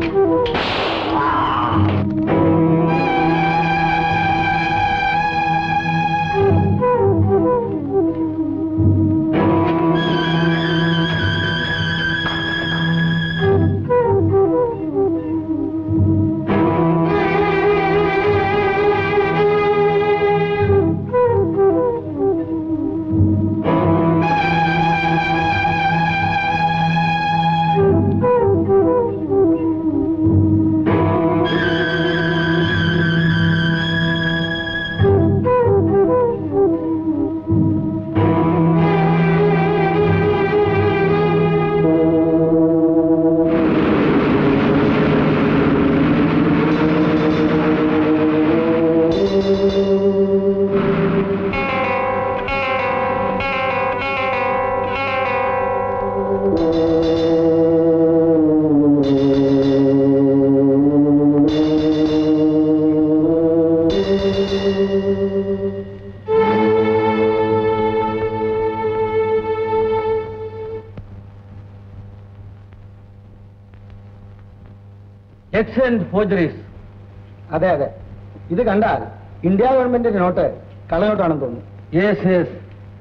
Excellent ഫോർജറീസ് അതെ അതെ ഇത് കണ്ടാൽ ഇന്ത്യ ഗവൺമെന്റിന്റെ നോട്ട് കള്ളനോട്ടാണെന്ന് തോന്നുന്നു യെസ് യെസ്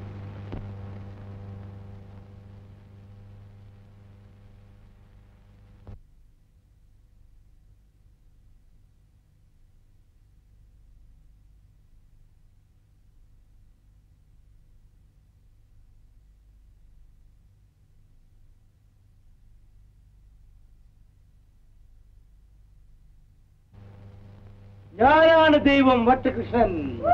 ഞാനാണ് ദൈവം വട്ടകൃഷ്ണൻ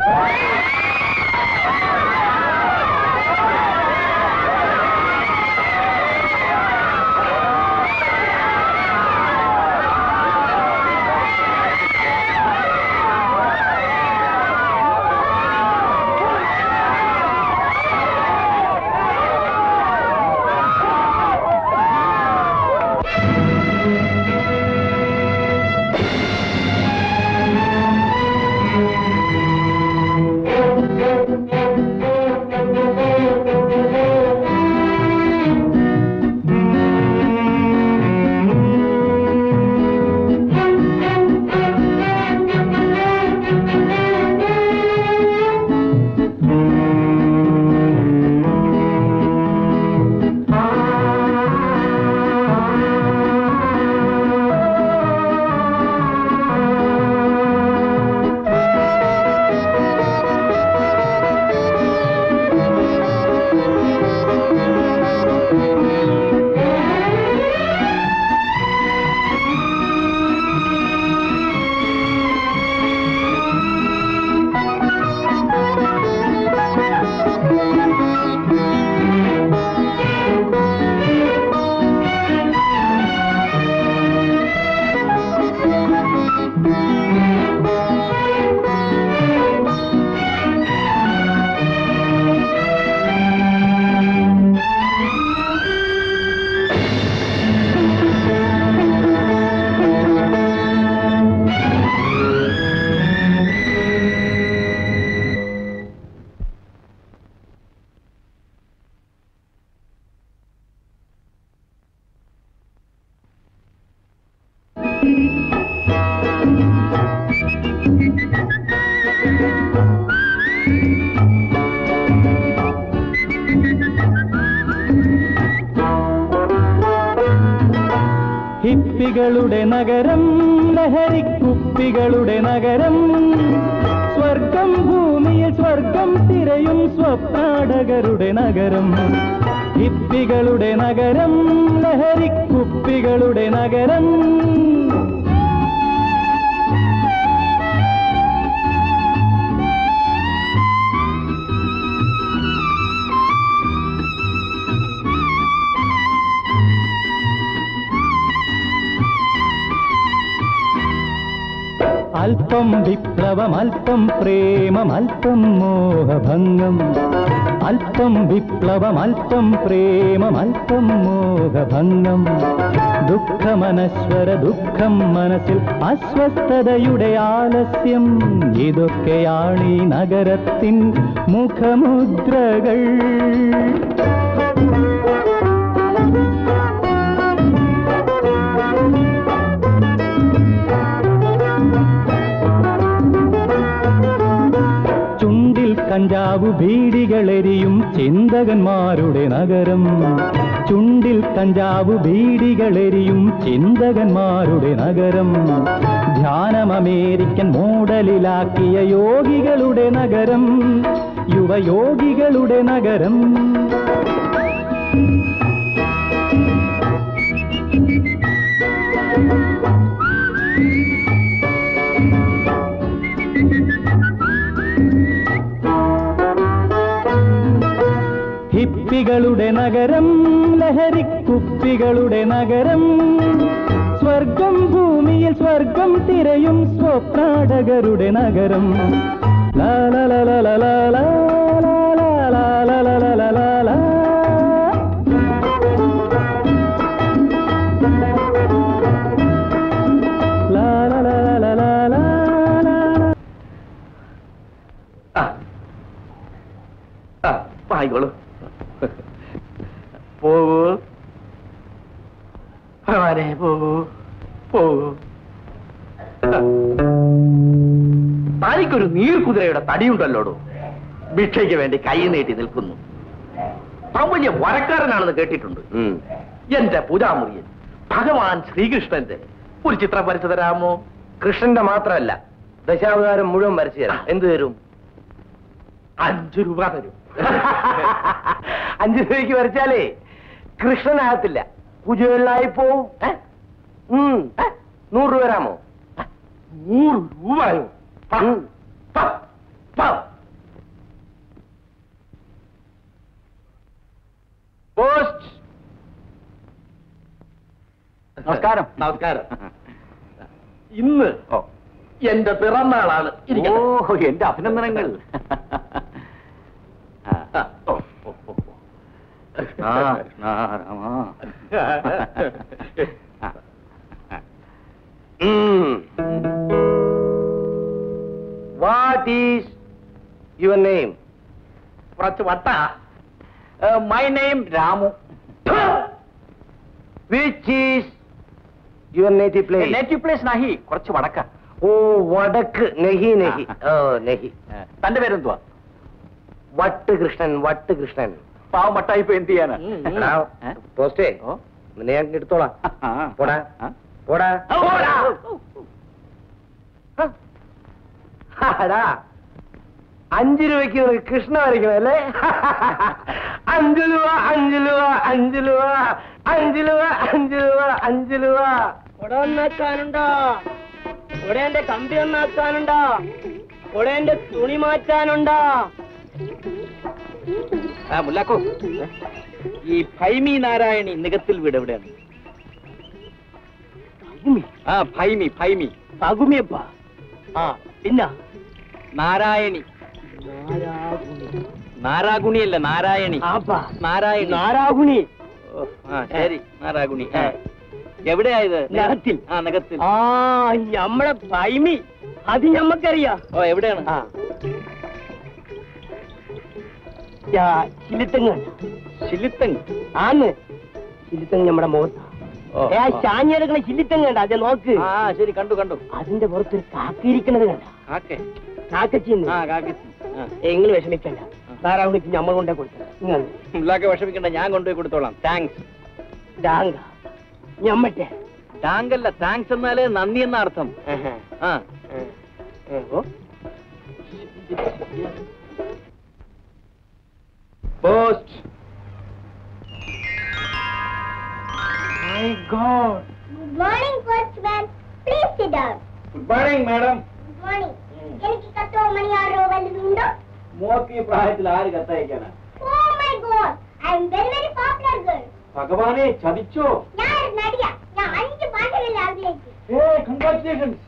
ഹിപ്പികളുടെ നഗരം ലഹരിക്കുപ്പികളുടെ നഗരം സ്വർഗം ഭൂമിയിൽ സ്വർഗം തിരയും സ്വപ്നാടകരുടെ നഗരം ഹിപ്പികളുടെ നഗരം ലഹരിക്കുപ്പികളുടെ നഗരം അല്പം വിപ്ലവം അല്പം പ്രേമം അല്പം മോഹഭംഗം അല്പം വിപ്ലവം അല്പം പ്രേമം അല്പം മോഹഭംഗം ദുഃഖമനശ്വര ദുഃഖം മനസ്സിൽ അസ്വസ്ഥതയുടെ ആലസ്യം ഇതൊക്കെയാണ് ഈ നഗരത്തിൻ മുഖമുദ്രകൾ കഞ്ചാവു ബീഡികളെരിയും ചിന്തകന്മാരുടെ നഗരം ചുണ്ടിൽ കഞ്ചാവു ബീഡികളെരിയും ചിന്തകന്മാരുടെ നഗരം ധ്യാനം അമേരിക്കൻ മോഡലിലാക്കിയ യോഗികളുടെ നഗരം യുവയോഗികളുടെ നഗരം ഹിപ്പികളുടെ നഗരം ലഹരിക്കുപ്പികളുടെ നഗരം സ്വർഗം ഭൂമിയിൽ സ്വർഗം തിരയും സ്വപ്നാടകരുടെ നഗരം ലാ ലാ ലാ ലാ ലാ ലാ ലാ ലാ ലാ ലാ ലാ ലാ ലാ ലാ ലാ. ലാ ലാ ലാ ലാ ലാ ലാ ലാ ലാ. ആ. ആ, ആയിക്കോളൂ പോകൂ ഭഗവാനെ പോകൂ പോകൂ ആ. തനിക്കൊരു നീർക്കുതിരയുടെ തടിയുണ്ടല്ലോടോ ഭിക്ഷയ്ക്ക് വേണ്ടി കൈ നീട്ടി നിൽക്കുന്നു താൻ വലിയ വരക്കാരനാണെന്ന് കേട്ടിട്ടുണ്ട് എന്റെ പൂജാമുറിയിൽ ഭഗവാൻ ശ്രീകൃഷ്ണന്റെ ഒരു ചിത്രം വരച്ചു തരാമോ കൃഷ്ണന്റെ മാത്രമല്ല ദശാവതാരം മുഴുവൻ വരച്ചു തരാം എന്ത് തരും അഞ്ചു രൂപ തരും അഞ്ചു രൂപയ്ക്ക് വരച്ചാലേ കൃഷ്ണനാകത്തില്ല കുജുവലായി പോവും ഏ? ഉം. ഏ? നൂറ് രൂപ തരാമോ നൂറ് രൂപയോ പ, ഉം. പ, പ. പോസ്റ്റ് നമസ്കാരം നമസ്കാരം ഇന്ന് എന്റെ പിറന്നാളാണ് ഇരിക്കട്ടെ. ഓ എന്റെ അഭിനന്ദനങ്ങൾ ആ, ഓ, ഓ, ഓ, ഓ. വാട്ട് ഈസ് യുവർ നെയിം കുറച്ച് വട്ട my name Ramu which is your native place native place നാഹി കുറച്ച് വടക്ക ഓ വടക്ക് നെഹി നെഹി ഓ നെഹി തന്റെ പേരെന്തുവാ വട്ട് കൃഷ്ണൻ വട്ട് കൃഷ്ണൻ പാവം വട്ടായി ഇപ്പൊ എന്ത് ചെയ്യാനാ എടാ, പോസ്റ്റേ ഓ. നിന്നെ ഞാൻ എടുത്തോളാം പോടാ ആ. പോടാ പോടാ. എടാ അഞ്ചു രൂപയ്ക്ക് നിനക്ക് കൃഷ്ണ വരയ്ക്കണം അല്ലേ അഞ്ചു രൂപ അഞ്ചു രൂപ അഞ്ചു രൂപ അഞ്ചു രൂപ അഞ്ചു രൂപ അഞ്ചു രൂപ ഇവിടെ ഒന്നാക്കാനുണ്ടോ ഇവിടെ എന്റെ കമ്പി ഒന്നാക്കാനുണ്ടോ ഇവിടെ എന്റെ തുണി മാറ്റാനുണ്ടോ ആ മുല്ലാക്കോ ഈ ഭൈമി നാരായണി നികത്തിൽ വീട് എവിടെയാണ് ആ ഭൈമി ഭൈമി പകുമിയപ്പ ആ പിന്നെ നാരായണി നാരാഗുണിയല്ല നാരായണി ആപ്പാ നാരായണി നാരാഗുണി ഓ, ആ ശരി നാരാഗുണി ആ. എവിടെയാ ഇത് നഖത്തിൽ. ആ നഗത്തിൽ ആ ഞമ്മടെ പൈമി അത് ഞമ്മക്കറിയാ ഓ എവിടെയാണ് ആ യാ, ചിലിത്തങ്ങ് ശില്ലിത്തങ് ആന്ന് ചിലിത്തങ്ങ് നമ്മുടെ മുഖത്ത് ഓ, ഏ ഓ. ചാഞ്ഞെടുക്കണ ചില്ലിത്തങ്ങ് കണ്ട അതെ നോക്ക് ആ ശരി കണ്ടു കണ്ടു അതിന്റെ പുറത്തൊരു കാക്കിയിരിക്കണത് കണ്ട കാക്കേ കാക്കച്ചിന്ന് ആ കാക്കി ആ നിങ്ങൾ വിഷമിക്കണ്ട താറാവുണിക്ക് ഞമ്മൾ കൊണ്ടേ കൊടുത്തത് നിങ്ങൾ മുല്ലാക്ക വിഷമിക്കണ്ട ഞാൻ കൊണ്ടുപോയി കൊടുത്തോളാം താങ്ക്സ് ഡാങ്ക ഞമ്മട്ടെ താങ്ക് അല്ല താങ്ക്സ് എന്നാല് നന്ദി എന്ന അർത്ഥം ആ ഓ post my god Good morning, postman. Please sit down. Good morning madam Good morning. എനിക്ക് കത്തോ മണിയാറോ വല്ലതുണ്ടോ മോക്ക് ഈ പ്രായത്തിൽ ആര് കത്തയക്കാനാ oh my god I am very very popular girl ഭഗവാനെ ചതിച്ചോ ഞാൻ ഒരു നടിയാ ഞാൻ അഞ്ച് പാട്ടുകളിൽ അഭിനയിച്ചു ഏ കൺഗ്രാറ്റുലേഷൻസ്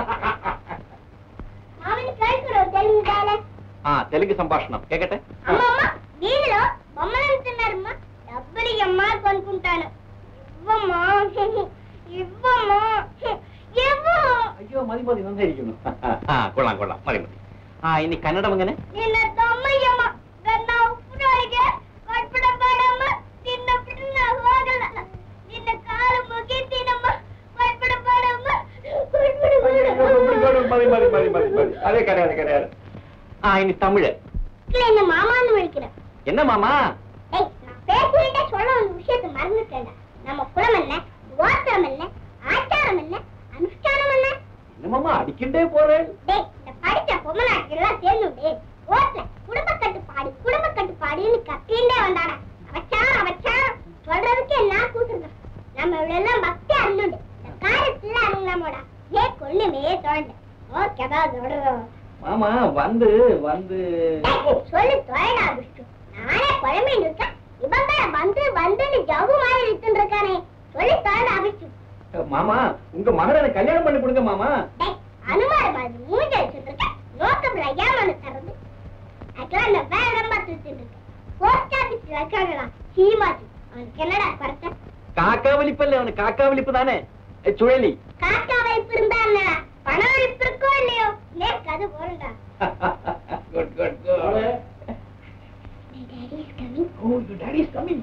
മാമന് കേൾക്കണോ തെലുങ്ക് ഡയലക്ട് ആ തെലുങ്ക് సంభాషణం കേക്കട്ടെ అమ్మమ్మ వీధిలో బొమ్మలు అమ్ముతున్నారమ్మా డబ్బులు ఇమ్మా కొనుక్కుంటాను ఇవ్వమ్మా ఇవ్వమ్మా ఇవ్వు അയ്യോ മതി മതി നന്നായിരിക്കുന്നു ആ കൊള്ളാം കൊള്ളാം മതി മതി ആ ഇനി കന്നഡം എങ്ങനെ నిన్న తమ్మయ్యమ్మ గన్న ఉప్పుడోಳಿಗೆ ಕಟ್ಪಡ ಬೇಡಮ್ಮ ತಿನ್ನಬಿಟ್ಟು ನಾ ಹೋಗಲ್ಲ ನಿನ್ನ ಕಾಲು ಮುಗಿತೀನಮ್ಮ ಕಟ್ಪಡ ಬೇಡಮ್ಮ ಕಟ್ಪಡ മതി മതി മതി മതി മതി അതെ കരയാതെ കരയാതെ ആ ഇനി തമിഴ് எதுக்குல என்ன மாமான்னு விழிக்கிறேன் என்ன மாமா ஏய் நான் பேசிக்கிட்டே சொல்ல ஒரு விஷயத்தை மறந்துட்டேன்டா நம்ம குலம் என்ன கோத்திரம் என்ன ஆச்சாரம் என்ன அனுஷ்டானம் என்ன என்ன மாமா அடிக்கிட்டே போறேன் டேய் இந்த படிச்ச பொம்மநாட்டி எல்லாம் சேர்ந்து ஓட்ல குடும்ப கட்டுப்பாடு குடும்ப கட்டுப்பாடுன்னு கத்திண்டே வந்தாடா அவச்சான் அவச்சான் சொல்றதுக்கு என்ன கூட்டுருங்க நம்ம இவ்வளவு பக்தி அருளுண்டு இந்த காலத்துல அருங்கமோடா ஏ கொள்ளுமே தோண்ட ஓகேதா சொல்றோம் மாமா வந்து வந்து சொல்லு தொலைடா விஷ்ணு நானே குழம்பின்னு இருக்கேன் இவன் வேற வந்து வந்துன்னு ஜவு மாதிரி வித்துன்னு இருக்கானே சொல்லி தொலைடா விஷ்ணு மாமா உங்க மகளை எனக்கு கல்யாணம் பண்ணி கொடுங்க மாமா டேய், அனுமார மாதிரி மூஞ்ச வச்சுட்டு இருக்க நோக்கம் ஐயாமனு தரது அதுக்கெல்லாம் இந்த வேகம் பார்த்து வச்சுட்டு இருக்க போஸ்ட் ஆபீஸ்ல இருக்காங்களா சீமாச்சி அவனுக்கு என்னடா குறைச்ச காக்கா வலிப்பல்ல அவனுக்கு காக்கா வலிப்பு தானே ஏ, சுழலி காக்கா வைப்பு இருந்தா என்னடா பண வைப்பு இருக்கோ இல்லையோ நேக்கு அது போறண்டா good good good Daddy is coming. Oh your daddy is coming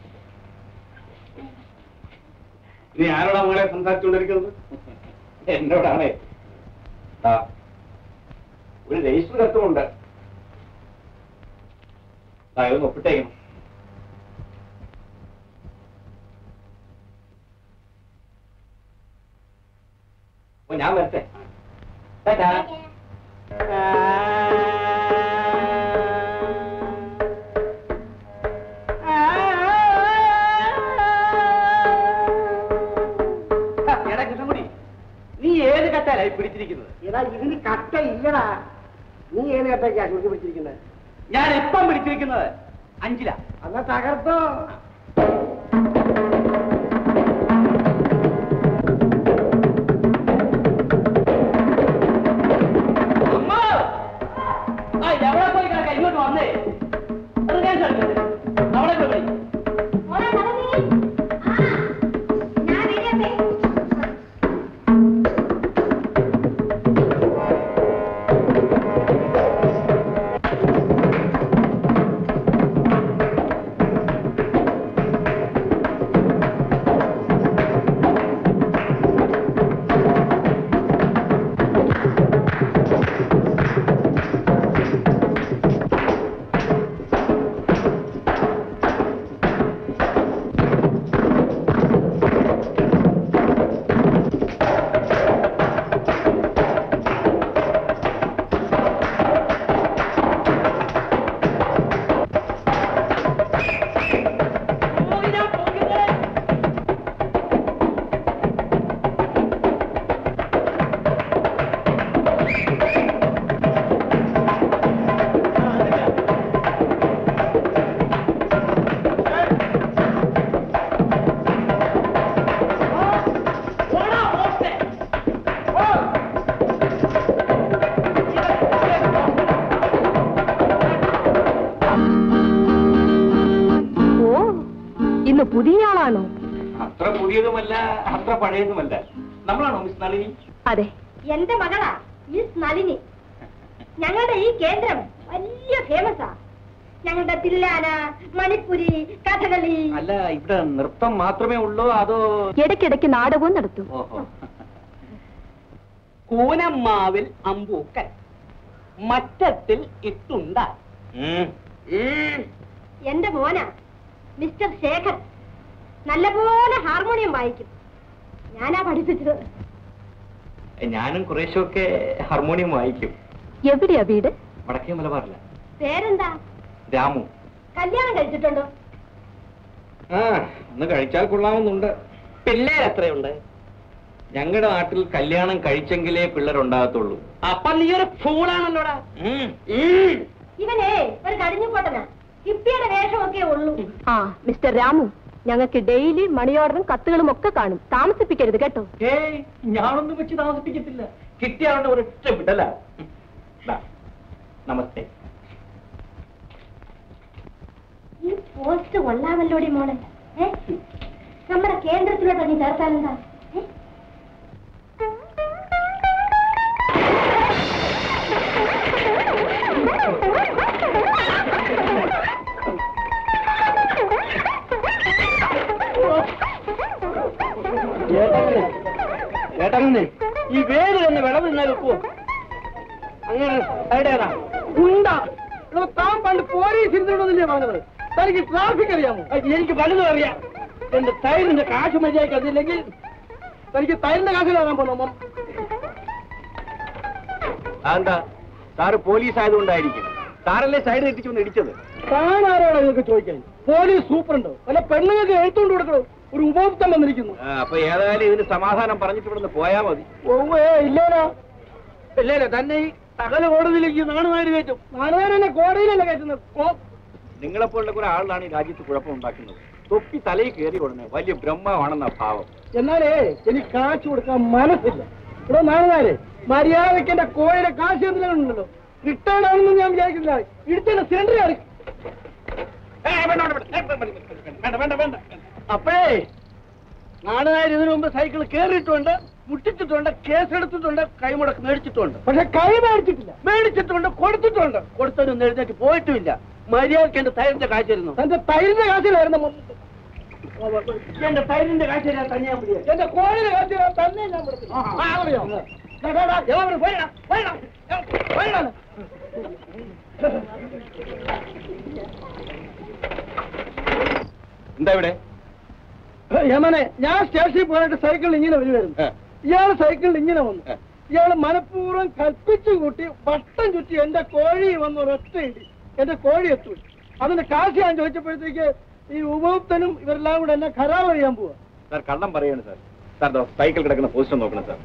നീ ആരോടാ മകളെ സംസാരിച്ചുകൊണ്ടിരിക്കുന്നത് എന്നോടാണ് ആ, ഒരു രജിസ്റ്റർ കത്തുമുണ്ട് ആ, ഇതൊന്ന് ഒപ്പിട്ടേക്കണം ഓ ഞാൻ വരട്ടെ ടാറ്റാ. എടാ കൃഷ്ണൻകുടി നീ ഏത് കത്താലായി പിടിച്ചിരിക്കുന്നത് എടാ ഇതിന് കട്ട ഇല്ലടാ നീ ഏത് കട്ടയ്ക്കാ കുറിച്ച് പിടിച്ചിരിക്കുന്നത് ഞാൻ ഇപ്പം പിടിച്ചിരിക്കുന്നത് അഞ്ചില എന്നാ തകർത്തോ അമ്മ ആ എവിടെ പോയി കിടക്ക ഇങ്ങോട്ട് വന്നേ അത് ഞാൻ കളിക്കുന്നത് അവിടെ പോയി കളി. போடா, தளபதி. ஆ, நான் வெளியே போய் ഓ ഇന്ന് പുതിയ ആളാണോ അത്ര പുതിയതുമല്ല അത്ര പഴയതുമല്ല നമ്മളാണോ മിസ് നളിനി അതെ എന്റെ മകളാ മിസ് നളിനി ഞങ്ങളുടെ ഈ കേന്ദ്രം വലിയ ഫേമസാ ഞങ്ങളുടെ തില്ലാന മണിപ്പുരി കഥകളി അല്ല ഇവിടെ നൃത്തം മാത്രമേ ഉള്ളൂ അതോ ഇടയ്ക്കിടയ്ക്ക് നാടകവും നടത്തും ഓഹോ കൂനമ്മാവിൽ അമ്പൂക്കൻ മറ്റത്തിൽ ഇട്ടുണ്ട ഉം. എന്റെ മോനാ മിസ്റ്റർ ശേഖർ നല്ലപോലെ ഹാർമോണിയം വായിക്കും ഞാനാ പഠിപ്പിച്ചത് ഞാനും കുറേശ്ശൊക്കെ ഹാർമോണിയം വായിക്കും എവിടെയാ വീട് വടക്കേ മലബാറില്ല പേരെന്താ രാമു കല്യാണം കഴിച്ചിട്ടുണ്ടോ ആ ഒന്ന് കഴിച്ചാൽ കൊള്ളാമെന്നുണ്ട് പിള്ളേർ എത്രയുണ്ട് ഞങ്ങളുടെ നാട്ടിൽ കല്യാണം കഴിച്ചെങ്കിലേ പിള്ളേരുണ്ടാകത്തുള്ളൂ അപ്പൊ നീ ഒരു ഫൂളാണല്ലോടാ ഇവനെ ഒരു കടിഞ്ഞു പോട്ടനാ ഹിപ്പിയുടെ വേഷമൊക്കെ ഉള്ളൂ ആ മിസ്റ്റർ രാമു ഞങ്ങൾക്ക് ഡെയിലി മണി ഓർഡറും കത്തുകളും ഒക്കെ കാണും താമസിപ്പിക്കരുത് കേട്ടോ ഏയ് ഞാനൊന്നും വെച്ച് താമസിപ്പിക്കത്തില്ല കിട്ടിയാളുടെ ഒരു ഒറ്റ വിടല നമസ്തേ ഈ പോസ്റ്റ് കൊള്ളാമല്ലോടി മോളെ ഏ? നമ്മുടെ കേന്ദ്രത്തിലോട്ട് നീ ചേർത്താലെന്താ ഏ? ഏട്ടങ്ങനെ ഈ വേര് തന്നെ വിളവ് നിന്നാൽ ഒക്കുവോ അങ്ങനെ സൈഡേതാ ഉണ്ട എടോ, താൻ പണ്ട് പോലീസ് ഇരുന്നിടന്നില്ലേ പറഞ്ഞത് തനിക്ക് ട്രാഫിക് അറിയാമോ എനിക്ക് പലതും അറിയാം എന്റെ തൈരിന്റെ കാശ് മര്യാദയ്ക്ക് അതില്ലെങ്കിൽ തനിക്ക് തൈരിന്റെ കാശ് തരാൻ പോന്നോ അതെന്താ സാറ് പോലീസ് ആയതുകൊണ്ടായിരിക്കും സാറല്ലേ സൈഡ് തെറ്റിച്ചു വന്ന് ഇടിച്ചത് താൻ ആരാണ് നിങ്ങൾക്ക് ചോദിക്കാൻ പോലീസ് സൂപ്രണ്ടോ വല്ല പെണ്ണുങ്ങൾക്ക് എഴുത്തുകൊണ്ട് കൊടുക്കണോ ഒരു ഉപഭോക്തം വന്നിരിക്കുന്നു ആ, അപ്പൊ ഏതായാലും ഇതിന് സമാധാനം പറഞ്ഞിട്ട് ഇവിടുന്ന് പോയാ മതി ഓവേ ഇല്ലേലോ ഇല്ലേലോ തന്നെ ഈ സകല കോടതിയിലേക്ക് നാണുനാര് കയറ്റും നാണുനാരെന്നെ കോടതിയിലല്ല കയറ്റുന്നത് കോ- നിങ്ങളെപ്പോലുള്ള കുറെ ആളാണ് ഈ രാജ്യത്ത് കുഴപ്പമുണ്ടാക്കുന്നത് തൊപ്പി തലയിൽ കയറി ഉടനെ വലിയ ബ്രഹ്മമാണെന്ന ഭാവം എന്നാലേ എനിക്ക് കാശ് കൊടുക്കാൻ മനസ്സില്ല ഇവിടെ നാണുനാരെ മര്യാദയ്ക്ക് എന്റെ കോഴിയുടെ കാശ് എന്തിനുണ്ടല്ലോ റിട്ടേൺ ആണെന്ന് ഞാൻ വിചാരിക്കുന്നില്ല ഇടുത്തന്നെ സിലിണ്ടർ ആണ് അപ്പോഴേ നാടുകാർ ഇതിനു മുമ്പ് സൈക്കിൾ കേറിയിട്ടുണ്ട് മുട്ടിച്ചിട്ടുണ്ട് കേസെടുത്തിട്ടുണ്ട് കൈമുടക്ക് മേടിച്ചിട്ടുണ്ട് പക്ഷെ കൈ മേടിച്ചിട്ടില്ല മേടിച്ചിട്ടുണ്ട് കൊടുത്തിട്ടുണ്ട് കൊടുത്തതിനൊന്നും എഴുന്നേറ്റ് പോയിട്ടുമില്ല മര്യാദയ്ക്ക് എന്റെ തൈരിന്റെ കാശ് തരുന്നു എന്റെ തൈരിന്റെ കാശിലായിരുന്നു എന്റെ തൈരിന്റെ കാശ് തരാൻ തന്നെ ഞാൻ പിടിയാ എന്റെ കോഴിയുടെ കാശ് തരാൻ തന്നെ ഞാൻ പിടിച്ചു ആ, അറിയോ? ദാ, ദാ, ദാ, ദാ, ഇവിടെ പോയിടാ, പോയിടാ, പോയിടാ. എന്താ ഇവിടെ യമനെ ഞാൻ സ്റ്റേഷനിൽ പോയിട്ട് സൈക്കിൾ ഇങ്ങനെ വരുമായിരുന്നു ഏ. ഇയാള് സൈക്കിളിൽ ഇങ്ങനെ വന്നു ഏ. ഇയാള് മനഃപൂർവ്വം കൽപ്പിച്ചു കൂട്ടി വട്ടം ചുറ്റി എന്റെ കോഴി വന്ന് ഒരൊറ്റ ഇടി എന്റെ കോഴി എത്തു അതിന് കാശ് ഞാൻ ചോദിച്ചപ്പോഴത്തേക്ക് ഈ ഉപഭോക്തനും ഇവരെല്ലാം കൂടെ എന്നെ ഖരാർ ചെയ്യാൻ പോവാ സാർ കള്ളം പറയാണ് സാർ സാർ ദോ, സൈക്കിൾ കിടക്കുന്ന പോസ്റ്റർ നോക്കണം സാർ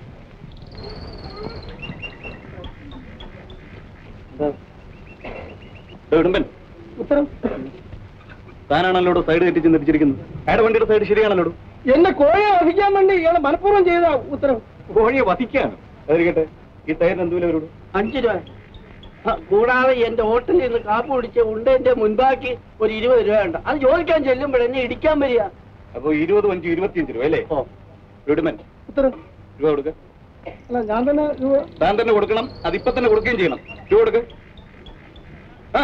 ദോ, ഇടുമ്പൻ ഉത്തരം താനാണല്ലോ സൈഡ് തെറ്റിച്ച് നിർത്തിച്ചിരിക്കുന്നത് അയാളുടെ വണ്ടിയുടെ സൈഡ് ശരിയാണല്ലോ എന്റെ കോഴിയെ വധിക്കാൻ വേണ്ടി ഇയാള് മനഃപൂർവ്വം ചെയ്ത ഉത്തരം കോഴിയെ വധിക്കാണ് അതിരിക്കട്ടെ ഈ ടയറിന് എന്തുവില വരൂടൂ അഞ്ചു രൂപ ആ, കൂടാതെ എന്റെ ഹോട്ടലിൽ നിന്ന് കാപ്പ് കുടിച്ച ഉണ്ടേന്റെ മുൻപാക്കി ഒരു ഇരുപത് രൂപ ഉണ്ട് അത് ചോദിക്കാൻ ചെല്ലുമ്പോഴെന്നെ ഇടിക്കാൻ വരിക അപ്പൊ ഇരുപത് അഞ്ച് ഇരുപത്തിയഞ്ച് രൂപ അല്ലേ ഓ ഇടുമ്പൻ ഉത്തരം രൂപ കൊടുക്ക അല്ല ഞാൻ തന്നെ രൂപ താൻ തന്നെ കൊടുക്കണം അതിപ്പോ തന്നെ കൊടുക്കുകയും ചെയ്യണം രൂപ കൊടുക്ക ആ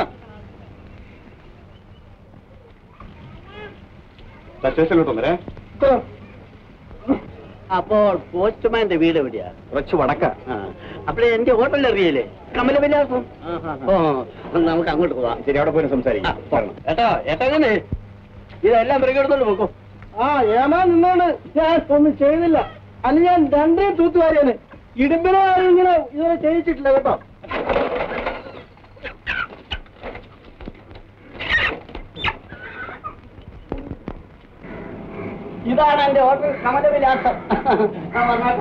ദാ സ്റ്റേഷനിലോട്ട് വന്നേ ഉത്തരം അപ്പോൾ പോസ്റ്റ്മാന്റെ വീട് എവിടെയാ കുറച്ച് വടക്ക അപ്പഴേ എന്റെ ഹോട്ടലിൽ അറിയില്ലേ കമലവിലാസം ഓ നമുക്ക് അങ്ങോട്ട് പോവാം ശരി അവിടെ പോയി സംസാരിക്കാം പറയണം ഏട്ടാ ഏട്ടങ്ങനെ ഇതെല്ലാം പിറകെടുത്തോണ്ട് പോക്കോ ആ ഏമാ നിന്നാണ് ഞാൻ ഒന്നും ചെയ്തില്ല അല്ല ഞാൻ രണ്ടേ തൂത്തുകാരിയാണ് ഇടുമ്പിനെ ആരും ഇങ്ങനെ ഇതുവരെ ചെയ്യിച്ചിട്ടില്ല കേട്ടോ ഇതാണ് എന്റെ ഹോട്ടൽ കമലവിലാസം ആ, വന്നാട്ടെ.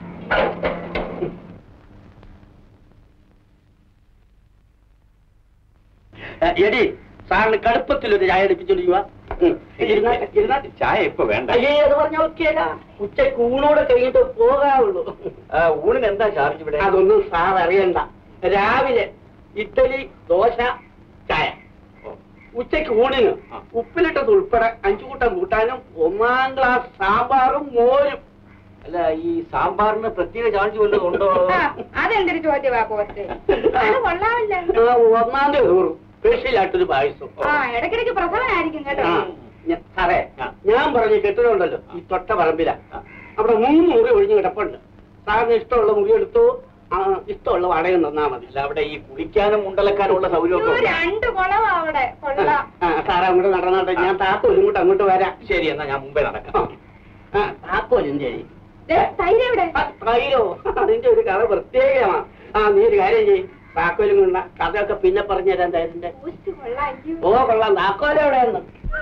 ഏ, എടി സാറിന് കടുപ്പത്തിൽ ഒരു ചായ എടുപ്പിച്ചോണ്ടിരിക്കുക ഇരുന്നാട്ടെ ചായ ഇപ്പൊ വേണ്ട അയ്യേ അത് പറഞ്ഞ ഓക്കെയല്ല ഉച്ചയ്ക്ക് ഊണോടെ കഴിഞ്ഞിട്ട് പോകാവുള്ളൂ ആ, ഊണിന് എന്താ ചാർജ് ഇവിടെ അതൊന്നും സാർ അറിയണ്ട രാവിലെ ഇഡ്ഡലി ദോശ ചായ ഉച്ചയ്ക്ക് ഊണിന് ഉപ്പിലിട്ടത് ഉൾപ്പെടെ അഞ്ചു കൂട്ടം കൂട്ടാനും ഒന്നാം ക്ലാസ് സാമ്പാറും മോരും അല്ല ഈ സാമ്പാറിന് പ്രത്യേക ചാർജ് വല്ലതും ഉണ്ടോ അതെന്തൊരു ചോദ്യമാ പോസ്റ്റ് അത് കൊള്ളാമില്ല ആ, ഒന്നാം തീയതി നൂറും സ്പെഷ്യലായിട്ടൊരു പായസം ആ ഇടയ്ക്കിടയ്ക്ക് പ്രസവനായിരിക്കും കേട്ടോ ആ, ഞ- സാറേ ഞാൻ പറഞ്ഞ കെട്ടിടമുണ്ടല്ലോ ഈ തൊട്ട പറമ്പില അവിടെ മൂന്ന് മുറി ഒഴിഞ്ഞ് കിടപ്പുണ്ട് സാറിന് ഇഷ്ടമുള്ള മുറി എടുത്തു ആ, ഇഷ്ടമുള്ള വാടക തന്നാ മതി അല്ല അവിടെ ഈ കുളിക്കാനും മുണ്ടലക്കാനും ഉള്ള സൗകര്യമൊക്കെ ഒരു ഉണ്ടോ? രണ്ട് കുളവാ അവിടെ കൊള്ളാം ആ, സാറേ അങ്ങോട്ട് നടന്നോട്ടെ ഞാൻ താക്കോലും കൂട്ട് അങ്ങോട്ട് വരാം ശരി എന്നാ ഞാൻ മുമ്പേ നടക്കാം ആ, താക്കോലും ശരി ദേ, തൈര് എവിടെ ആ, തൈരോ അതിന്റെ ഒരു കഥ പ്രത്യേകമാണ് ആ നീ ഒരു കാര്യം ചെയ്യ് താക്കോലും കൊണ്ട കഥയൊക്കെ പിന്നെ പറഞ്ഞു തരാൻ തൈരിന്റെ പോസ്റ്റ് കൊള്ളാം അയ്യോ. ഓ കൊള്ളാം താക്കോലും എവിടെയാണ്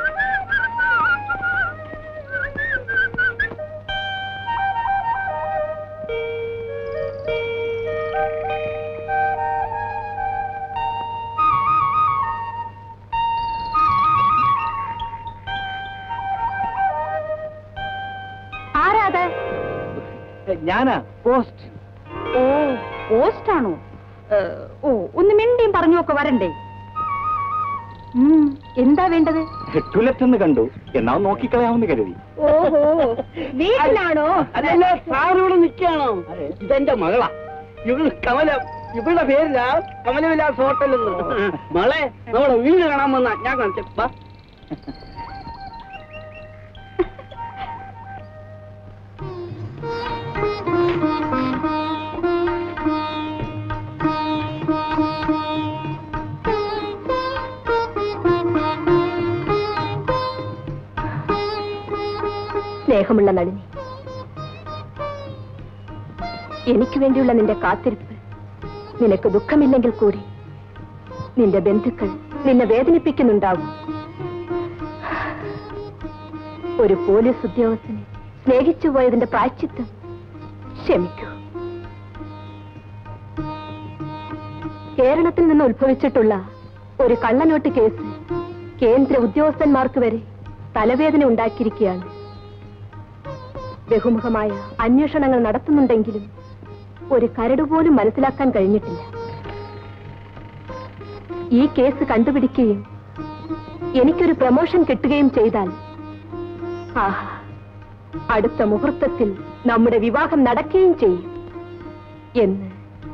ആരാത് ഞാനാ പോസ്റ്റ് ഓ പോസ്റ്റാണോ ഏ, ഓ ഒന്ന് മിണ്ടിയും പറഞ്ഞുമൊക്കെ വരണ്ടേ ഉം, എന്താ വേണ്ടത് ടുലറ്റ് എന്ന് കണ്ടു എന്നാ നോക്കിക്കളയാമെന്ന് കരുതി ഓഹോ വീട്ടിലാണോ അതല്ല സാർ ഇവിടെ നിൽക്കുകയാണോ ഇതെന്റെ മകളാ ഇവള് കമല ഇവളുടെ പേരിലാ കമലവിലാസ് ഹോട്ടൽ എന്ന് മകളെ നമ്മുടെ വീട് കാണാൻ വന്ന ഞാൻ കാണിച്ചു സ്നേഹമുള്ള നളിനി എനിക്ക് വേണ്ടിയുള്ള നിന്റെ കാത്തിരിപ്പ് നിനക്ക് ദുഃഖമില്ലെങ്കിൽ കൂടി നിന്റെ ബന്ധുക്കൾ നിന്നെ വേദനിപ്പിക്കുന്നുണ്ടാവും ഒരു പോലീസ് ഉദ്യോഗസ്ഥനെ സ്നേഹിച്ചു പോയതിന്റെ പ്രായച്ചിത്തം ക്ഷമിക്കൂ കേരളത്തിൽ നിന്ന് ഉത്ഭവിച്ചിട്ടുള്ള ഒരു കള്ളനോട്ട് കേസ് കേന്ദ്ര ഉദ്യോഗസ്ഥന്മാർക്ക് വരെ തലവേദന ഉണ്ടാക്കിയിരിക്കുകയാണ് ബഹുമുഖമായ അന്വേഷണങ്ങൾ നടത്തുന്നുണ്ടെങ്കിലും ഒരു കരട് പോലും മനസ്സിലാക്കാൻ കഴിഞ്ഞിട്ടില്ല ഈ കേസ് കണ്ടുപിടിക്കുകയും എനിക്കൊരു പ്രമോഷൻ കിട്ടുകയും ചെയ്താൽ ആഹാ അടുത്ത മുഹൂർത്തത്തിൽ നമ്മുടെ വിവാഹം നടക്കുകയും ചെയ്യും എന്ന്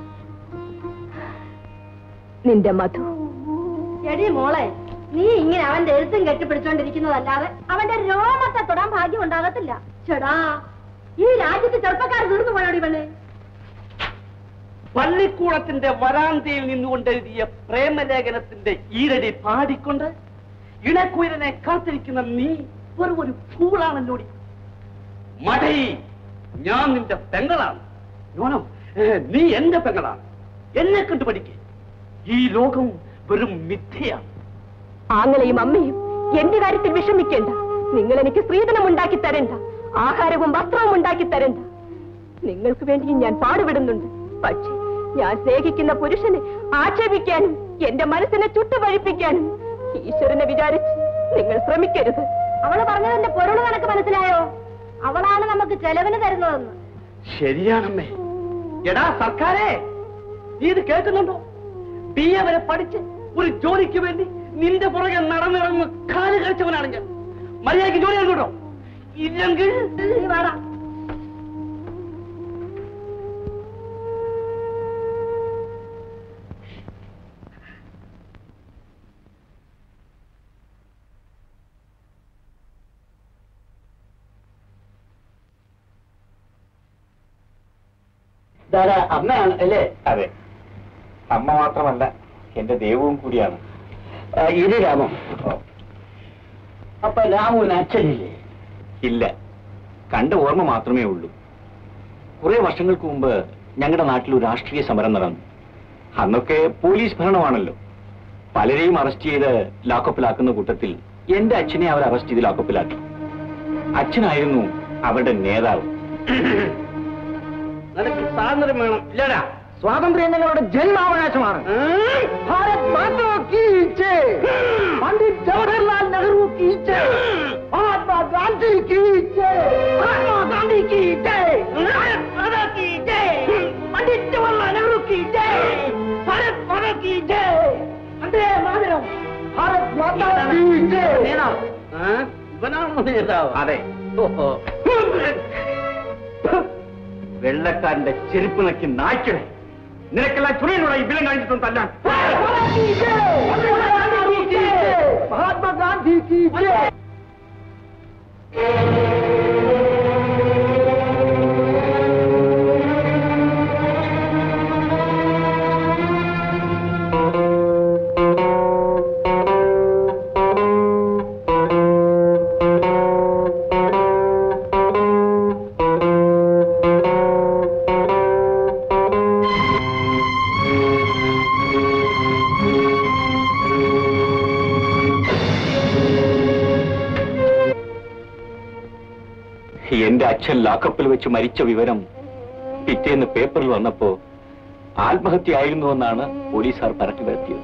നിന്റെ മധു എടി മോളെ നീ ഇങ്ങനെ അവന്റെ എഴുത്തും കെട്ടിപ്പിടിച്ചോണ്ടിരിക്കുന്നതല്ലാതെ അവന്റെ രോമത്തെ തൊടാൻ ഭാഗ്യം ഉണ്ടാകത്തില്ല ചേടാ ഈ രാജ്യത്ത് ചെറുപ്പക്കാർ തീർന്നു പോയോടി പെണ്ണേ പള്ളിക്കൂടത്തിന്റെ വരാന്തയിൽ നിന്നുകൊണ്ട് എഴുതിയ പ്രേമലേഖനത്തിന്റെ ഈരടി പാടിക്കൊണ്ട് ഇണക്കുയിരനെ കാത്തിരിക്കുന്ന നീ വെറും ഒരു ഫൂളാണല്ലോടി മടൈ ഞാൻ നിന്റെ പെങ്ങളാണ് യോനോ ഏ, നീ എന്റെ പെങ്ങളാണ് എന്നെ കണ്ടു പഠിക്കേ ഈ ലോകം വെറും മിഥ്യയാണ് ആങ്ങളെയും അമ്മയും എന്റെ കാര്യത്തിൽ വിഷമിക്കേണ്ട നിങ്ങൾ എനിക്ക് സ്ത്രീധനം ഉണ്ടാക്കി തരണ്ട ആഹാരവും വസ്ത്രവും ഉണ്ടാക്കി തരണ്ട നിങ്ങൾക്ക് വേണ്ടി ഞാൻ പാടുപെടുന്നുണ്ട് പക്ഷേ ഞാൻ സ്നേഹിക്കുന്ന പുരുഷനെ ആക്ഷേപിക്കാനും എന്റെ മനസ്സിനെ ചുട്ടുപഴിപ്പിക്കാനും ഈശ്വരനെ വിചാരിച്ച് നിങ്ങൾ ശ്രമിക്കരുത് അവള് പറഞ്ഞതിന്റെ പൊരുള് കണക്ക് മനസ്സിലായോ അവളാണ് നമുക്ക് ചെലവിന് തരുന്നതെന്ന് ശരിയാണമ്മേ എടാ സർക്കാരെ നീ ഇത് കേൾക്കുന്നുണ്ടോ ബി എ വരെ പഠിച്ച് ഒരു ജോലിക്ക് വേണ്ടി നിന്റെ പുറകെ നടന്നിറങ്ങുന്ന കാല് കഴിച്ചവനാണ് ഞാൻ മര്യാദയ്ക്ക് ജോലി കേട്ടോ ഇല്ലെങ്കിൽ നീ വാടാ ധാരാ അമ്മയാണ് അല്ലേ അതെ അമ്മ മാത്രമല്ല എന്റെ ദൈവവും കൂടിയാണ് ആ, ഇത് രാമം അപ്പൊ രാമുവിന് അച്ഛനില്ലേ ഇല്ല കണ്ട ഓർമ്മ മാത്രമേ ഉള്ളൂ കുറെ വർഷങ്ങൾക്ക് മുമ്പ് ഞങ്ങളുടെ നാട്ടിൽ ഒരു രാഷ്ട്രീയ സമരം നടന്നു അന്നൊക്കെ പോലീസ് ഭരണമാണല്ലോ പലരെയും അറസ്റ്റ് ചെയ്ത് ലാക്കപ്പിലാക്കുന്ന കൂട്ടത്തിൽ എന്റെ അച്ഛനെ അവർ അറസ്റ്റ് ചെയ്ത് ലാക്കപ്പിലാക്കി അച്ഛനായിരുന്നു അവരുടെ നേതാവ് നിനക്ക് സ്വാതന്ത്ര്യം വേണം ഇല്ലടാ സ്വാതന്ത്ര്യം നിങ്ങളുടെ ജന്മാവകാശമാണ് ഭാരത് മാതാ കീ ജയ്. പണ്ഡിറ്റ് ജവഹർലാൽ നെഹ്റു കീ ജയ്. മഹാത്മാ ഗാന്ധി കീ ജയ്. മഹാത്മാ ഗാന്ധി കീ ജയ്. ഭാരത് മാതാ കീ ജയ്. പണ്ഡിറ്റ് ജവഹർലാൽ നെഹ്റു കീ ജയ്. ഭാരത് മാതാ കീ ജയ്. വന്ദേ മാതരം. ഭാരത് മാതാ കീ ജയ്. നേതാവ് ആ? ഇവനാണോ നേതാവ് അതെ ഓഹോ. വെള്ളക്കാരന്റെ ചെരുപ്പ് നക്കി നായ്ക്കണേ നിനക്കെല്ലാം ചുണിയിലുള്ള ഈ ബിലം കഴിഞ്ഞിട്ടും തല്ലാൻ महात्मा गांधी की जय എന്റെ അച്ഛൻ ലാക്കപ്പിൽ വെച്ച് മരിച്ച വിവരം പിറ്റേന്ന് പേപ്പറിൽ വന്നപ്പോ ആത്മഹത്യയായിരുന്നു എന്നാണ് പോലീസുകാർ പറഞ്ഞു വരുത്തിയത്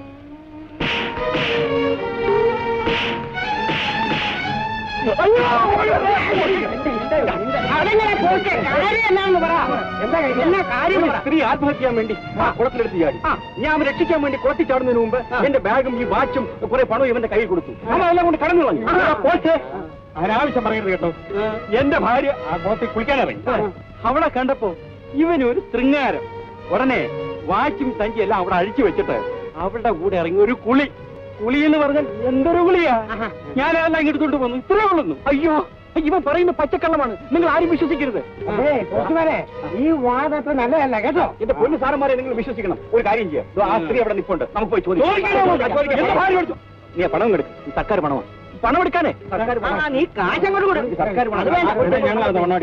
സ്ത്രീ ആത്മഹത്യ ചെയ്യാൻ വേണ്ടി ആ കുളത്തിലെടുത്ത് ചാടി ഞാൻ അവൻ രക്ഷിക്കാൻ വേണ്ടി കുളത്തിൽ ചാടുന്നതിന് മുമ്പ് എന്റെ ബാഗും ഈ വാച്ചും കുറെ പണവും ഇവന്റെ കയ്യിൽ കൊടുത്തു അവൻ എല്ലാം കൊണ്ട് കടന്നു കളഞ്ഞു പോച്ചേ അനാവശ്യം പറയരുത് കേട്ടോ എന്റെ ഭാര്യ ആ കുളത്തിൽ കുളിക്കാനിറങ്ങി അവളെ കണ്ടപ്പോ ഇവനൊരു ശൃംഗാരം ഉടനെ വാച്ചും സഞ്ചി എല്ലാം അവിടെ അഴിച്ചു വെച്ചിട്ട് അവളുടെ കൂടെ ഇറങ്ങി ഒരു കുളി കുളി എന്ന് പറഞ്ഞാൽ എന്തൊരു കുളിയാ ഞാൻ അതെല്ലാം ഇങ്ങോട്ട് പോന്നു ഇത്രേ ഉള്ളൂ അയ്യോ ഇവൻ പറയുന്ന പച്ചക്കള്ളമാണ് നിങ്ങൾ ആരും വിശ്വസിക്കരുത് ഈ വാദത്തെ നല്ലതല്ല കേട്ടോ എന്റെ പൊന്നു സാറന്മാരെ നിങ്ങൾ വിശ്വസിക്കണം ഒരു കാര്യം ചെയ്യാം ദോ ആ സ്ത്രീ അവിടെ നിൽപ്പുണ്ട് നമുക്ക് പോയി ചോദിക്കാം എന്താ ഭാര്യ വിളിച്ചു? നീ ആ പണം എടുക്കും സർക്കാർ പണമാണ് പണം എടുക്കാനേ ആ, നീ കാശങ്ങോട്ട് കൊടു സർക്കാർ അത് വേണ്ട. ഞങ്ങൾ അത് പണം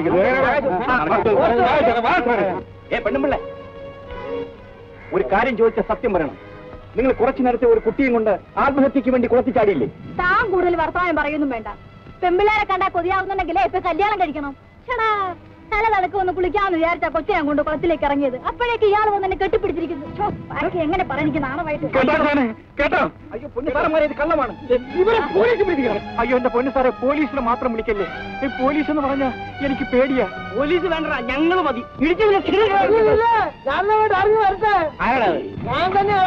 ഏ പെണ്ണുമ്പിള്ളേ ഒരു കാര്യം ചോദിച്ച സത്യം പറയണം നിങ്ങൾ കുറച്ചു നേരത്തെ ഒരു കുട്ടിയും കൊണ്ട് ആത്മഹത്യക്ക് വേണ്ടി കുളത്തിച്ചാടിയില്ലേ താൻ കൂടുതൽ വർത്തമാനം പറയുന്നു വേണ്ട പെമ്പിള്ളേരെ കണ്ടാ കൊതിയാവുന്നുണ്ടെങ്കിലേ ഇപ്പൊ കല്യാണം കഴിക്കണം ചേടാ തല തലക്ക് വന്ന് കുളിക്കാന്ന് വിചാരിച്ച കൊച്ചിനെ കൊണ്ട് കുളത്തിലേക്ക് ഇറങ്ങിയത് അപ്പോഴേക്ക് ഇയാൾ വന്ന് എന്നെ കെട്ടിപ്പിടിച്ചിരിക്കുന്നു ഛോ, ബാക്കി എങ്ങനെ പറയാൻ എനിക്ക് നാണമായിട്ട് കേട്ടോ സാറേ? കേട്ടോ അയ്യോ പൊന്നു സാറന്മാരെ ഇത് കള്ളമാണ് ഇവരെ പോലീസ് വിളിക്കണം അയ്യോ എന്റെ പൊന്നു സാറേ പോലീസിനെ മാത്രം വിളിക്കല്ലേ ഈ പോലീസ് എന്ന് പറഞ്ഞാ എനിക്ക് പേടിയാ പോലീസ് വേണ്ട ഞങ്ങൾ മതി ഇടിച്ചു ഞാൻ അറിഞ്ഞു വരട്ടെ ആരാടാ ഞാൻ തന്നെയാ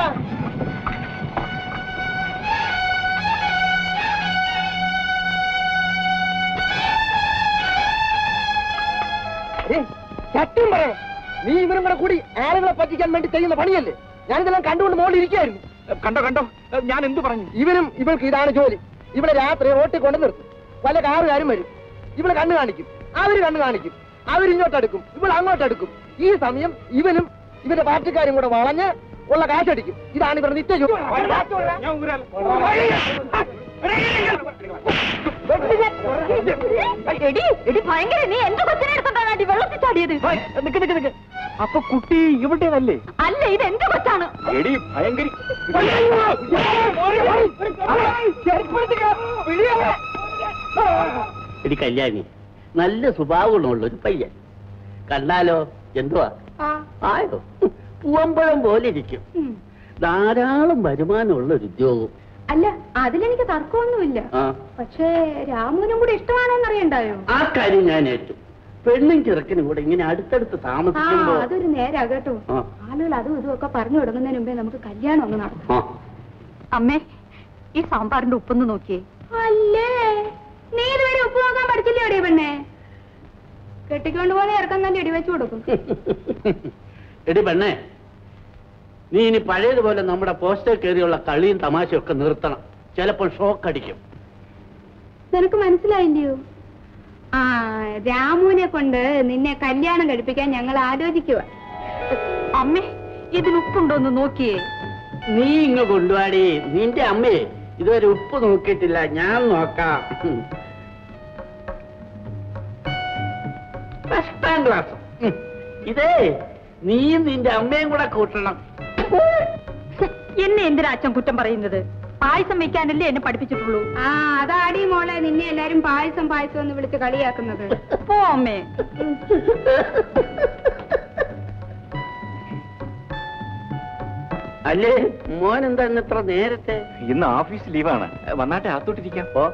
സത്യം പറയാം നീ ഇവരും കൂടെ കൂടി ആളുകളെ പറ്റിക്കാൻ വേണ്ടി ചെയ്യുന്ന പണിയല്ലേ ഞാനിതെല്ലാം കണ്ടുകൊണ്ട് മോളിൽ ഇരിക്കായിരുന്നു കണ്ടോ കണ്ടോ ഞാൻ എന്തു പറഞ്ഞു ഇവരും ഇവൾക്ക് ഇതാണ് ജോലി ഇവിടെ രാത്രി റോട്ടിൽ കൊണ്ടു നിർത്തും പല കാറുകാരും വരും ഇവിടെ കണ്ണ് കാണിക്കും അവര് കണ്ണ് കാണിക്കും അവരിങ്ങോട്ട് അടുക്കും ഇവൾ അങ്ങോട്ട് അടുക്കും ഈ സമയം ഇവനും ഇവന്റെ പാർട്ടിക്കാരും കൂടെ വളഞ്ഞ് ഉള്ള കാശടിക്കും ഇതാണ് ഇവരുടെ നിത്യ ജോലി ഞാൻ ഊരാല. എടി എടി ഭയങ്കര നീ എന്റെ കൊച്ചിനെ എടുത്തോണ്ടാണ് അടി വെള്ളത്തിൽ ചാടിയത് ഹേയ്, നിക്ക് നിക്ക് നിക്ക് അപ്പൊ കുട്ടി ഇവിടേതല്ലേ അല്ല ഇത് എന്റെ കൊച്ചാണ് എടി ഭയങ്കരി എടി കല്യാണി നല്ല സ്വഭാവമുള്ള ഒരു പയ്യൻ കണ്ടാലോ എന്തുവാ ആയോ പൂവമ്പഴം പോലെ ഇരിക്കും ധാരാളം വരുമാനമുള്ള ഒരു ഉദ്യോഗം അല്ല അതിലെനിക്ക് തർക്കമൊന്നുമില്ല ആ പക്ഷേ രാമുവിനും കൂടെ ഇഷ്ടമാണോന്ന് അറിയണ്ടായോ ആ കാര്യം ഞാൻ ഏറ്റു പെണ്ണും ചെറുക്കനും കൂടെ ഇങ്ങനെ അടുത്തടുത്ത് ആ താമസിക്കുമ്പോ അതൊരു നേരാ കേട്ടോ ആ. ആളുകൾ അതും ഇതും ഒക്കെ പറഞ്ഞു തുടങ്ങുന്നതിന് മുമ്പേ നമുക്ക് കല്യാണം ഒന്ന് നടത്താം ആ അമ്മേ ഈ സാമ്പാറിന്റെ ഉപ്പൊന്ന് നോക്കിയേ അല്ലേ നീ ഇതുവരെ ഉപ്പ് നോക്കാൻ പഠിച്ചില്ലേ അടിയ പെണ്ണെ കെട്ടിക്കൊണ്ട് പോലെ ഇറക്കം തന്നെ ഇടിവെച്ചു കൊടുക്കും എടി പെണ്ണേ നീ ഇനി പഴയതുപോലെ നമ്മുടെ പോസ്റ്റർ കയറിയുള്ള കളിയും തമാശയും ഒക്കെ നിർത്തണം ചിലപ്പോൾ ഷോക്ക് അടിക്കും നിനക്ക് മനസ്സിലായില്ലയോ ആ രാമുവിനെ കൊണ്ട് നിന്നെ കല്യാണം കഴിപ്പിക്കാൻ ഞങ്ങൾ ആലോചിക്കുക അമ്മേ ഇതിന് ഉപ്പുണ്ടോന്ന് നോക്കിയേ നീ ഇങ്ങ് കൊണ്ടുവാടി നിന്റെ അമ്മയെ ഇതുവരെ ഉപ്പ് നോക്കിയിട്ടില്ല ഞാൻ നോക്കാം ഉം. ഫസ്റ്റ് ക്ലാസ് ഉം. ഇതേ നീയും നിന്റെ അമ്മയും കൂടെ കൂട്ടണം എന്നെ എന്തിനാ അച്ഛൻ കുറ്റം പറയുന്നത് പായസം വെക്കാനല്ലേ എന്നെ പഠിപ്പിച്ചിട്ടുള്ളൂ ആ അതാടി മോളെ നിന്നെ എല്ലാരും പായസം പായസം എന്ന് വിളിച്ച് കളിയാക്കുന്നത് പോ അമ്മേ അല്ലേ മോൻ എന്താ ഇന്ന് ഇത്ര നേരത്തെ ഇന്ന് ഓഫീസ് ലീവാണ് വന്നാട്ടെ അകത്തോട്ടിരിക്കാം ഓ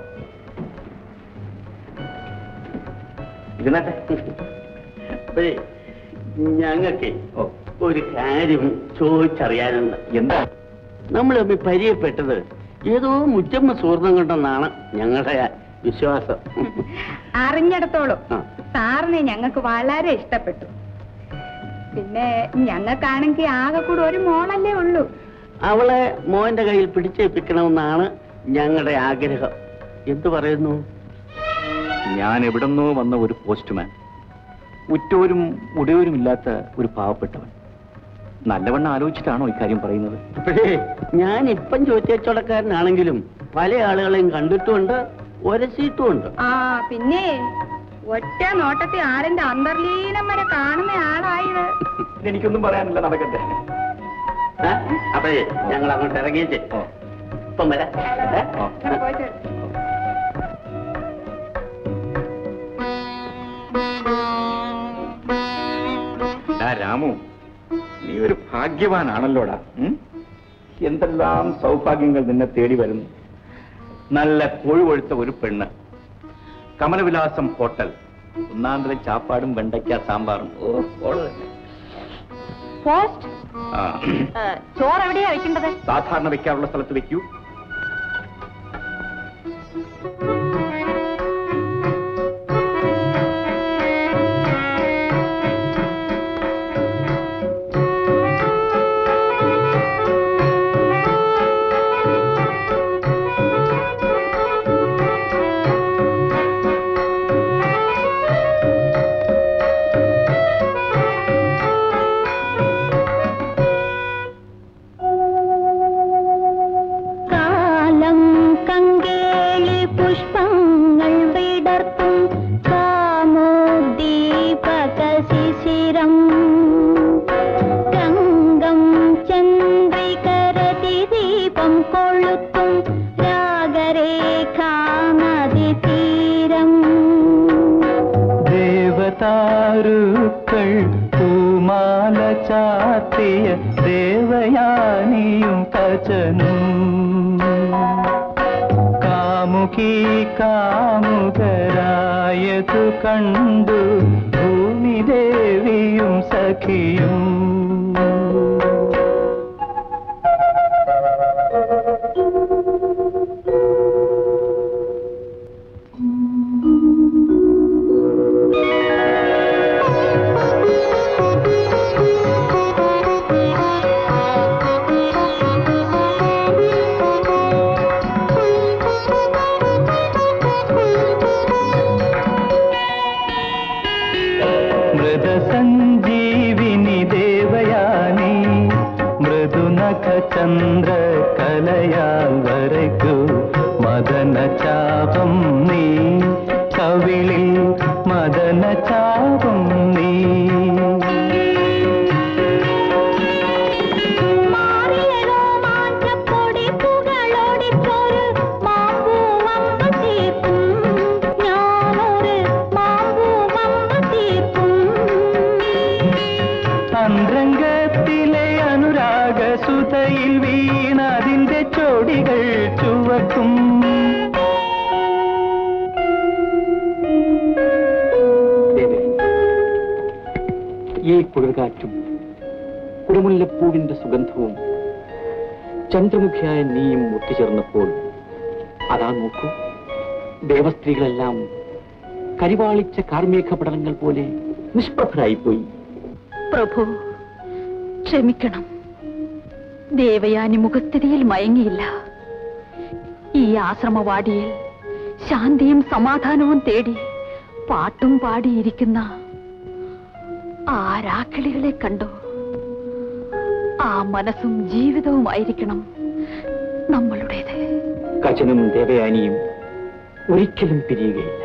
ഇരുന്നാട്ടെ അപ്പേ ഞങ്ങൾക്ക് ഒരു കാര്യം ചോദിച്ചറിയാനുണ്ട് എന്താ നമ്മൾ തമ്മിൽ പരിചയപ്പെട്ടത് ഏതോ മുറ്റമ്മ സുഹൃത്തം കൊണ്ടെന്നാണ് ഞങ്ങളുടെ വിശ്വാസം അറിഞ്ഞിടത്തോളം ആ. സാറിനെ ഞങ്ങൾക്ക് വളരെ ഇഷ്ടപ്പെട്ടു പിന്നെ ഞങ്ങൾക്കാണെങ്കിൽ ആകെ കൂടെ ഒരു മോളല്ലേ ഉള്ളൂ അവളെ മോന്റെ കയ്യിൽ പിടിച്ചേൽപ്പിക്കണമെന്നാണ് ഞങ്ങളുടെ ആഗ്രഹം എന്തു പറയുന്നു ഞാൻ എവിടെന്നോ വന്ന ഒരു പോസ്റ്റ്മാൻ ഉറ്റോരും ഉടയോരും ഇല്ലാത്ത ഒരു പാവപ്പെട്ടവൻ നല്ലവണ്ണം ആലോചിച്ചിട്ടാണോ ഇക്കാര്യം പറയുന്നത് അപ്പോഴേ ഞാൻ ഇപ്പം ചോദിച്ചോടക്കാരനാണെങ്കിലും പല ആളുകളെയും കണ്ടിട്ടുമുണ്ട് ഒരസിയിട്ടുമുണ്ട് ആ പിന്നെ ഒറ്റ നോട്ടത്തിൽ ആളിന്റെ അന്തർലീനം വരെ കാണുന്ന ആളായത് എനിക്കൊന്നും പറയാനില്ല നടക്കട്ടെ ഏ? അപ്പോഴേ ഞങ്ങൾ അങ്ങോട്ട് ഇറങ്ങിയിട്ട് ഇപ്പം വരാം ഏ? ഇങ്ങനെ പോയിട്ട് ആ രാമു നീ ഒരു ഭാഗ്യവാനാണല്ലോടാ ഉം? എന്തെല്ലാം സൗഭാഗ്യങ്ങൾ നിന്നെ തേടി വരുന്നു നല്ല കൊഴുകൊഴുത്ത ഒരു പെണ്ണ് കമലവിലാസം ഹോട്ടൽ ഒന്നാന്തരം ചാപ്പാടും വെണ്ടയ്ക്ക സാമ്പാറും ഓ ഓള് തന്നെ. പോസ്റ്റ് ആ. ചോറ് എവിടെയാ വെക്കേണ്ടത് സാധാരണ വെക്കാറുള്ള സ്ഥലത്ത് വെക്കൂ ആ ചാത്തിയ ദേവയാനിയും കചനും കാമുകി കാമുകരായതു കണ്ടു ഭൂമിദേവിയും സഖിയും മൃദസഞ്ജീവിനി ദേവയാനി മൃദുനഖ ചന്ദ്ര കലയാൽ വരയ്ക്കൂ മദന ചാപം നീ കവിളിൽ മദന ചാപം നീ മാറിയ രോമാഞ്ചപ്പൊടി പുകളോടിച്ചൊരു മാമ്പൂവമ്പ് തീർക്കും. ഞാനൊരു മാമ്പൂവമ്പ് തീർക്കും. അന്തരംഗത്തിലെ അനുരാഗസുതയിൽ വീണതിന്റെ ചോടികൾ ചുവക്കും ദേവേ, ഈ കുളിർകാറ്റും കുടമുല്ലപ്പൂവിന്റെ സുഗന്ധവും ചന്ദ്രമുഖിയായ നീയും ഒത്തുചേർന്നപ്പോൾ അതാ നോക്കൂ ദേവസ്ത്രീകളെല്ലാം കരിവാളിച്ച കാർമേഘ പടലങ്ങൾ പോലെ നിഷ്പ്രഭരായിപ്പോയി പ്രഭു ക്ഷമിക്കണം ദേവയാനി മുഖസ്ഥിതിയിൽ മയങ്ങിയില്ല ഈ ആശ്രമവാടിയിൽ ശാന്തിയും സമാധാനവും തേടി പാട്ടും പാടിയിരിക്കുന്ന ആ രാക്കിളികളെ കണ്ടു ആ മനസ്സും ജീവിതവുമായിരിക്കണം നമ്മളുടേത് കചനും ദേവയാനിയും ഒരിക്കലും പിരിയുകയില്ല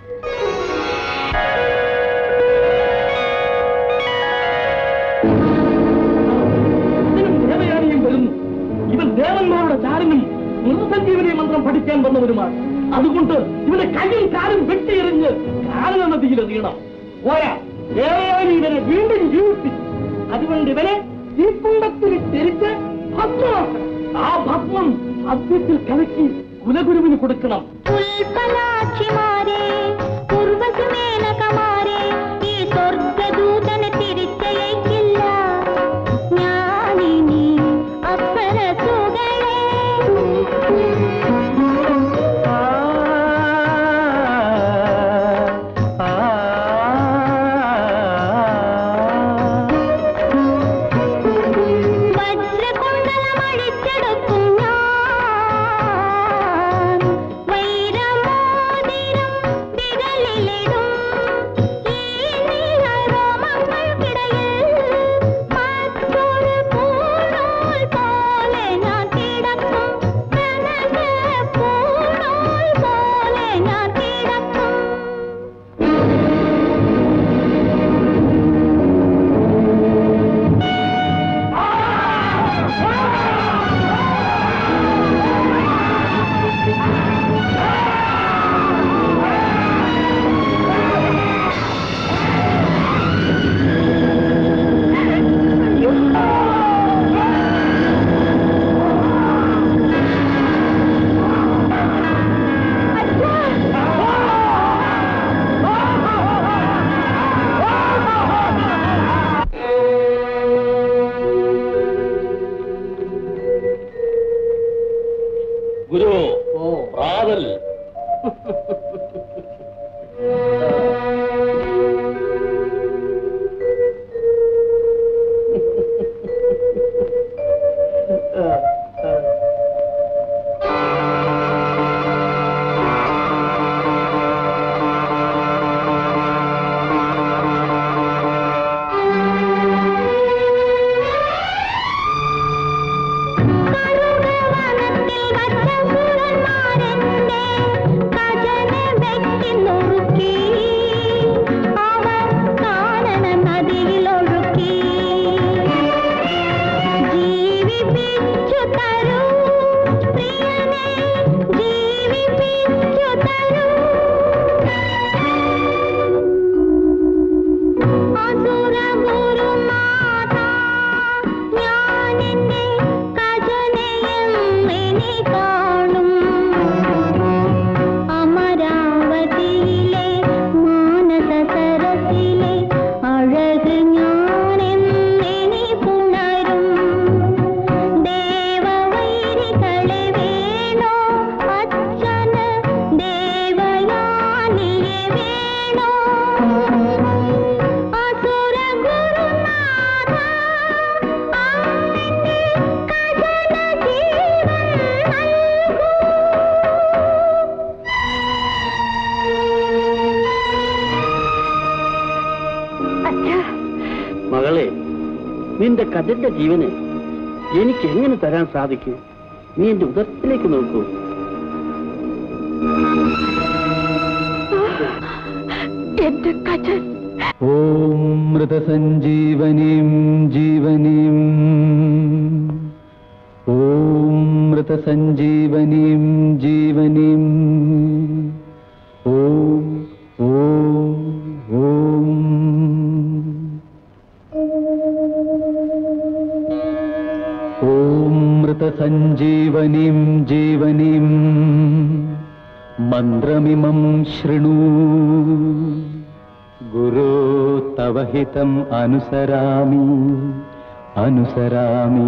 ദേവയാനിയും വരുന്നു ഇവൻ ദേവന്മാരുടെ ചാരനും മൃതസഞ്ജീവനി മന്ത്രം പഠിക്കാൻ വന്നവരുമാണ് അതുകൊണ്ട് ഇവന്റെ കയ്യും കാലും വെട്ടിയെറിഞ്ഞ് കാരണ നദിയിൽ എറിയണം പോരാ ദേവയാനി ഇവനെ വീണ്ടും ജീവിപ്പിച്ചു അതുകൊണ്ട് ഇവനെ ഈ കുണ്ടത്തിൽ തിരിച്ച് ഭസ്മമാക്കണം ആ ഭസ്മം സത്യത്തിൽ കലക്കി കുലഗുരുവിന് കൊടുക്കണം ഉൽപ്പലാക്ഷിമാരെ ഉർവശമേനകമാരെ ഈ സ്വർഗദൂതനെ തിരിച്ചയക്കില്ല ഞാനിനി അപ്സരസുകളെ ആ, ആ, വജ്രകുണ്ടലമഴിച്ചെടുക്കും ഞാൻ വൈരമോതിരം വിരലിലിടും ഈ നീലരോമങ്ങൾക്കിടയിൽ മറ്റൊരു പൂണൂൽ പോലെ ഞാൻ കിടക്കും കനക പൂണൂൽ പോലെ ഞാൻ കിടക്കും ഗുരു പ്രാതൽ കറുകവനത്തിൽ വച്ച സുരന്മാരെന്റെ കജനെ വെട്ടി നുറുക്കി. അവർ കാനന നദിയിലൊഴുക്കി. ജീവിപ്പിച്ചു തരൂ പ്രിയനെ, ജീവിപ്പിച്ചു തരൂ. അസുര ഗുരുനാഥ മകളെ നിന്റെ കഥന്റെ ജീവന് എനിക്ക് എങ്ങനെ തരാൻ സാധിക്കും നീ എന്റെ ഉദരത്തിലേക്ക് നോക്കൂ എന്റെ കജൻ ഓം മൃതസഞ്ജീവനീം ജീവനീം ഓം മൃതസഞ്ജീവനീം ജീവനീം ഓം ഓം ഓം ഓം മൃതസഞ്ജീവനീം ജീവനീം മന്ത്രമിമം ശൃണു ഗുരോ തവ ഹിതം അനുസരാമി അനുസരാമി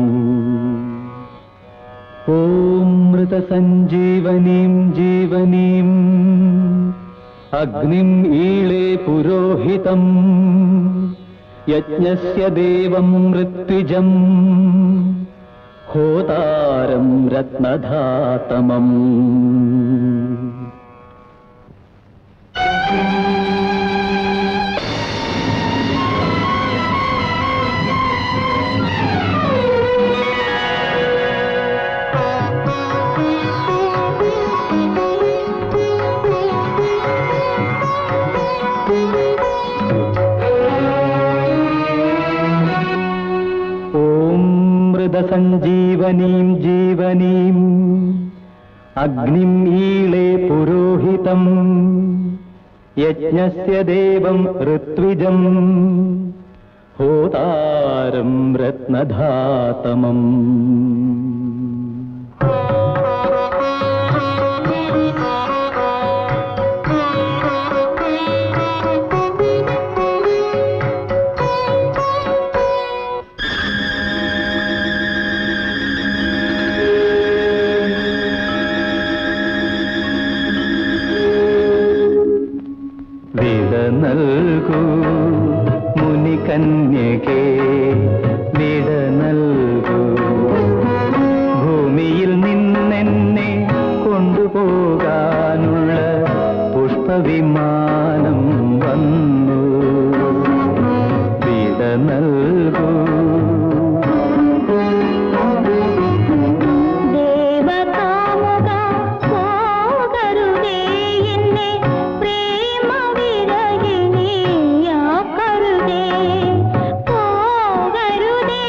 ഓം മൃതസഞ്ജീവനീം ജീവനീം അഗ്നിം ഈളേ പുരോഹിതം യജ്ഞസ്യ ദേവം മൃത്വിജം ഹോതാരം രത്നധാതമം ഓം മൃതസഞ്ജീവനീം ജീവനീം അഗ്നിം ഈളേ പുരോഹിതം യജ്ഞസ്യ ദേവം ഋത്വിജം ഹോതാരം രത്നധാതമം വിട നൽകൂ മുനികന്യകേ വിട നൽകൂ ഭൂമിയിൽ നിന്നെന്നെ കൊണ്ടുപോകാനുള്ള പുഷ്പവിമാനം വന്നു വിട നൽകൂ ദേവകാമുക പോകരുതേ എന്നെ പ്രേമ വിരഹിണിയാക്കരുതേ പോകരുതേ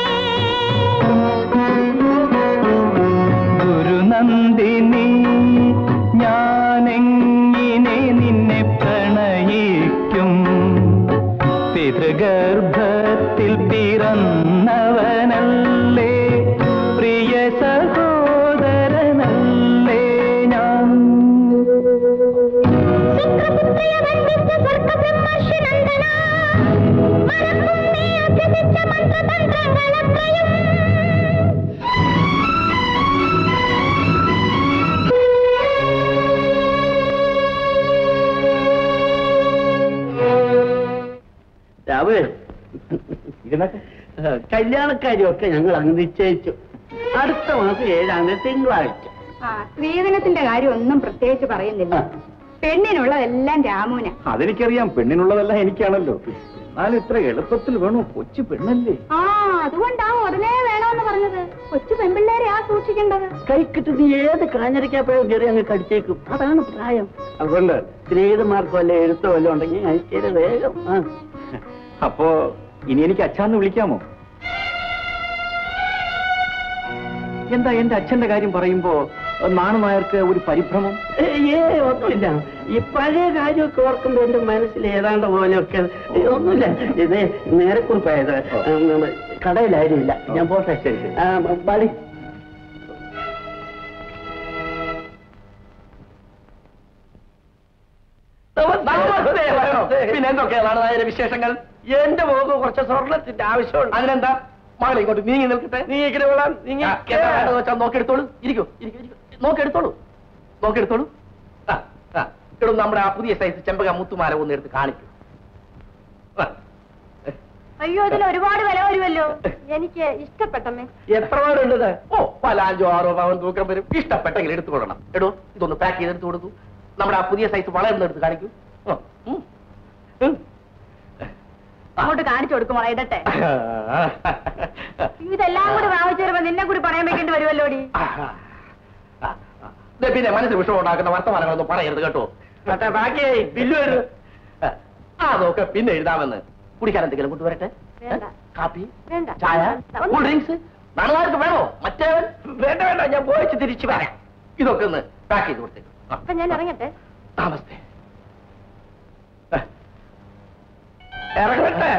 ഗുരുനന്ദിനി ഞാനെങ്ങിനെ നിന്നെ പ്രണയിക്കും പിതൃഗർഭത്തിൽ പിറന്നവനല്ലേ പ്രിയ സഹോദരനല്ലേ ഞാൻ ശുക്രപുത്രിയ വന്ദിച്ച സ്വർഗബ്രഹ്മർഷിനന്ദന മറക്കും നീ അഭ്യസിച്ച മന്ത്രതന്ത്രങ്ങളത്രയും രാവേ കല്യാണക്കാരിയൊക്കെ ഞങ്ങൾ അങ്ങ് നിശ്ചയിച്ചു അടുത്ത മാസം ഏഴാം തീയതി തിങ്കളാഴ്ച ആ സ്ത്രീധനത്തിന്റെ കാര്യം ഒന്നും പ്രത്യേകിച്ച് പറയുന്നില്ല പെണ്ണിനുള്ളതെല്ലാം രാമുന അതെനിക്കറിയാം പെണ്ണിനുള്ളതെല്ലാം എനിക്കാണല്ലോ എന്നാലും ഇത്ര എളുപ്പത്തിൽ വേണോ കൊച്ചു പെണ്ണല്ലേ ആ അതുകൊണ്ടാ ഉടനെ വേണമെന്ന് പറഞ്ഞത് കൊച്ചു പെൺപിള്ളേരെ ആ സൂക്ഷിക്കേണ്ടത് കൈ കിട്ടുന്ന ഏത് കാഞ്ഞിരക്കാപ്പഴം കയറി അങ്ങ് കടിച്ചേക്കും അതാണ് പ്രായം അതുകൊണ്ട് സ്ത്രീതമാർക്ക് വല്ല എഴുത്തോ വല്ല ഉണ്ടെങ്കിൽ അയച്ചേര് വേഗം ആ. അപ്പോ ഇനി എനിക്ക് അച്ഛാന്ന് വിളിക്കാമോ എന്താ എന്റെ അച്ഛന്റെ കാര്യം പറയുമ്പോ നാണു നായർക്ക് ഒരു പരിഭ്രമം ഏ ഏ, ഒന്നുമില്ല ഈ പഴയ കാര്യമൊക്കെ ഓർക്കുമ്പോ എന്റെ മനസ്സിൽ ഏതാണ്ട് പോലെയൊക്കെ ഏ, ഒന്നുമില്ല ഇത് നേരെ കുറിപ്പായത് കടയിലായിരുന്നില്ല ഞാൻ പോട്ടെ ശരി, ശരി. ആ, ബാലി പിന്നെ എന്തൊക്കെയാണ് നായരെ വിശേഷങ്ങൾ എന്റെ മുഖത്ത് കുറച്ച് സ്വർണത്തിന്റെ ആവശ്യമുണ്ട് അതിനെന്താ മകളെ ഇങ്ങോട്ട് നീങ്ങി നിൽക്കട്ടെ നീങ്ങിക്കണ വേളാം നീങ്ങി ആ, എന്താ വേണ്ടത് വെച്ചാൽ നോക്കിയെടുത്തോളൂ ഇരിക്കൂ ഇരിക്കൂ ഇരിക്കൂ. നോക്കിയെടുത്തോളൂ നോക്കിയെടുത്തോളൂ ആ ആ ഇടും നമ്മുടെ ആ പുതിയ സൈസ് ചെമ്പക മുത്തുമാല ഒന്ന് എടുത്ത് കാണിക്കൂ ആ. അയ്യോ ഇതിന് ഒരുപാട് വില വരുമല്ലോ എനിക്ക് ഇഷ്ടപ്പെട്ടമ്മേ എത്ര പാടുണ്ടത് ഓ പല അഞ്ചോ ആറോ പവൻ തൂക്കം വരും ഇഷ്ടപ്പെട്ടെങ്കിൽ എടുത്തുകൊള്ളണം എടോ ഇതൊന്ന് പാക്ക് ചെയ്തെടുത്ത് കൊടുക്കൂ നമ്മുടെ ആ പുതിയ സൈസ് വളർന്ന് എടുത്ത് കാണിക്കൂ ആ, ഉം. ഉം. അങ്ങോട്ട് കാണിച്ചു കൊടുക്കുമോളെ ഇടട്ടെ ഇതെല്ലാം കൂടി വാങ്ങിച്ചു വരുമ്പോ നിന്നെ കൂടി പണയം വെക്കേണ്ടി വരുമല്ലോടി ദേ, പിന്നെ മനസ്സിൽ വിഷമം ഉണ്ടാക്കുന്ന വർത്തമാനങ്ങളൊന്നും പറയരുത് കേട്ടോ മറ്റേ ബാക്കിയായി ബില്ല് വരും അതൊക്കെ പിന്നെ എഴുതാമെന്ന് കുടിക്കാൻ എന്തെങ്കിലും കൊണ്ടുവരട്ടെ വേണ്ട. കാപ്പി വേണ്ട. ചായ ഒന്ന് കൂൾ ഡ്രിങ്ക്സ് നാളുകാർക്ക് വേണോ മറ്റേവൻ വേണ്ട വേണ്ട ഞാൻ പോയിച്ച് തിരിച്ചു വരാം ഇതൊക്കെ ഒന്ന് പാക്ക് ചെയ്ത് കൊടുത്തേക്കും ആ, അപ്പൊ ഞാൻ ഇറങ്ങട്ടെ നമസ്തേ ഇറങ്ങട്ടെ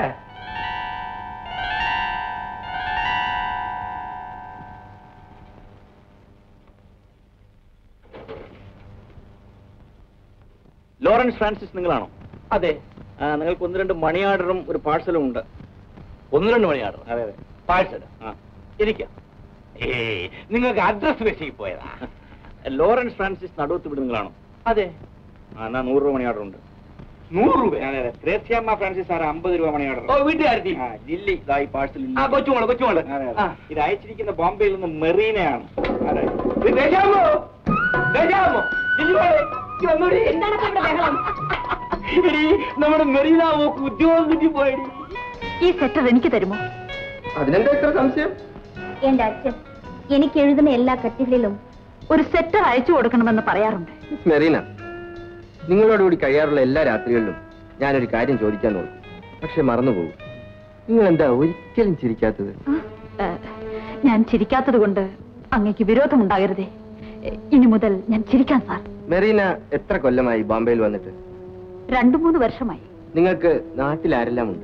ലോറൻസ് ഫ്രാൻസിസ് നിങ്ങളാണോ അതെ ആ, നിങ്ങൾക്ക് ഒന്ന് രണ്ട് മണി ഓർഡറും ഒരു പാഴ്സലും ഉണ്ട് ഒന്ന് രണ്ട് മണി ആടും അതെ അതെ പാഴ്സൽ ആ ഇരിക്കാം ഏയ് നിങ്ങൾക്ക് അഡ്രസ് വെച്ച് പോയതാ ലോറൻസ് ഫ്രാൻസിസ് നടുവത്ത് വീട് നിങ്ങളാണോ അതെ ആ എന്നാ നൂറ് രൂപ മണി ഓർഡർ ഉണ്ട് നൂറ് രൂപ അതെ അതെ ത്രേസ്യാമ്മ ഫ്രാൻസിസ് സാർ അമ്പത് രൂപ മണി ഓർഡർ ഓ വീട്ടുകാരത്തി ആ ലില്ലി ഇതാ ഈ പാഴ്സൽ ആ കൊച്ചുമോള് കൊച്ചുമോള് അതെ ആ. അതെ ഇത് അയച്ചിരിക്കുന്ന ബോംബെയിൽ നിന്ന് മെറീനയാണ് അതെ ഇത് ദേശാമോ ദേശാമോ ലിജുമോളെ, ഇങ്ങ് വന്നോടി. എന്താണ് ഇപ്പൊ ഇവിടെ ബഹളം എടീ, നമ്മുടെ മെറീന മോക്ക് ഉദ്യോഗം കിട്ടി പോയടി ഈ സെറ്റർ എനിക്ക് തരുമോ അതിനെന്താ ഇത്ര സംശയം എന്റെ അച്ഛൻ എനിക്ക് എഴുതുന്ന എല്ലാ കത്തുകളിലും ഒരു സെറ്റർ അയച്ചു കൊടുക്കണമെന്ന് പറയാറുണ്ട് മെറീന നിങ്ങളോടുകൂടി കഴിയാറുള്ള എല്ലാ രാത്രികളിലും ഞാനൊരു കാര്യം ചോദിക്കാൻ നോക്കും പക്ഷെ മറന്നുപോകും നിങ്ങൾ എന്താ ഒരിക്കലും ചിരിക്കാത്തത് ഏ, ഞാൻ ചിരിക്കാത്തത് കൊണ്ട് അങ്ങേക്ക് വിരോധമുണ്ടാകരുതേ ഏ, ഇനി മുതൽ ഞാൻ ചിരിക്കാൻ സാർ മെറീന എത്ര കൊല്ലമായി ബോംബെയിൽ വന്നിട്ട് രണ്ടു മൂന്ന് വർഷമായി നിങ്ങൾക്ക് നാട്ടിൽ ആരെല്ലാം ഉണ്ട്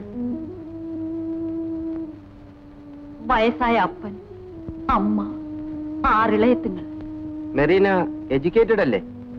വയസ്സായ അപ്പൻ അമ്മ ആറിളയത്തുങ്ങൾ മെറീന എഡ്യൂക്കേറ്റഡ് അല്ലേ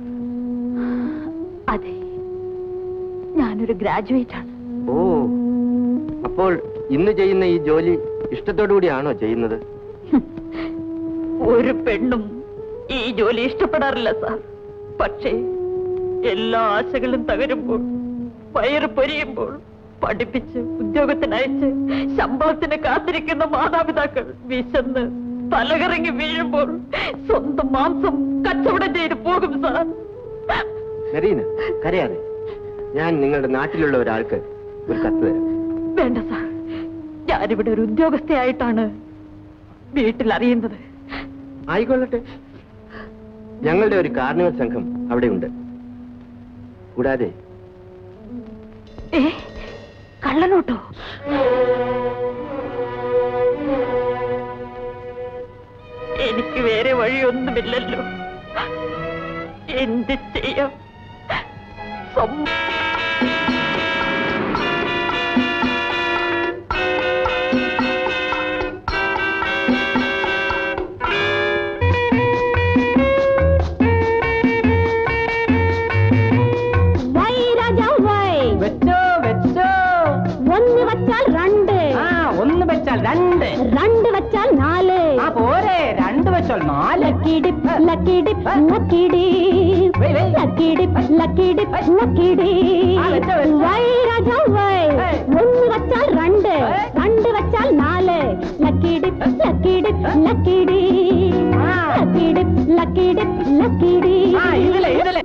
അതെ ഞാനൊരു ഗ്രാജുവേറ്റ് ആണ് ഓ അപ്പോൾ ഇന്ന് ചെയ്യുന്ന ഈ ജോലി ഇഷ്ടത്തോടു കൂടിയാണോ ചെയ്യുന്നത് ഹും. ഒരു പെണ്ണും ഈ ജോലി ഇഷ്ടപ്പെടാറില്ല സാർ പക്ഷേ എല്ലാ ആശകളും തകരുമ്പോൾ വയറ് പൊരിയുമ്പോൾ പഠിപ്പിച്ച് ഉദ്യോഗത്തിനയച്ച് ശമ്പളത്തിന് കാത്തിരിക്കുന്ന മാതാപിതാക്കൾ വിശന്ന് തലകറങ്ങി വീഴുമ്പോൾ സ്വന്തം മാംസം കച്ചവടം ചെയ്ത് പോകും സാർ മെറീന കരയാതെ ഞാൻ നിങ്ങളുടെ നാട്ടിലുള്ള ഒരാൾക്ക് ഒരു കത്ത് തരാം വേണ്ട സാർ ഞാനിവിടെ ഒരു ഉദ്യോഗസ്ഥയായിട്ടാണ് വീട്ടിൽ അറിയുന്നത് ആയിക്കൊള്ളട്ടെ ഞങ്ങളുടെ ഒരു കാർണിവൽ സംഘം അവിടെ ഉണ്ട് കൂടാതെ ഏ കള്ളനോട്ടോ എനിക്ക് വേറെ വഴിയൊന്നുമില്ലല്ലോ എന്ത് ചെയ്യാം സ്വന്തം വൈ രാജാ വൈ വെച്ചോ വെച്ചോ ഒന്ന് വച്ചാൽ രണ്ട് ആ ഒന്ന് വെച്ചാൽ രണ്ട് രണ്ട് വച്ചാൽ നാല് ആ പോരെ രണ്ട് വെച്ചാൽ നാല് lucky dip lucky dip lucky dip വെയ്, വെയ്. Lucky dip lucky dip lucky ആ, വെച്ചോ, വെച്ചോ. ഡിപ്പ് വൈ രാജാ വൈ ഏയ്. ഒന്ന് വച്ചാൽ രണ്ട് ഏയ്. രണ്ട് വച്ചാൽ നാല് lucky dip lucky dip lucky dip ആ. Lucky dip lucky dip lucky ആ ഡിപ്പ് ഇതിലെ ഇതിലെ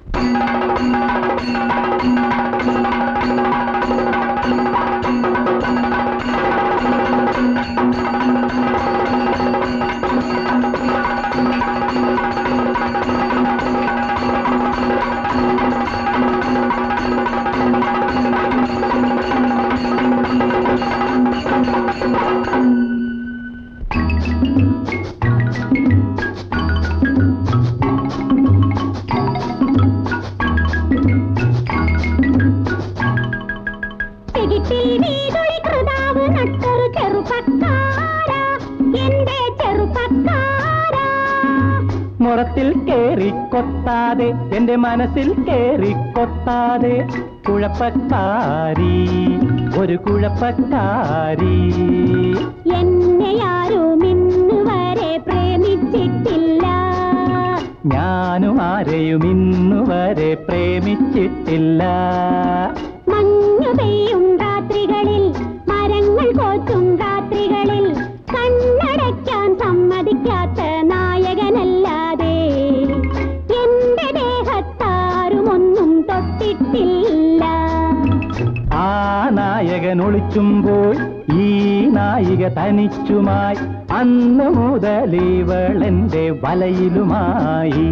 തികിട്ടിൽ വീതൊളി കൃതാവ് നട്ടൊരു ചെറുപ്പക്കാര എന്റെ ചെറുപ്പക്കാര മുറത്തിൽ കേറി കൊത്താതെ എന്റെ മനസ്സിൽ കേറി കൊത്താതെ കുഴപ്പക്കാരി ഒരു കുഴപ്പക്കാരി എന്നെ ആരും ഇന്ന് വരെ പ്രേമിച്ചിട്ടില്ല ഞാനും ആരെയും ഇന്നുവരെ പ്രേമിച്ചിട്ടില്ല മഞ്ഞു പെയ്യും രാത്രികളിൽ മരങ്ങൾ കോച്ചും രാത്രികളിൽ കണ്ണടയ്ക്കാൻ സമ്മതിക്കാത്ത നായകനല്ലാതെ എന്റെ ദേഹത്താരും ഒന്നും തൊട്ടിട്ടില്ല ആ നായകൻ ഒളി തെറിച്ചുമ്പോൾ ഈ നായിക തനിച്ചുമായി അന്ന് മുതൽ ഇവളെന്റെ വലയിലുമായി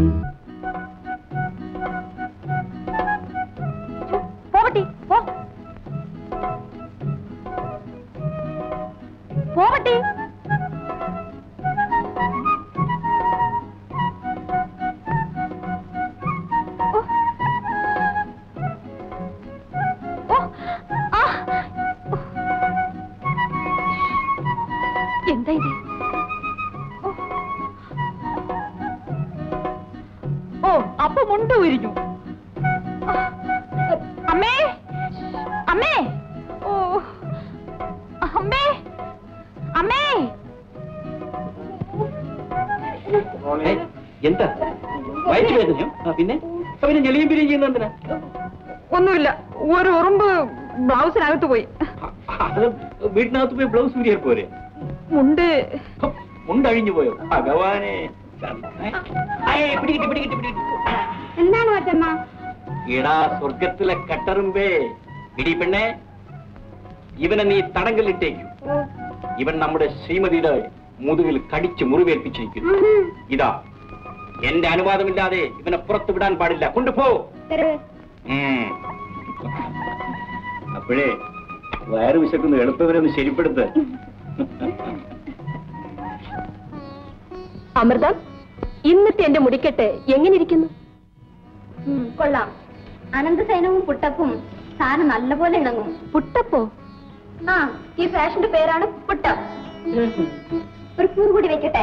പോവട്ടി പോ പോവട്ടി ഓ. ഓ. ആ. എന്താ ഇത് ഓ. ഓ അപ്പൊ മുണ്ട് ഉരിഞ്ഞു അമ്മേ അമ്മേ ഓ അമ്മേ അമ്മേ എന്താ വയറ്റ് വേദനയോ ആ, പിന്നെ ആ, പിന്നെ ഞെളിയും പിരിയും ചെയ്യുന്ന എന്തിനാ ഒന്നുമില്ല ഒരു ഉറുമ്പ് ബ്ലൗസിനകത്ത് പോയി അത് വീട്ടിനകത്ത് പോയി ബ്ലൗസ് ഊരിയാൽ പോരെ മുണ്ട് ഉണ്ടഴിഞ്ഞു പോയോ ഭഗവാനെ ഏ? ആയ്, പിടികിട്ടി പിടികിട്ടി പിടികിട്ടി എന്താണ് മറ്റമ്മ എടാ സ്വർഗത്തിലെ കട്ടറുമ്പേ ഇടി പെണ്ണെ ഇവനെ നീ തടങ്കലിട്ടേക്കു ഇവൻ നമ്മുടെ ശ്രീമതിയുടെ മുതുകിൽ കടിച്ച് മുറിവേൽപ്പിച്ചിരിക്കുന്നു ഇതാ എന്റെ അനുവാദമില്ലാതെ ഇവനെ പുറത്തു വിടാൻ പാടില്ല കൊണ്ടുപോ ഉം. അപ്പോഴേ വയറ് വിശക്കുന്നു എളുപ്പവരെ ഒന്ന് ശരിപ്പെടുത്ത് അമൃതം ഇന്നത്തെ എന്റെ മുടിക്കെട്ട് എങ്ങനെ ഇരിക്കുന്നു കൊള്ളാം അനന്തസേനവും പുട്ടപ്പും സാറ് നല്ലപോലെ ഇണങ്ങും പുട്ടപ്പോ ആ ഈ ഫാഷന്റെ പേരാണ് പുട്ടം ഒരു പൂർ കൂടി വെക്കട്ടെ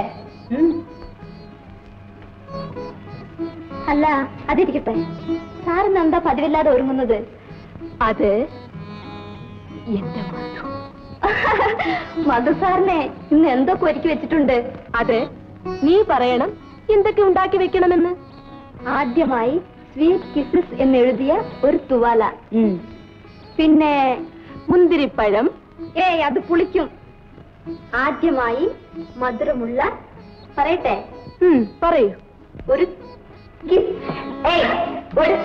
അല്ല അതിരിക്കട്ടെ സാറിന് എന്താ പതിവില്ലാതെ ഒരുങ്ങുന്നത് അത് എന്റെ മധു മധു സാറിനെ ഇന്ന് എന്തൊക്കെ ഒരുക്കി വെച്ചിട്ടുണ്ട് അത് നീ പറയണം എന്തൊക്കെ ഉണ്ടാക്കി വെക്കണമെന്ന് ആദ്യമായി സ്വീറ്റ് കിസസ് എന്നെഴുതിയ ഒരു തുവാല പിന്നെ മുന്തിരിപ്പഴം ഏയ് അത് പുളിക്കും ആദ്യമായി മധുരമുള്ള പറയട്ടെ ഉം, പറയൂ ഒരു കിസ് ഏയ് ഒരു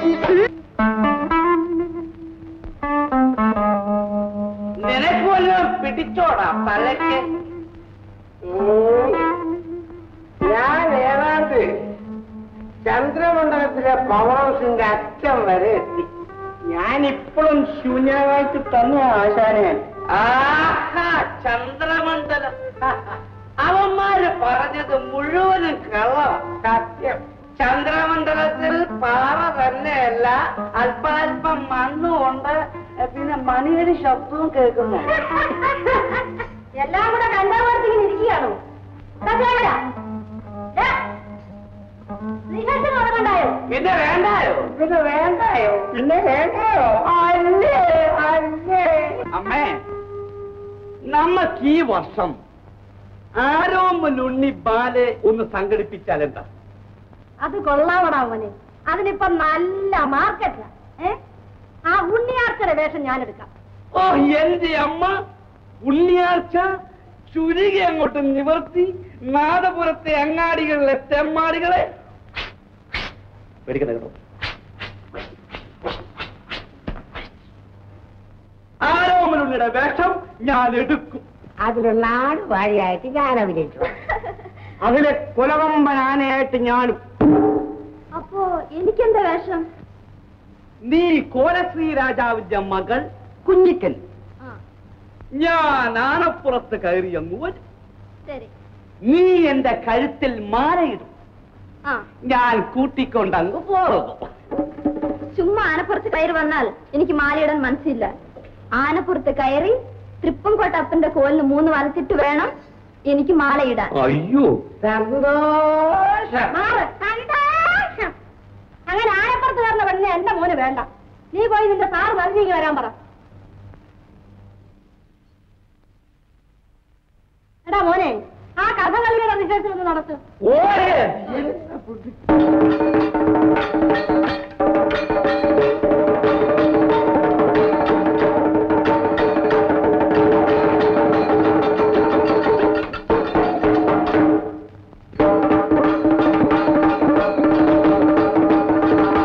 നിനക്ക് വല്ലതും പിടിച്ചോടാ തലയ്ക്ക് ഉം. ഞാൻ ഏതാണ്ട് ചന്ദ്രമണ്ഡലത്തിലെ പവർ ഹൗസിന്റെ അറ്റം വരെ എത്തി ഞാൻ ഇപ്പോഴും ശൂന്യമായിട്ട് തന്നെ ആശാനെ ആഹാ ചന്ദ്രമണ്ഡലം അവന്മാര് പറഞ്ഞത് മുഴുവനും കള്ളം സത്യം ചന്ദ്രമണ്ഡലത്തിൽ പാറ തന്നെയല്ല അല്പാൽപ്പം മണ്ണുകൊണ്ട് പിന്നെ മണിയുടെ ശബ്ദവും കേൾക്കുന്നു എല്ലാം കൂടെ കണ്ടാവർത്തിങ്ങനെ ഇരിക്കുകയാണോ ദാ ക്യാമറ. ദാ. റിഹേഴ്സൽ നടക്കണ്ടായോ പിന്നെ വേണ്ടായോ പിന്നെ വേണ്ടായോ പിന്നെ വേണ്ടായോ അല്ലേ അല്ലേ അമ്മേ നമുക്ക് ഈ വർഷം ആരോമലുണ്ണി ബാലെ ഒന്ന് സംഘടിപ്പിച്ചാൽ എന്താ അത് കൊള്ളാവടാ മോനെ അതിനിപ്പോ നല്ല മാർക്കറ്റാ ഏ ആ ഉണ്ണിയാർച്ചയുടെ വേഷം ഞാൻ എടുക്കാം ഓ എന്റെ അമ്മ ഉണ്ണിയാഴ്ച ചുരുകി അങ്ങോട്ട് നിവർത്തി നാദപുരത്തെ അങ്ങാടികളിലെ തെമ്മാടികളെ പേടിക്കണ്ട കേട്ടോ ആരോമലുണ്ണിയുടെ വേഷം ഞാൻ എടുക്കും അതിലുള്ള ആടുവാഴിയായിട്ട് ഞാൻ അഭിനയിച്ചു അതിലെ കുലകമ്പൻ ആനയായിട്ട് ഞാനും അപ്പോ എനിക്കെന്താ വേഷം നീ കോലശ്രീ രാജാവിന്റെ മകൾ കുഞ്ഞിക്കൻ ഞാൻ ആനപ്പുറത്ത് കയറിയെന്നു വരും ശരി നീ എന്റെ കഴുത്തിൽ മാലയിടും ആ ഞാൻ കൂട്ടിക്കൊണ്ടങ്ങ് പോകും ചുമ്മാ ആനപ്പുറത്ത് കയറി വന്നാൽ എനിക്ക് മാലയിടാൻ മനസ്സില്ല ആനപ്പുറത്ത് കയറി തൃപ്പംകോട്ടപ്പന്റെ കോലിന് മൂന്ന് വലത്തിട്ട് വേണം എനിക്ക് മാലയിടാൻ അയ്യോ സന്തോഷം മാറ്. സന്തോഷം. അങ്ങനെ ആനപ്പുറത്ത് കയറുന്ന പെണ്ണിനെ എന്റെ മോന് വേണ്ട നീ പോയി നിന്റെ സാറ് മറിഞ്ഞേക്ക് വരാൻ പറ എടാ മോനെ ആ കഥകളിയുടെ വിശേഷം ഒന്ന് നടത്തു ഓരേ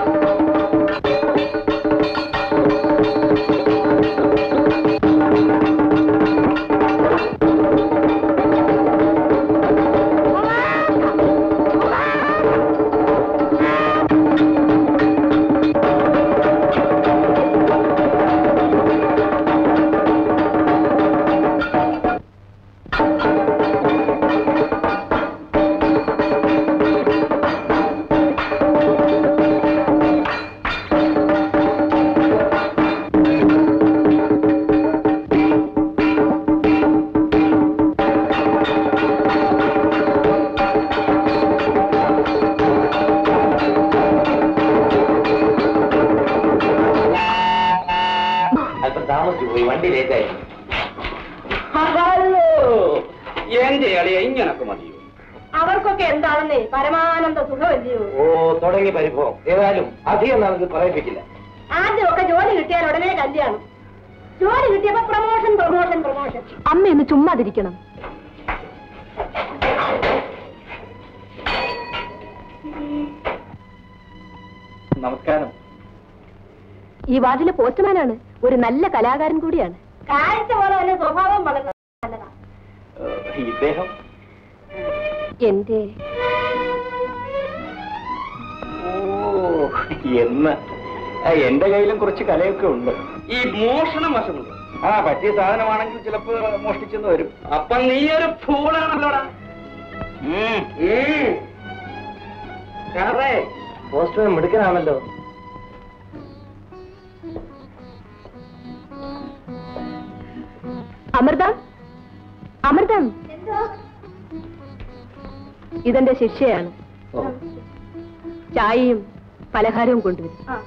ആ ഇങ്ങനൊക്കെ മതിയോ അവർക്കൊക്കെ എന്താണെന്നേ പരമാനന്ദ സുഖമല്ലയോ ഓ തുടങ്ങി പരിഭവം ഏതായാലും അധികം നമുക്ക് പറയിപ്പിക്കില്ല ആദ്യമൊക്കെ ജോലി കിട്ടിയാൽ ഉടനെ കല്യാണം ജോലി കിട്ടിയപ്പോ പ്രൊമോഷൻ പ്രൊമോഷൻ പ്രൊമോഷൻ അമ്മ ഒന്ന് ചുമ്മാതിരിക്കണം നമസ്കാരം ഈ വാർഡിലെ പോസ്റ്റ്മാനാണ് ഒരു നല്ല കലാകാരൻ കൂടിയാണ് കാഴ്ച പോലെ തന്നെ സ്വഭാവം വളരെ നല്ലതാ ഇദ്ദേഹം എന്റെ ഓ എന്ന് ആ, എന്റെ കയ്യിലും കുറച്ച് കലയൊക്കെ ഉണ്ട് ഈ മോഷണം വശമുണ്ട് ആ പറ്റിയ സാധനമാണെങ്കിൽ ചിലപ്പോ മോഷ്ടിച്ചെന്ന് വരും അപ്പൊ നീ ഒരു ഫൂളാണല്ലോടാ ഉം. ഉം. സാറേ പോസ്റ്റ്മാൻ മിടുക്കനാണല്ലോ അമൃതം അമൃതം എന്തോ ഇതെന്റെ ശിക്ഷയാണ് ഓ ചായയും പലഹാരവും കൊണ്ടുവരും ആ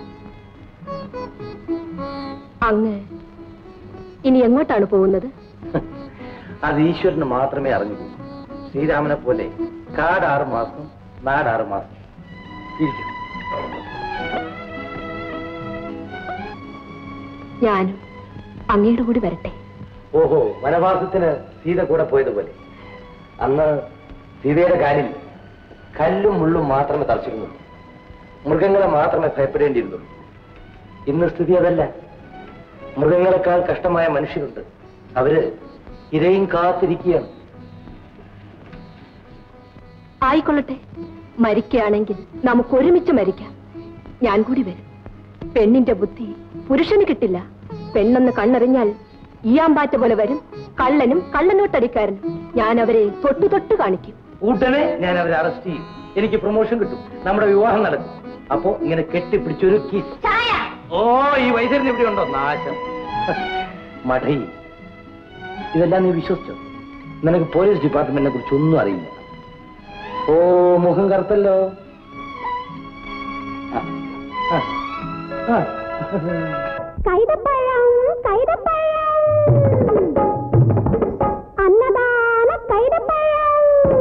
അങ്ങ് ഇനി എങ്ങോട്ടാണ് പോകുന്നത് അത് ഈശ്വരന് മാത്രമേ അറിഞ്ഞു ശ്രീരാമനെ പോലെ കാടാറ് മാസം നാടാറ് മാസം ഇരിക്കും ഞാനും അങ്ങയുടെ കൂടി വരട്ടെ ഓഹോ വനവാസത്തിന് സീത കൂടെ പോയതുപോലെ അന്ന് സീതയുടെ കാലിൽ കല്ലും മുള്ളും മാത്രമേ തറച്ചിരുന്നുള്ളൂ മൃഗങ്ങളെ മാത്രമേ ഭയപ്പെടേണ്ടിയിരുന്നുള്ളൂ ഇന്ന് സ്ഥിതി അതല്ല മൃഗങ്ങളെക്കാൾ കഷ്ടമായ മനുഷ്യരുണ്ട് അവര് ഇരയും കാത്തിരിക്കുകയാണ് ആയിക്കൊള്ളട്ടെ മരിക്കുകയാണെങ്കിൽ നമുക്ക് ഒരുമിച്ച് മരിക്കാം ഞാൻ കൂടി വരും പെണ്ണിന്റെ ബുദ്ധി പുരുഷന് കിട്ടില്ല പെണ്ണെന്ന് കണ്ണറിഞ്ഞാൽ ഈയാമ്പാറ്റ പോലെ വരും കള്ളനും കള്ളനോട്ടടിക്കാരനും ഞാൻ അവരെ തൊട്ടു തൊട്ട് കാണിക്കും ഉടനെ ഞാൻ അവരെ അറസ്റ്റ് ചെയ്യും എനിക്ക് പ്രൊമോഷൻ കിട്ടും നമ്മുടെ വിവാഹം നടക്കും അപ്പോ ഇങ്ങനെ കെട്ടിപ്പിടിച്ചൊരു കിസ് ചായ ഓ ഈ വൈദ്യരൻ ഇവിടെ ഉണ്ടോ നാശം മഠി ഇതെല്ലാം നീ വിശ്വസിച്ചോ നിനക്ക് പോലീസ് ഡിപ്പാർട്ട്മെന്റിനെ കുറിച്ച് ഒന്നും അറിയില്ല ഓ മുഖം കറുത്തല്ലോ ആ, ആ, ആ. കൈതപ്പഴം കൈതപ്പഴം അന്നദാന കൈതപ്പഴം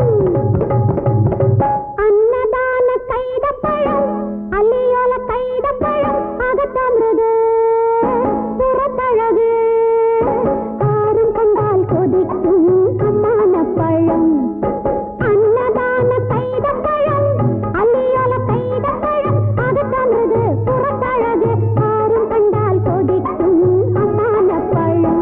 അന്നദാന കൈതപ്പഴം അല്ലിയോല കൈതപ്പഴം അകത്തമൃത് പുറത്തഴക് ആരും കണ്ടാൽ കൊതിക്കും അമ്മാനപ്പഴം അന്നദാന കൈതപ്പഴം അല്ലിയോല കൈതപ്പഴം അകത്തമൃത് പുറത്തഴക് ആരും കണ്ടാൽ കൊതിക്കും അമ്മാനപ്പഴം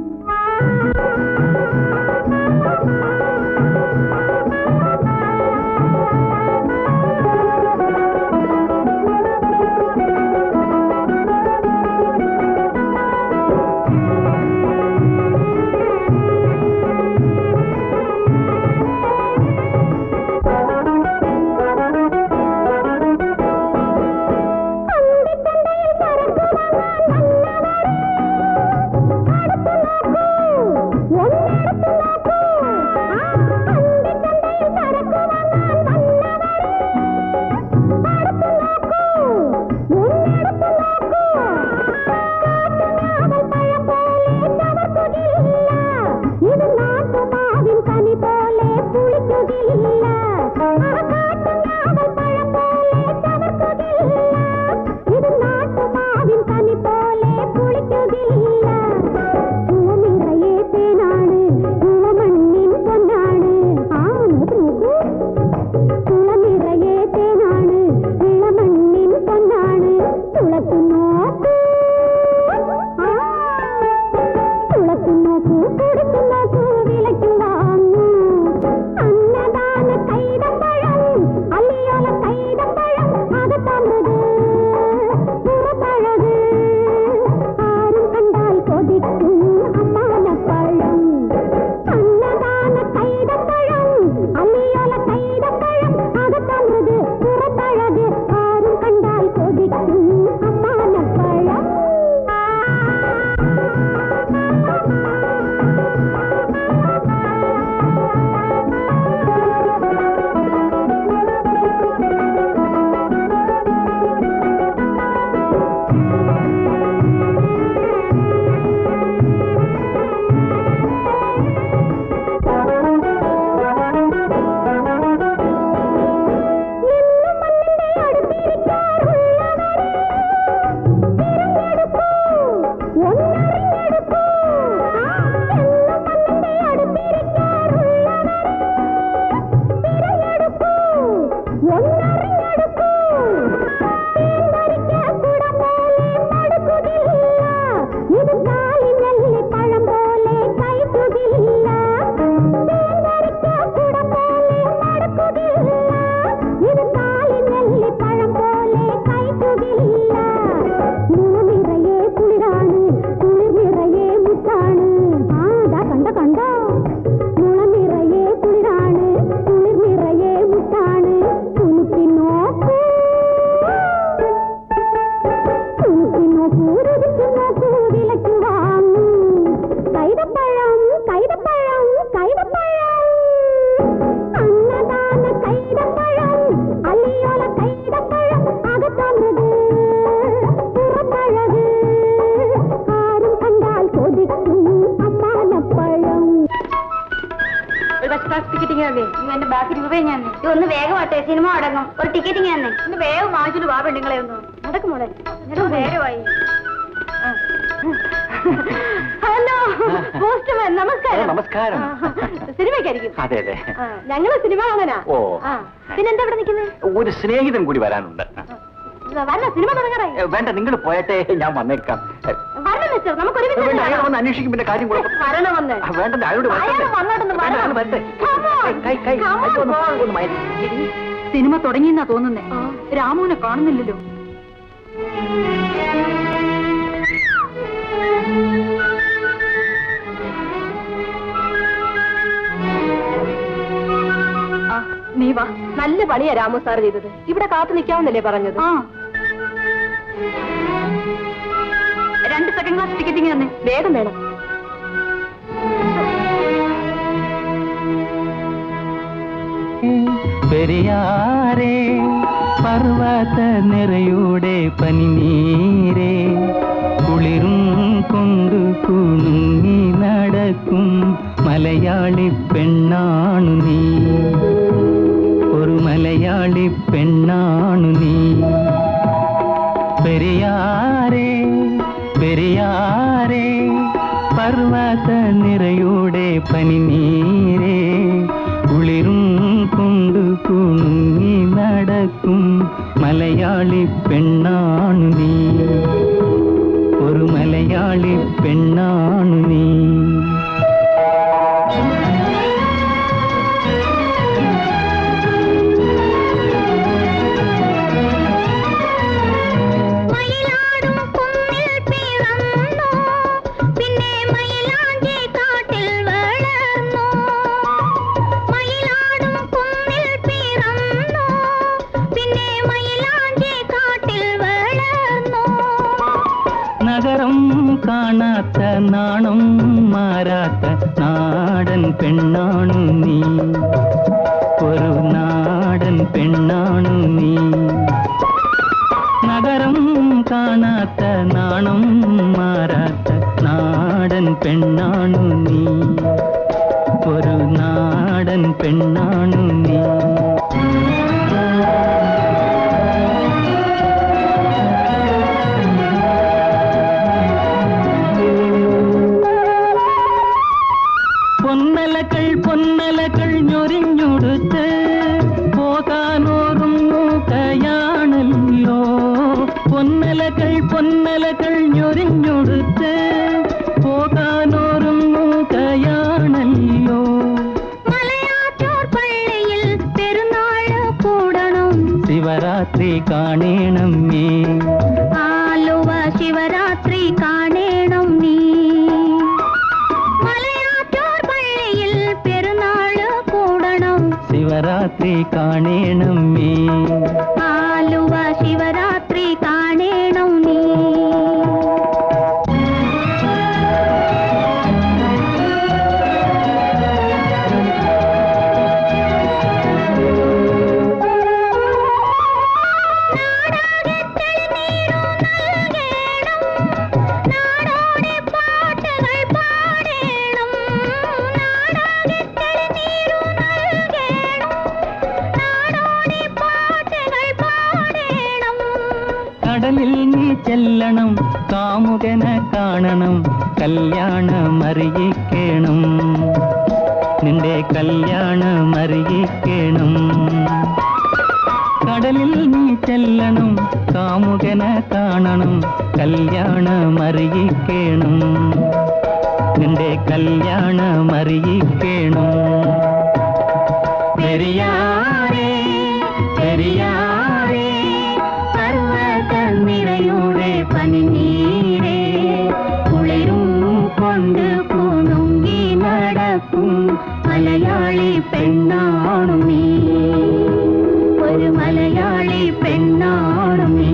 അന്തിച്ചന്തയിൽ ചരക്ക് വാങ്ങാൻ വന്നവരെ അടുത്ത് നോക്കൂ ഒന്നെടുത്ത് നോക്കൂ ആ അന്തിച്ചന്തയിൽ ചരക്ക് വാങ്ങാൻ വന്നവരെ അടുത്ത് നോക്കൂ ഒന്നെടുത്ത് നോക്കൂ കാട്ടുനാവൽ പഴം പോലെ ചവർക്കുകയില്ല ഇത് നാട്ടുമാവിൻ കനി പോലെ പുളിക്കുകയില്ല ആ കാട്ടുനാവൽ പഴം പോലെ ചവർക്കുകയില്ല ഇത് നാട്ടുമാവിൻ കനി പോലെ പുളിക്കുകയില്ല പൂനിറയെ തേനാണ് പൂമണ്ണിൻ പൊന്നാണ് ആ നോക്കൂ നോക്കൂ കുളനിറയെ തേനാണ് ഇളമണ്ണിൻ പൊന്നാണ് തുളത്തു നോക്കൂ ആ, തുളത്തു നോക്കൂ കൊടുത്തു നോക്കൂ വിലയ്ക്ക് വാങ്ങൂ അന്നദാന കൈതപ്പഴം അല്ലിയോല കൈതപ്പഴം അകത്തമൃത് പുറത്തഴക് ആരും കണ്ടാൽ കൊതിക്കും അമ്മാനപ്പഴം അന്നദാന കൈതപ്പഴം അല്ലിയോല കൈതപ്പഴം അകത്തമൃത് പുറത്തഴക് ആരും കണ്ടാൽ കൊതിക്കും അമ്മാനപ്പഴം ക്ലാസ് ടിക്കറ്റിംഗ് അല്ലേ എന്റെ ബാക്കി രൂപയെ ഞാൻ ഒന്ന് വേഗം ആട്ടെ സിനിമ അടങ്ങും ഒരു ടിക്കറ്റിംഗ് തന്നെ ഒന്ന് വേഗം വാങ്ങിച്ചിട്ട് വാ പെണ്ണുങ്ങളെ ഒന്ന് നടക്കും മോളെ നേരമായി ഹലോ പോസ്റ്റ്മാൻ നമസ്കാരം നമസ്കാരം. സിനിമയ്ക്കായിരിക്കും അതെ അതെ ആ, ഞങ്ങള് സിനിമ കാണാനാ ഓ. ആ പിന്നെന്താ ഇവിടെ നിൽക്കുന്നത് ഒരു സ്നേഹിതൻ കൂടി വരാനുണ്ട് വരണ സിനിമ തുടങ്ങാറായി ഏ, വേണ്ട നിങ്ങൾ പോയട്ടെ ഞാൻ വന്നേക്കാം ഏ, വരണം മിസ്റ്റർ നമുക്ക് ഒരുമിച്ച് വേണ്ട, അയാൾ കാണാം. വന്ന് അന്വേഷിക്കും പിന്നെ കാര്യം കുഴപ്പം വരണമെന്ന് ആ, വേണ്ട അയാളോട് വരട്ടെ. അയാൾ വന്നോട്ടൊന്ന് വേണ്ട, അയാൾ വരണം. വരട്ടെ. Come on. കൈ, കൈ, Come on, അയ്യോ, ഒന്ന് boy. ഒന്ന് മയക്കി. സിനിമ തുടങ്ങിയെന്നാ തോന്നുന്നേ രാമുവിനെ കാണുന്നില്ലല്ലോ നീ വാ നല്ല പണിയാ രാമു സാർ ചെയ്തത് ഇവിടെ കാത്തു നിൽക്കാമെന്നല്ലേ പറഞ്ഞത് ആ രണ്ട് സെക്കൻഡ് ക്ലാസ് ടിക്കറ്റിംഗ് തന്നെ വേഗം വേണം പെരിയാരേ പർവ്വത നിറയുടെ പനിനീരേ കുളിരും കൊണ്ടു കുണുങ്ങി നടക്കും മലയാളി പെണ്ണാണു നീ ഒരു മലയാളി പെണ്ണാണു നീ പെരിയാരേ പെരിയാരേ പർവ്വത നിറയുടെ പനിനീരേ കുളിരും കൊണ്ടു കുണുങ്ങി നടക്കും മലയാളി പെണ്ണാണു നീ ഒരു മലയാളി പെണ്ണാണു നീ മയിലാടും കുന്നിൽ പിറന്നു പിന്നെ മയിലാഞ്ചി കാട്ടിൽ വളർന്നു മയിലാടും കുന്നിൽ പിറന്നു പിന്നെ മയിലാഞ്ചി കാട്ടിൽ വളർന്നു നഗരം കാണാത്ത നാണം മാറാത്ത നാടൻ പെണ്ണാണു നീ ഒരു നാടൻ പെണ്ണാണു നീ നഗരം കാണാത്ത നാണം മാറാത്ത നാടൻ പെണ്ണാണു നീ ഒരു നാടൻ പെണ്ണാണു നീ പൊന്നലകൾ പൊന്നലകൾ ഞൊരിഞ്ഞൊടുത്ത് പോകാനോറും മൂക്കയാണല്ലോ പൊന്നലകൾ പൊന്നലകൾ ഞൊരിഞ്ഞൊടുത്ത് പോകാനോറും മൂക്കയാണല്ലോ മലയാറ്റൂർ പള്ളിയിൽ പെരുന്നാള് കൂടണം ശിവരാത്രി കാണേണമേ ആലുവ ശിവരാത്രി കാണേണം നീ മലയാറ്റൂർ പള്ളിയിൽ പെരുന്നാള് കൂടണം ശിവരാത്രി കാണേണമേ ആലുവ ശിവരാത്രി കാണേണം നീ നാടോടി പാട്ടുകൾ പാടേണം നാടാകെ തെളിനീരു നൽകേണം നാടോടി പാട്ടുകൾ പാടേണം കടലിൽ നീ ചെല്ലണം കാമുകനെ കാണണം കല്യാണം അറിയിക്കണം നിന്റെ കല്യാണം അറിയിക്കണം കടലിൽ നീ ചെല്ലണം കാമുകനെ കാണണം കല്യാണം അറിയിക്കണം നിന്റെ കല്യാണം അറിയിക്കണം പെരിയാരേ പെരിയാരേ പർവ്വത നിറയുടെ പനിനീരേ കുളിരും കൊണ്ട് കുണുങ്ങി നടക്കും മലയാളി പെണ്ണാണു നീ ഒരു മലയാളി പെണ്ണാണു നീ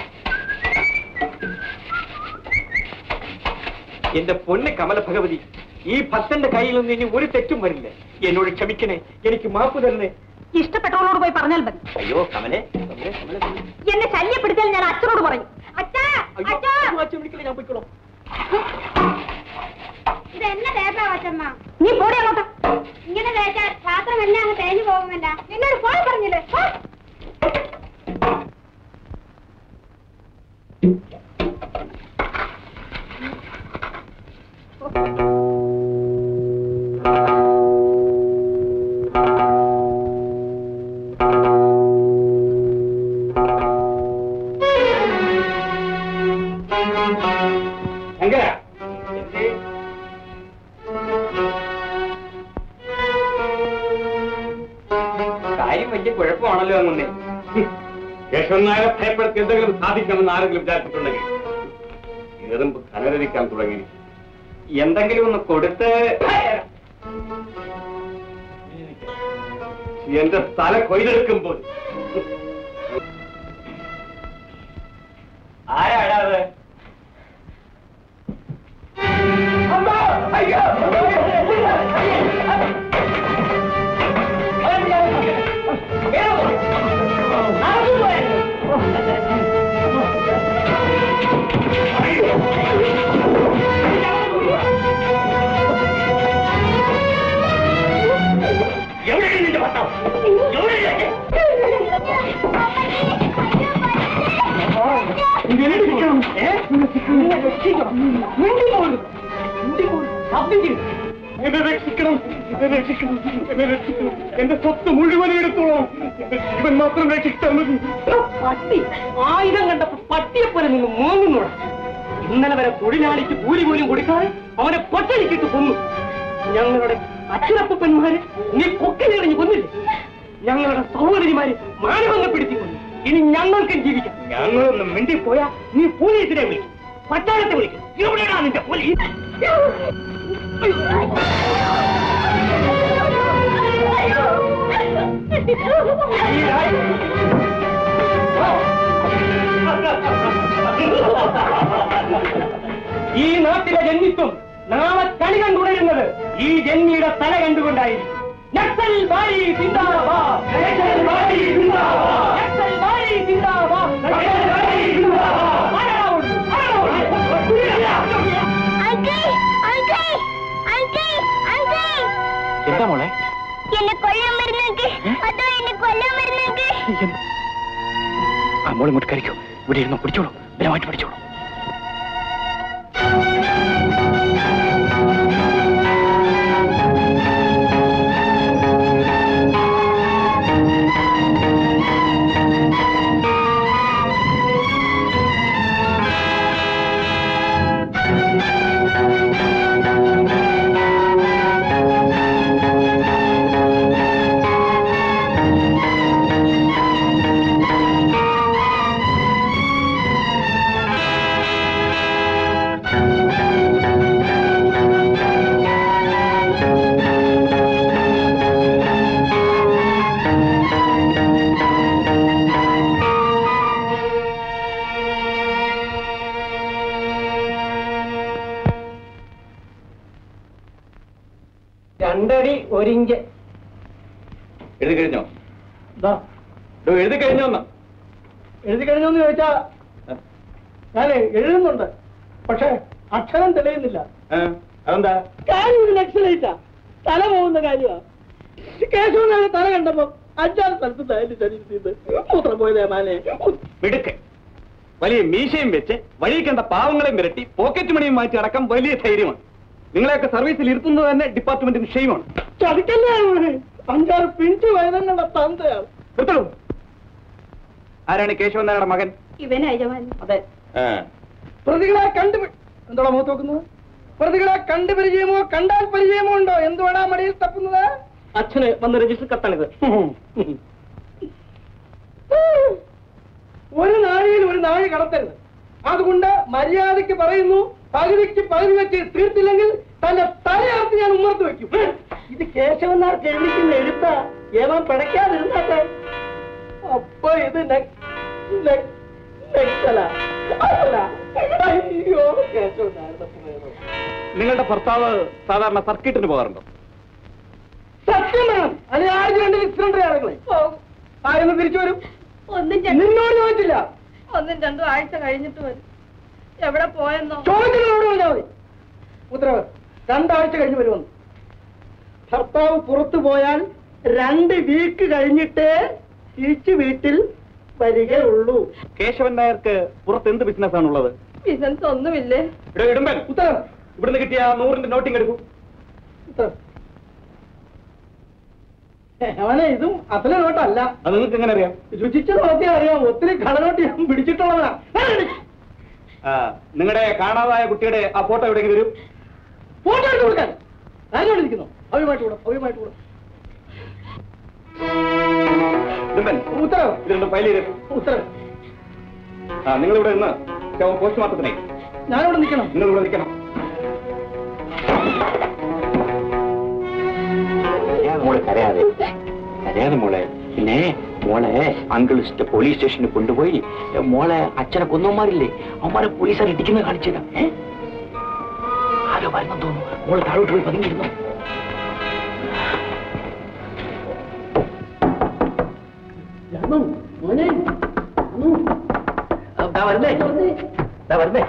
എന്റെ പൊന്ന് കമല ഭഗവതി ഈ ഭക്തന്റെ കയ്യിൽ നിന്ന് ഇനി ഒരു തെറ്റും വരില്ല എന്നോട് ക്ഷമിക്കണേ എനിക്ക് മാപ്പ് തരണേ ഇഷ്ടപ്പെട്ടവളോട് പോയി പറഞ്ഞാൽ മതി അയ്യോ കമലെ കമലെ കമലെ കമലെ. എന്നെ ശല്യപ്പെടുത്തിയാൽ ഞാൻ അച്ഛനോട് പറയും അച്ഛാ അയ്യോ, അച്ഛാ അച്ഛൻ വിളിക്കില്ല ഞാൻ പോയിക്കോളാം ഇത് എന്നെ തേപ്പാ അച്ഛമ്മ നീ പോടി അങ്ങോട്ട് ഇങ്ങനെ തേച്ചാൽ പാത്രമെല്ലാം അങ്ങ് തേഞ്ഞു പോകുമല്ല നിന്നോട് ഫോൺ പറഞ്ഞില്ലേ പോ. ശങ്കര എന്തേ? കാര്യം വലിയ കുഴപ്പമാണല്ലോ അങ്ങുന്നേ കേശവൻ നായരെ ഭയപ്പെടുത്തി എന്തെങ്കിലും സാധിക്കണമെന്ന് ആരെങ്കിലും വിചാരിച്ചിട്ടുണ്ടെങ്കിൽ എറുമ്പ് കനരരിക്കാൻ തുടങ്ങി എന്തെങ്കിലും ഒന്ന് കൊടുത്ത് എന്റെ തല കൊയ്തെടുക്കുമ്പോൾ ആരാടാ അത് എന്നെ രക്ഷിക്കണം എന്നെ രക്ഷിക്കണം എന്നെ രക്ഷിക്കണം എന്റെ സ്വത്ത് മുഴുവൻ എടുത്തോളാം എന്റെ ജീവൻ മാത്രം രക്ഷിച്ചാൽ മതി പട്ടി ആയുധം കണ്ടപ്പോ പട്ടിയെപ്പോലെ നിന്ന് മോങ്ങുന്നോടാ ഇന്നലെ വരെ തൊഴിലാളിക്ക് കൂലി പോലും കൊടുക്കാതെ അവനെ പൊട്ടലിക്കിട്ട് കൊന്നു ഞങ്ങളുടെ അച്ഛനപ്പന്മാര് നീ കൊക്കിലെറിഞ്ഞ് കൊന്നില്ലേ ഞങ്ങളുടെ സഹോദരിമാര് മാനഭംഗപ്പെടുത്തി കൊന്നു ഇനി ഞങ്ങൾക്കും ജീവിക്കാം ഞങ്ങളൊന്നും മിണ്ടിപ്പോയാ നീ പോലീസിനെ വിളിക്കും പട്ടാളത്തെ വിളിക്കും എവിടെയാണ് നിന്റെ പോലീസ് ഈ നാട്ടിലെ ജന്മിത്വം നാളെ കളി കണ്ടുടരുന്നത് ഈ ജന്മിയുടെ തല കണ്ടുകൊണ്ടായിരിക്കും നക്സൽ ബാരി സിന്ദാബാദ് നക്സൽ ബാരി സിന്ദാബാദ് നക്സൽ ബാരി സിന്ദാബാദ് നക്സൽ ബാരി സിന്ദാബാദ് ആരാവുന്നു ആരാവുന്നു അങ്കിൾ അങ്കിൾ അങ്കിൾ അങ്കിൾ എന്താ മോളെ എന്നെ കൊല്ലാൻ വരുന്നെങ്കിൽ അതോ എന്നെ കൊല്ലാൻ വരുന്നെങ്കിൽ ആ മോൾ ഇങ്ങോട്ട് കറിക്കോ ഇവിടെ ഇരുന്ന് പിടിച്ചോളൂ ബലമായിട്ട് പിടിച്ചോളൂ രണ്ടടി ഒരിഞ്ച് എഴുതി കഴിഞ്ഞോ ഇതാ ഡോ, എഴുതി കഴിഞ്ഞോ എന്നാ എഴുതി കഴിഞ്ഞോന്ന് ചോദിച്ചാ ഞാൻ എഴുതുന്നുണ്ട് പക്ഷെ അക്ഷരം തെളിയുന്നില്ല അതെന്താ കാര്യം ഒരു നക്സലൈറ്റാ തല പോകുന്ന കാര്യമാ കേശവനായ തല കണ്ടപ്പോ അഞ്ചാറ് സ്ഥലത്ത് തയ്യല് ശരീരത്തിൽ മൂത്രം പോയതേ മാനെ മിടുക്ക് വലിയ മീശയും വെച്ച് വഴി കണ്ട പാവങ്ങളെയും വിരട്ടി പോക്കറ്റ് മണിയും മാറ്റി അടക്കം വലിയ ധൈര്യമാണ് നിങ്ങളെയൊക്കെ സർവീസിൽ ഇരുത്തുന്നത് തന്നെ ഡിപ്പാർട്ട്മെന്റിന് വിഷയമാണ് ചതിക്കല്ലേ അവന്? അഞ്ചാറ് പിഞ്ചു വയതങ്ങളുടെ തന്തയാണ് നിർത്തണു ആരാണ് കേശവൻ നായരുടെ മകൻ ഇവനെ യജമാൻ അതെ പ്രതികളെ കണ്ടു എന്തോടാ മുഖത്ത് നോക്കുന്നത് പ്രതികളെ കണ്ടു പരിചയമോ കണ്ടാൽ പരിചയമോ ഉണ്ടോ എന്തുവാടാ മടിയിൽ തപ്പുന്നത് അച്ഛന് വന്ന് രജിസ്റ്റർ കത്താണിത് ഒരു നാഴിയിൽ ഒരു നാഴി കടത്തരുത് അതുകൊണ്ട് മര്യാദയ്ക്ക് പറയുന്നു പകുതിക്ക് പകുതി വെച്ച് തീർത്തില്ലെങ്കിൽ തന്റെ തലയർത്ത് ഞാൻ ഉമ്മർത്ത് വെക്കും ഇത് കേശവനാർ എഴുതിക്കുന്ന എഴുത്ത ഏവൻ പിടയ്ക്കാതിരുന്നാട്ടെ അപ്പൊ ഇത് നെ- നെ- നെക്സല. അല്ല. അയ്യോ കേശവനാരുടെ പ്രേതം നിങ്ങളുടെ ഭർത്താവ് സാധാരണ സർക്കിട്ടിന് പോകാറുണ്ടോ സത്യം വേണം അത് ആഴ്ച രണ്ട് സിലിണ്ടർ ഇറങ്ങണേ ആയിരുന്നു തിരിച്ചു വരും ഒന്നും നിന്നോട് ചോദിച്ചില്ല ഒന്നും രണ്ടും ആഴ്ച കഴിഞ്ഞിട്ട് വരും എവിടെ പോയെന്നോ ചോദിച്ചില്ല പറഞ്ഞാൽ മതി ഉത്തരവ് രണ്ടാഴ്ച കഴിഞ്ഞ് വരുമെന്ന് ഭർത്താവ് പുറത്തു പോയാൽ രണ്ട് വീക്ക് കഴിഞ്ഞിട്ടേ തിരിച്ചു വീട്ടിൽ വരികയുള്ളൂ കേശവൻ നായർക്ക് പുറത്ത് എന്ത് ബിസിനസ് ആണുള്ളത് ബിസിനസ് ഒന്നുമില്ലേ ഇവിടെ ഇടുമ്പൻ ഉത്തരം ഇവിടുന്ന് കിട്ടിയ ആ നൂറിന്റെ നോട്ടിങ് എടുക്കൂ ഉത്തരം അവനെ ഇതും അസല നോട്ടല്ല അത് നിങ്ങൾക്ക് എങ്ങനെ അറിയാം രുചിച്ച് നോക്കിയാൽ അറിയാം ഒത്തിരി കളനോട്ട് ഞാൻ പിടിച്ചിട്ടുള്ളതാ ആ, നിങ്ങളുടെ കാണാതായ കുട്ടിയുടെ ആ ഫോട്ടോ എവിടെയെങ്കിലും വരും ഫോട്ടോ എടുത്ത് കൊടുക്കാൻ ആരോട് ഇരിക്കുന്നു അവയുമായിട്ട് കൂടെ അവയുമായിട്ട് കൂടെ ഇടുമ്പൻ ഉത്തരവ് ഇത് രണ്ടും ഫയൽ ചെയ്ത് ഉത്തരവ് ആ നിങ്ങൾ ഇവിടെ നിന്ന് ശവം പോസ്റ്റ്മോർട്ടത്തിനെ ഞാനിവിടെ നിൽക്കണം നിങ്ങൾ ഇവിടെ നിൽക്കണം മോളെ കരയാതെ കരയാതെ മോളെ പിന്നെ മോളെ അങ്കിൾ ഇഷ്ട പോലീസ് സ്റ്റേഷനിൽ കൊണ്ടുപോയി മോളെ അച്ഛനെ കൊന്നവന്മാരില്ലേ അവന്മാരെ പോലീസുകാർ ഇടിക്കുന്നത് കാണിച്ചതാ ഏ? ആരോ വരുന്നെന്ന് തോന്നുന്നു മോളെ താഴോട്ട് പോയി പതുങ്ങിയിരുന്നു മോനെ ദാ വരുന്നേ ദാ വരുന്നേ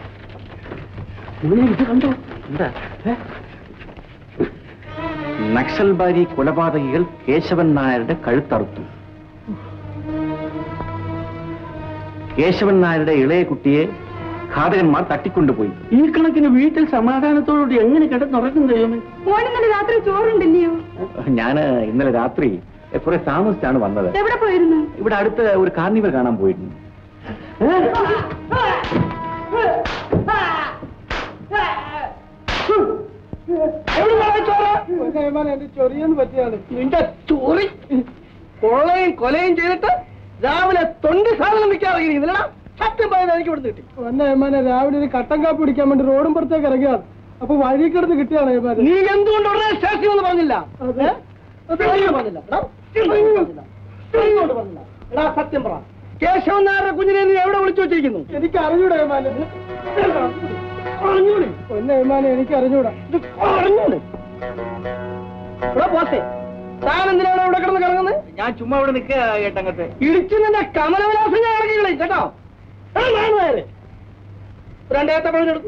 മോനെ ഇത് കണ്ടോ എന്താ ഏ? നക്സൽബാരി കൊലപാതകികൾ കേശവൻ നായരുടെ കഴുത്തറുത്തു കേശവൻ നായരുടെ ഇളയ കുട്ടിയെ ഘാതകന്മാർ തട്ടിക്കൊണ്ടുപോയി ഈ കണക്കിന് വീട്ടിൽ സമാധാനത്തോടുകൂടി എങ്ങനെ കിടന്നുറക്കും ദൈവമേ മോനിന്നലെ രാത്രി ചോറുണ്ടല്ലയോ ഞാന് ഇന്നലെ രാത്രി കുറെ താമസിച്ചാണ് വന്നത് എവിടെ പോയിരുന്നു ഇവിടെ അടുത്ത് ഒരു കാർണിവൽ കാണാൻ പോയിരുന്നു എന്റെ ചൊറിയെന്ന് പറ്റിയാണ് നിന്റെ ചൊറി കൊള്ളയും കൊലയും ചെയ്തിട്ട് രാവിലെ തൊണ്ടി സാധനം വിൽക്കാറില്ല സത്യം പറയുന്നത് എനിക്ക് ഇവിടെ കിട്ടി എന്നെ ഏമാനെ രാവിലെ ഒരു കട്ടൻ കാപ്പി പിടിക്കാൻ വേണ്ടി റോഡും പുറത്തേക്ക് ഇറങ്ങിയാണ് അപ്പൊ വഴി കിടന്ന് കിട്ടിയാണ് ഏമാനെ നീ എന്തുകൊണ്ട് ഉടനെ സ്റ്റേഷനിൽ ഒന്ന് പറഞ്ഞില്ല ഏ? ഇങ്ങോട്ട് പറഞ്ഞില്ല എടാ, ഇങ്ങോട്ട് പറഞ്ഞില്ല. ഇങ്ങോട്ട് പറഞ്ഞില്ല. എടാ സത്യം പറ കേശവൻ നായരുടെ കുഞ്ഞിനെ നീ എവിടെ വിളിച്ചു വെച്ചിരിക്കുന്നു എനിക്ക് അറിഞ്ഞൂടാ ഏമാനെ പറഞ്ഞോളി എന്നെ ഏമാനെ എനിക്ക് അറിഞ്ഞൂടാ ഇത് പറഞ്ഞോളി ഇവിടെ പോത്തെ താൻ എന്തിനാണ് ഇവിടെ കിടന്ന് കിടങ്ങുന്നത് ഞാൻ ചുമ്മാ ഇവിടെ നിൽക്കുക ഏട്ടങ്ങത്തെ ഇടിച്ചു നിന്റെ കമലവിലാസം ഞാൻ ഇറങ്ങിക്കളി കേട്ടോ എടാ, നാല് പേര്. രണ്ട് ഏത്തപ്പഴം എടുക്കും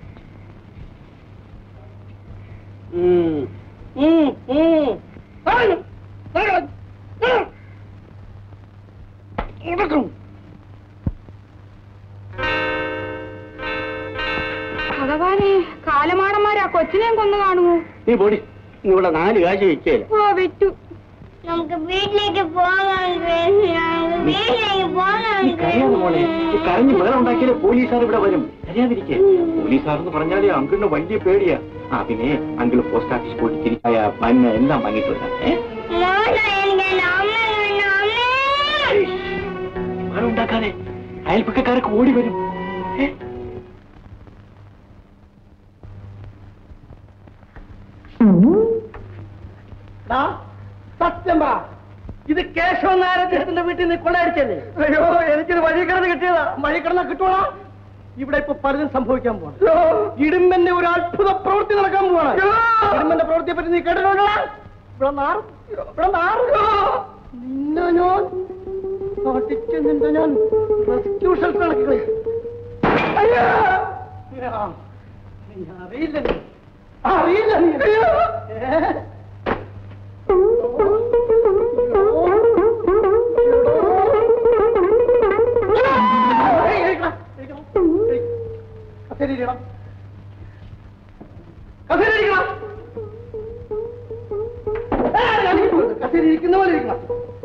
ഭഗവാനെ കാലമാടന്മാരാ കൊച്ചിനെയും കൊന്നു കാണുമോ നീ പോടി നീ ഇവിടെ നാല് കാശ് വെക്കയില്ല ഓ വിറ്റു നമുക്ക് വീട്ടിലേക്ക് പോകാൻ നമുക്ക് വീട്ടിലേക്ക് പോകാൻ കരയാതെ മോളെ ഈ കരഞ്ഞ് ബഹളം ഉണ്ടാക്കിയാലേ പോലീസുകാർ ഇവിടെ വരും കരയാതിരിക്കേ പോലീസുകാർ എന്ന് പറഞ്ഞാലേ അങ്കിളിന് വലിയ പേടിയാ ആ പിന്നെ അങ്കിൾ പോസ്റ്റ് ഓഫീസ് പോയിട്ട് തിരിച്ചായ മരുന്ന് എല്ലാം വാങ്ങിട്ട് വരാം ഏ മോനെ എനിക്ക് എന്റെ അമ്മ വേണം അമ്മേ ബഹളം ഉണ്ടാക്കാതെ അയൽപ്പക്കക്കാരൊക്കെ ഓടി വരും ഏ ദാ, സത്യം പറ ഇത് കേശവൻ നായർ അദ്ദേഹത്തിന്റെ വീട്ടിൽ നിന്ന് കൊള്ളയടിച്ചല്ലേ അയ്യോ എനിക്കിത് വഴി കിടന്ന് കിട്ടിയതാ വഴി കിടന്നാ കിട്ടൂടാ ഇവിടെ ഇപ്പൊ പലതും സംഭവിക്കാൻ പോവാണ് ഇടുമ്പന്റെ ഒരു അത്ഭുത പ്രവൃത്തി നടക്കാൻ പോവാണ് ഇടുമ്പന്റെ പ്രവൃത്തിയെ പറ്റി നീ കേട്ടിട്ടുണ്ടോ ഇവിടെ മാറും ഇവിടെ മാറും നിന്നെ ഞാൻ അടിച്ച് നിന്റെ ഞാൻ റെസ്ക്യൂ ഷെൽട്ടർ നടക്കുക അയ്യോ ആ, നീ അറിയില്ല നീ അറിയില്ല നീ ഏ? കസേരിയിരിക്കുന്ന പോലെ ഇരിക്കണം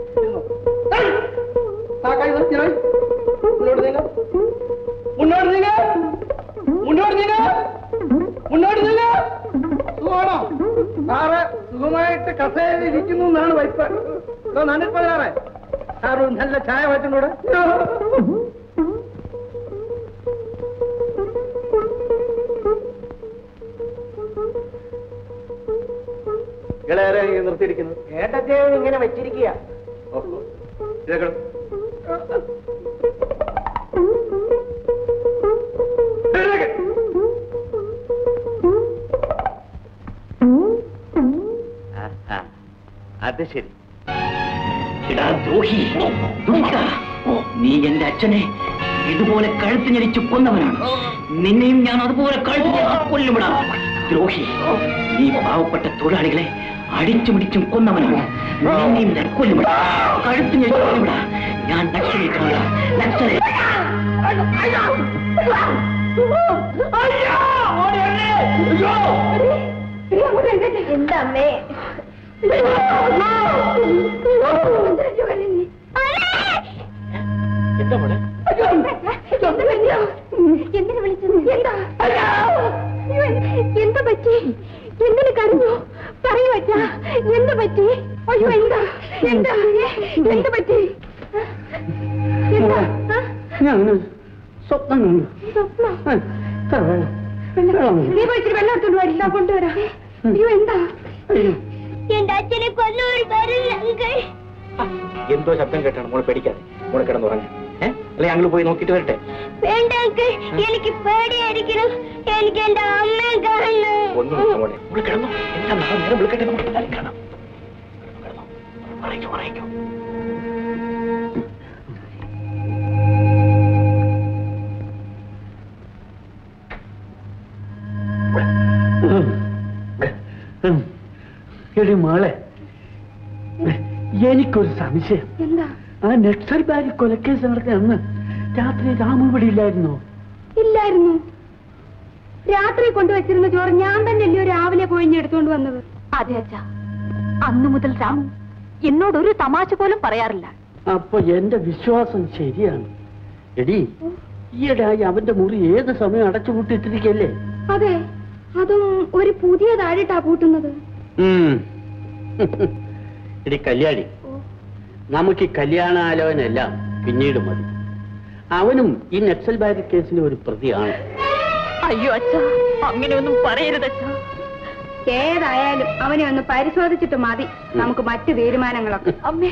മുന്നോട്ട് നീങ്ങ മുന്നോട്ട് നീങ്ങ മുന്നോട്ട് നീങ്ങ മുന്നോട്ട് നീങ്ങ സുഖമാണോ സാറ് സുഖമായിട്ട് കസേരയിൽ ഇരിക്കുന്നു എന്നാണ് വൈപ്പ് നാനൂറ്റി പതിനാറ് സാറ് ഒരു നല്ല ചായ മാറ്റുന്നൂടെ ഇളയരെ നിർത്തിയിരിക്കുന്നത് ഏട്ടത്തെ ഇങ്ങനെ വെച്ചിരിക്കുക ഓഹോ ഇതൊക്കെ അത് ശരി എടാ ദ്രോഹി ദുഷ്ട നീ എന്റെ അച്ഛനെ ഇതുപോലെ കഴുത്ത് ഞെരിച്ചു കൊന്നവനാണ് നിന്നെയും ഞാൻ അതുപോലെ കഴുത്ത് ഞെരിച്ചു കൊല്ലുമിടാ ദ്രോഹി നീ പാവപ്പെട്ട തൊഴിലാളികളെ അടിച്ചും പിടിച്ചും കൊന്നവനാണ് നിന്നെയും ഞാൻ കൊല്ലുമിടാ കഴുത്ത് ഞെരിച്ചു കൊല്ലുമിടാ ഞാൻ നക്സലേറ്റാണ് നക്സലേ എന്താ അമ്മേ എന്താ മോളെ എന്തിനു വിളിച്ചത് എന്താ എന്താ പറ്റി എന്തിനു കരഞ്ഞു പറയൂ അച്ഛാ എന്താ പറ്റി അയ്യോ എന്താ എന്താ എന്താ പറ്റി എന്താ ആ? ഞാൻ സ്വപ്നം കണ്ടു. സ്വപ്നം ആ, ഇത്ര വെള്ളം. വെള്ളം നീ പോയിച്ചിട്ട് വെള്ളം എടുത്തോണ്ട് വരില്ല കൊണ്ടുവരാം അയ്യോ എന്താ അയ്യോ. എന്റെ അച്ഛനെ കൊല്ലൂർ വരില്ല എന്തോ ശബ്ദം കേട്ടാണ് മോളെ പേടിക്കാതെ മോളെ കിടന്നുറങ്ങ ഏഹ് അല്ലെ ഞങ്ങൾ പോയി നോക്കിയിട്ട് വരട്ടെ വേണ്ട അങ്കിൾ എനിക്ക് പേടിയായിരിക്കണം എനിക്ക് എന്റെ അമ്മയെ കാണണം ഒന്നും ഇല്ല മോളെ മോളെ കിടന്നു എന്താ നാളെ നേരം വിളിക്കട്ടെ നമുക്ക് എല്ലാവരും കാണാം കിടന്നോ പറയിക്കോ പറയിക്കോ ഉം. എടി മോളെ എനിക്കൊരു സംശയം എന്താ ആ നക്സൽ ബാരി കൊലക്കേസ് നടത്തിയ അന്ന് രാത്രി രാമു ഇവിടെ ഇല്ലായിരുന്നോ ഇല്ലായിരുന്നു രാത്രി കൊണ്ടുവച്ചിരുന്ന ചോറ് ഞാൻ തന്നെയല്ലയോ രാവിലെ പോയിഞ്ഞെടുത്തോണ്ട് വന്നത് അതെ അച്ഛാ അന്നു മുതൽ രാമു എന്നോട് ഒരു തമാശ പോലും പറയാറില്ല അപ്പൊ എന്റെ വിശ്വാസം ശരിയാണ് എടി ഈയിടെയായി അവന്റെ മുറി ഏത് സമയം അടച്ചുപൂട്ടിയിട്ടിരിക്കല്ലേ അതെ അതും ഒരു പുതിയ താഴിട്ടാ പൂട്ടുന്നത് എടി കല്യാണി നമുക്ക് ഈ കല്യാണാലോചനയെല്ലാം പിന്നീട് മതി അവനും ഈ നക്സൽ ബാരി കേസിലെ ഒരു പ്രതിയാണ് അയ്യോ അച്ഛാ അങ്ങനെയൊന്നും പറയരുത് അച്ഛാ ഏതായാലും അവനെ ഒന്ന് പരിശോധിച്ചിട്ട് മതി നമുക്ക് മറ്റു തീരുമാനങ്ങളൊക്കെ അമ്മേ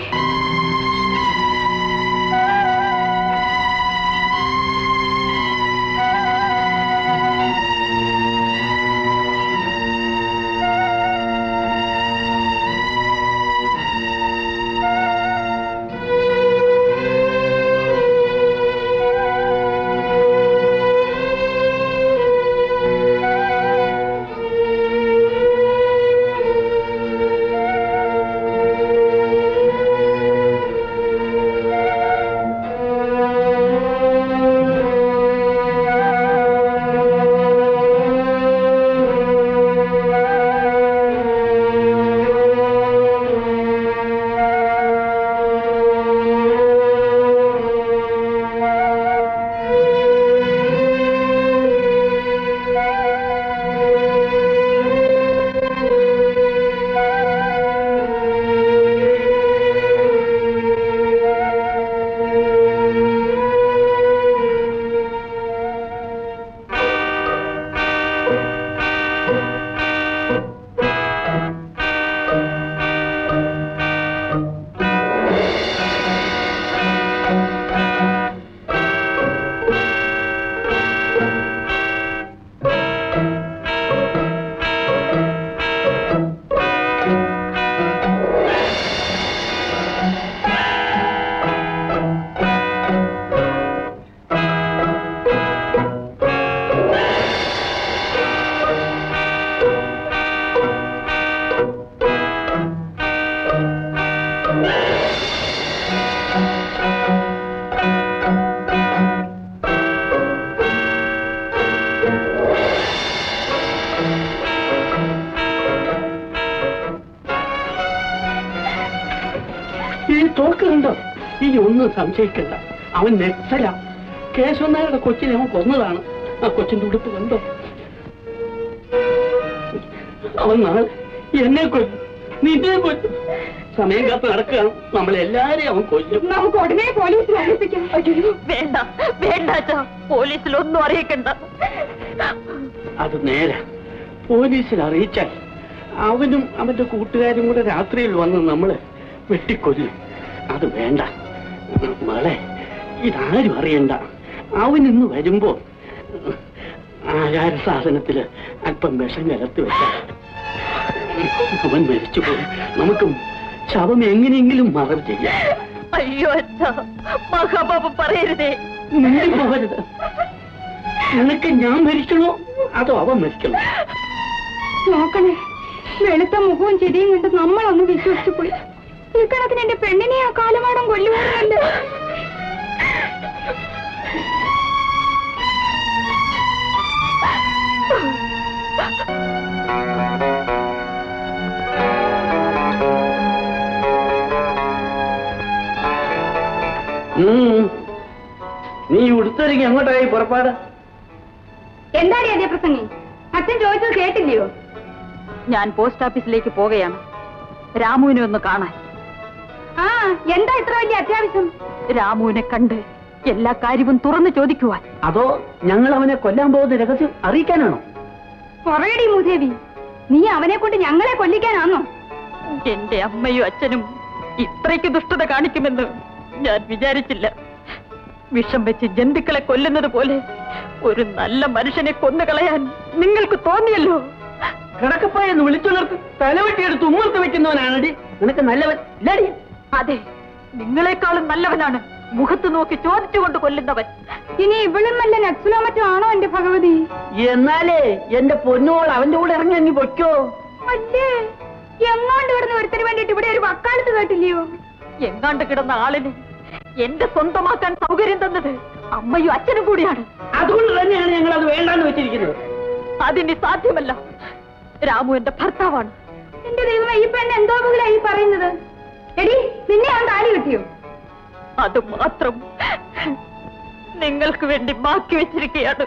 ഈ തോക്ക് കണ്ടോ ഇനി ഒന്നും സംശയിക്കണ്ട അവൻ നക്സല കേശവനായുടെ കൊച്ചിനെ അവൻ കൊന്നതാണ് ആ കൊച്ചിന്റെ ഉടുപ്പ് കണ്ടോ അവൻ നാളെ എന്നെ കൊല്ലും നിന്നെ കൊല്ലും സമയം കാത്ത് നടക്കുകയാണ് നമ്മളെല്ലാരെയും അവൻ കൊല്ലും നമുക്ക് ഉടനെ പോലീസിൽ അറിയിപ്പിക്കാം അയ്യോ വേണ്ട വേണ്ട അച്ഛാ പോലീസിലൊന്നും അറിയിക്കണ്ട അത് നേരെ പോലീസിൽ അറിയിച്ചാൽ അവനും അവന്റെ കൂട്ടുകാരും കൂടെ രാത്രിയിൽ വന്ന് നമ്മള് വെട്ടിക്കൊല്ലും അത് വേണ്ട മകളെ ഇതാരും അറിയണ്ട അവൻ ഇന്ന് വരുമ്പോ ആഹാര സാധനത്തില് അല്പം വിഷം കലർത്തി വെച്ച അവൻ മരിച്ചുപോയി നമുക്ക് ശവം എങ്ങനെയെങ്കിലും മറവ് ചെയ്യാം അയ്യോ അച്ഛ മഹാപാപം പറയരുതേ മിണ്ടി പോകരുത് നിനക്ക് ഞാൻ മരിക്കണോ അതോ അവൻ മരിക്കണോ നോക്കണേ വെളുത്ത മുഖവും ചിരിയും കണ്ട് നമ്മളൊന്ന് വിശ്വസിച്ചു പോയി ഈ കണക്കിന് എന്റെ പെണ്ണിനെ ആ കാലമാടം കൊല്ലുവാനല്ല ഉം. നീ ഉടുത്തൊരുങ്ങി എങ്ങോട്ടായി പുറപ്പാട് എന്താടി അതേ പ്രസംഗി അച്ഛൻ ചോദിച്ചത് കേട്ടില്ലയോ ഞാൻ പോസ്റ്റ് ഓഫീസിലേക്ക് പോവുകയാണ് രാമുവിനെ ഒന്ന് കാണാൻ ആ എന്താ ഇത്ര വലിയ അത്യാവശ്യം രാമുവിനെ കണ്ട് എല്ലാ കാര്യവും തുറന്നു ചോദിക്കുവാൻ അതോ ഞങ്ങൾ അവനെ കൊല്ലാൻ പോകുന്ന രഹസ്യം അറിയിക്കാനാണോ പറയടി മൂദേവി നീ അവനെ കൊണ്ട് ഞങ്ങളെ കൊല്ലിക്കാനാന്നോ എന്റെ അമ്മയും അച്ഛനും ഇത്രയ്ക്ക് ദുഷ്ടത കാണിക്കുമെന്ന് ഞാൻ വിചാരിച്ചില്ല വിഷം വെച്ച് ജന്തുക്കളെ കൊല്ലുന്നത് പോലെ ഒരു നല്ല മനുഷ്യനെ കൊന്നുകളയാൻ നിങ്ങൾക്ക് തോന്നിയല്ലോ കിടക്കപ്പായെന്ന് വിളിച്ചുണർത്ത് തലവെട്ടിയെടുത്ത് ഉമ്മർത്ത് വെക്കുന്നവനാണടി നിനക്ക് നല്ലവൻ ഇല്ലടി അതെ നിങ്ങളെക്കാളും നല്ലവനാണ് മുഖത്ത് നോക്കി ചോദിച്ചുകൊണ്ട് കൊല്ലുന്നവൻ ഇനി ഇവളും വല്ല നക്സലോ മറ്റോ ആണോ എന്റെ ഭഗവതി എന്നാലേ എന്റെ പൊന്നോൾ അവന്റെ കൂടെ ഇറങ്ങി അങ്ങ് പൊയ്ക്കോ അല്ലേ എങ്ങാണ്ട് കിടന്ന് ഒരുത്തിന് വേണ്ടിട്ട് ഇവിടെ ഒരു വക്കാലത്ത് കേട്ടില്ലയോ എങ്ങാണ്ട് കിടന്ന ആളിന് എന്റെ സ്വന്തമാക്കാൻ സൗകര്യം തന്നത് അമ്മയും അച്ഛനും കൂടിയാണ് അതുകൊണ്ട് തന്നെയാണ് ഞങ്ങൾ അത് വേണ്ടാന്ന് വെച്ചിരിക്കുന്നത് അതിന് സാധ്യമല്ല രാമു എന്റെ ഭർത്താവാണ് എന്റെ ദൈവമേ ഈ പെണ്ണ് എന്തോ മുതലാ ഈ പറയുന്നത് എടി നിന്നെ അവൻ താലി കിട്ടിയോ അത് മാത്രം നിങ്ങൾക്ക് വേണ്ടി ബാക്കി വെച്ചിരിക്കുകയാണ്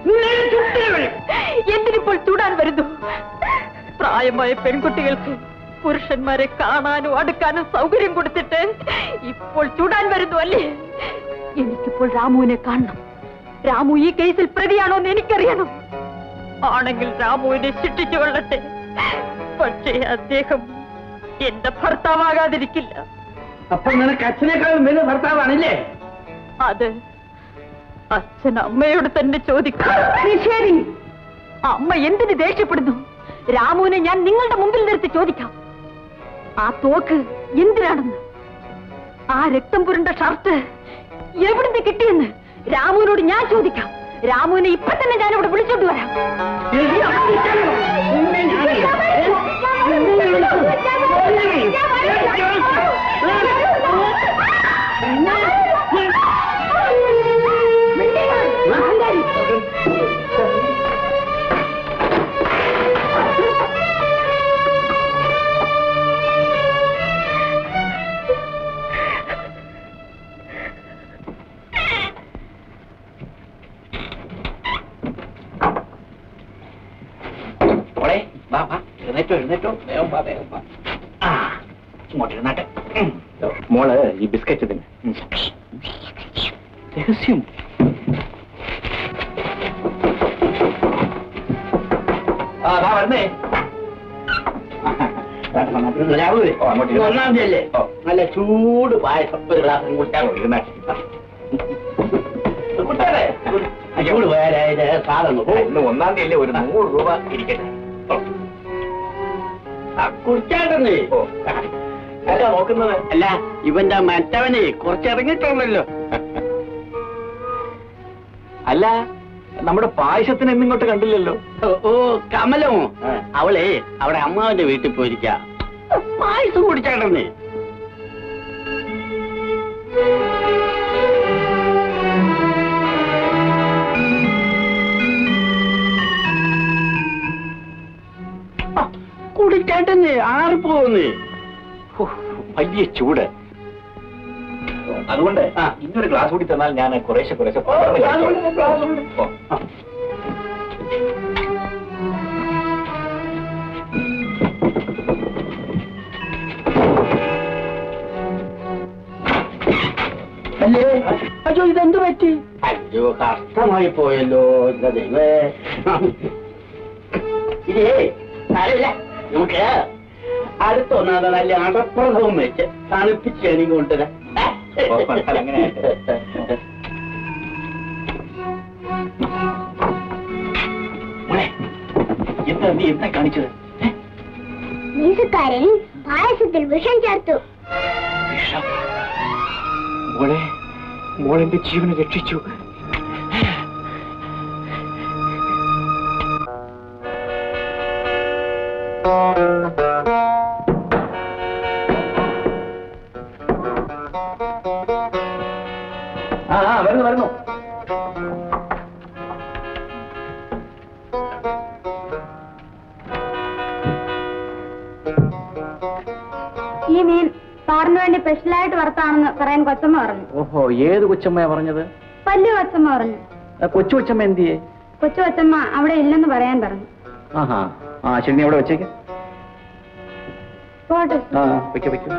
എന്തിനിപ്പോൾ ചൂടാൻ വരുന്നു പ്രായമായ പെൺകുട്ടികൾക്ക് പുരുഷന്മാരെ കാണാനും അടുക്കാനും സൗകര്യം കൊടുത്തിട്ട് ഇപ്പോൾ ചൂടാൻ വരുന്നു അല്ലേ എനിക്കിപ്പോൾ രാമുവിനെ കാണണം രാമു ഈ കേസിൽ പ്രതിയാണോ എന്ന് എനിക്കറിയണം ആണെങ്കിൽ രാമുവിനെ ശിക്ഷിച്ചു കൊള്ളട്ടെ പക്ഷേ അദ്ദേഹം എന്റെ ഭർത്താവാകാതിരിക്കില്ല അപ്പൊ നിനക്ക് അച്ഛനേക്കാളും വലിയ ഭർത്താവാണല്ലേ അത് അച്ഛൻ അമ്മയോട് തന്നെ ചോദിക്കാം ശരി അമ്മ എന്തിന് ദേഷ്യപ്പെടുന്നു രാമുവിനെ ഞാൻ നിങ്ങളുടെ മുമ്പിൽ നിർത്തി ചോദിക്കാം ആ തോക്ക് എന്തിനാണെന്ന് ആ രക്തം പുരണ്ട ഷർട്ട് എവിടുന്ന് കിട്ടിയെന്ന് രാമുവിനോട് ഞാൻ ചോദിക്കാം രാമുവിനെ ഇപ്പൊ തന്നെ ഞാൻ ഇവിടെ വിളിച്ചോണ്ട് വരാം മോളെ വാ വാ എഴുന്നേറ്റോ എഴുന്നേറ്റോ വേഗം വാ വേഗം വാ ആ ഇങ്ങോട്ട് ഇരുന്നാട്ടെ ഉം. മോള് ഈ ബിസ്ക്കറ്റ് തന്നെ രഹസ്യം ആ വാ വന്നേ രാഹുലേ ഓ, അങ്ങോട്ട് ഇരുന്നോ. ഒന്നാം തീയതി അല്ലേ ഓ. നല്ല ചൂട് പായസം ഒരു ഗ്ലാസ് കുടിച്ചാൽ മതി. ഇരുന്നാട്ടെ കുടിച്ചാലേ ചൂട് പോയാലേ സാധനം ഇന്ന് ഒന്നാം തീയതി ഒരു നൂറ് രൂപ ഇരിക്കട്ടെ ഓ. കുടിച്ചാട്ടെന്നേ ഓ അല്ല നോക്കുന്നത് അല്ല ഇവന്റെ മറ്റവനെ കുറച്ചിറങ്ങിയിട്ടുണ്ടല്ലോ അല്ല നമ്മുടെ പായസത്തിന് എന്നിങ്ങോട്ട് കണ്ടില്ലല്ലോ ഓ, ഓ കമലോ ആ. അവളെ അവിടെ അമ്മാവന്റെ വീട്ടിൽ പോയിരിക്ക പായസം കുടിച്ചാട്ടെന്നേ കുടിച്ചാട്ടെന്നേ ആറിപ്പോന്നേ ഹോ, വലിയ ചൂട് അതുകൊണ്ട് ഇന്നൊരു ഗ്ലാസ് കൂടി തന്നാൽ ഞാൻ കുറേശ്ശെ കുറേശ്ശെ പകർന്ന് കഴിച്ചോളാം. ഓ. അല്ലേ അയ്യോ ഇതെന്ത് പറ്റി അയ്യോ കഷ്ടമായി പോയല്ലോ എന്റെ ദൈവേ ഇതേ സാരമില്ല നമുക്ക് അടുത്ത ഒന്നാമത് നല്ല അടപ്രഥവും വെച്ച് തണുപ്പിച്ച് എനിക്ക് കൊണ്ടുവരാം ഓ, അങ്ങനെ. മോളെ, എന്താ നീ എന്താ കാണിച്ചത് മീശക്കാരൻ പായസത്തിൽ വിഷം ചേർത്തു വിഷം മോളെ മോളെന്റെ ജീവനെ രക്ഷിച്ചു ആ ആ, വരുന്നു വരുന്നു ഈ മീൻ സാറിന് വേണ്ടി സ്പെഷ്യലായിട്ട് വറുത്താണെന്ന് പറയാൻ കൊച്ചമ്മ പറഞ്ഞു ഓഹോ ഏത് കൊച്ചമ്മയാ പറഞ്ഞത് വലിയ കൊച്ചമ്മ പറഞ്ഞു ആ, കൊച്ചു കൊച്ചമ്മ എന്തിയേ കൊച്ചു കൊച്ചമ്മ അവിടെ ഇല്ലെന്ന് പറയാൻ പറഞ്ഞു ആഹാ ആ ശരി നീ അവിടെ വെച്ചേക്ക് പോട്ടെ ആ വെക്കോ വെക്കോ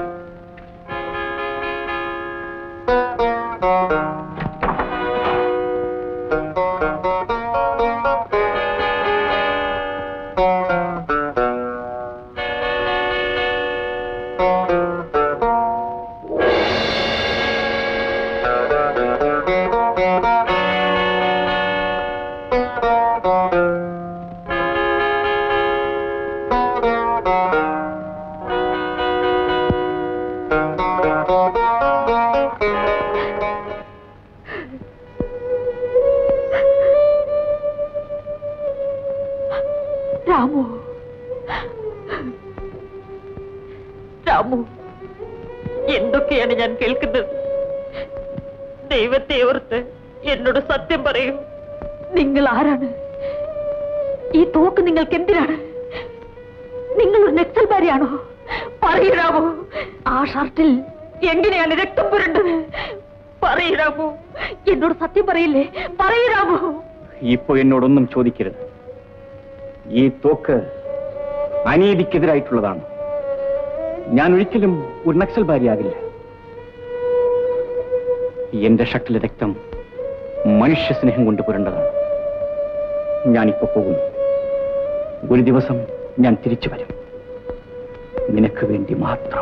രാമു രാമു എന്തൊക്കെയാണ് ഞാൻ കേൾക്കുന്നത് ദൈവത്തെ ഓർത്ത് എന്നോട് സത്യം പറയൂ നിങ്ങൾ ആരാണ് ഈ തോക്ക് നിങ്ങൾക്ക് എന്തിനാണ് നിങ്ങൾ ഒരു നക്സൽബാരിയാണോ പറയൂ രാമു ആ ഷർട്ടിൽ എങ്ങനെയാണ് രക്തം പുരണ്ടത് പറയൂ രാമു എന്നോട് സത്യം പറയില്ലേ പറയൂ രാമു ഇപ്പൊ എന്നോടൊന്നും ചോദിക്കരുത് ഈ തോക്ക് അനീതിക്കെതിരായിട്ടുള്ളതാണ് ഞാൻ ഒരിക്കലും ഒരു നക്സൽബാരിയാകില്ല എന്റെ ഷട്ടിലെ രക്തം മനുഷ്യ സ്നേഹം കൊണ്ട് പുരണ്ടതാണ് ഞാനിപ്പോ പോകുന്നു ഒരു ദിവസം ഞാൻ തിരിച്ചു വരും നിനക്ക് വേണ്ടി മാത്രം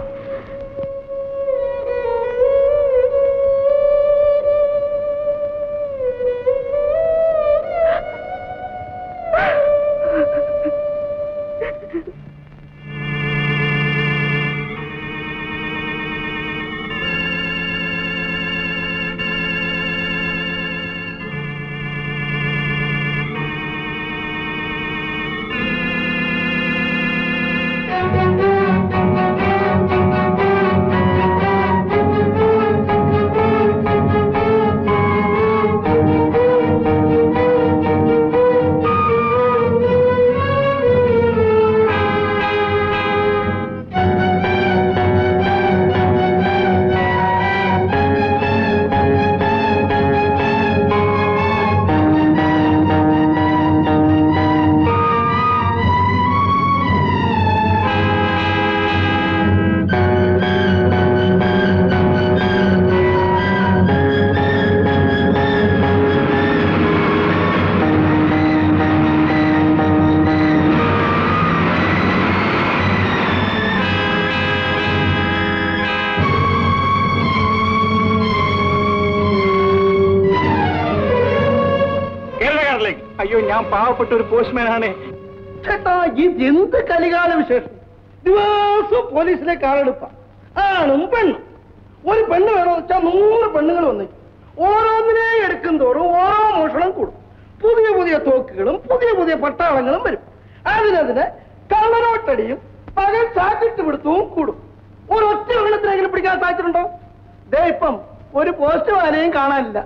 കേരളക്കാരിലേക്ക് അയ്യോ ഞാൻ പാവപ്പെട്ട ഒരു പോസ്റ്റ്മാൻ ആണ് ചേട്ടാ ഇത് എന്ത് കലികാല വിശേഷം ദിവസവും പോലീസിലേക്ക് ആളെടുപ്പ ആണും പെണ്ണും ഒരു പെണ്ണ് വേണമെന്ന് വെച്ചാൽ നൂറ് പെണ്ണുങ്ങൾ വന്നു ഓരോന്നിനെ എടുക്കും തോറും ഓരോ മോഷണം കൂടും പുതിയ പുതിയ തോക്കുകളും പുതിയ പുതിയ പട്ടാളങ്ങളും വരും അതിനതിന് കള്ളനോട്ടടിയും പകൽ ചാക്കിട്ട് പിടുത്തവും കൂടും ഒരൊറ്റ വെള്ളത്തിനെങ്കിലും പിടിക്കാൻ സാധിച്ചിട്ടുണ്ടോ ദേ ഇപ്പം ഒരു പോസ്റ്റ് വാലയും കാണാനില്ല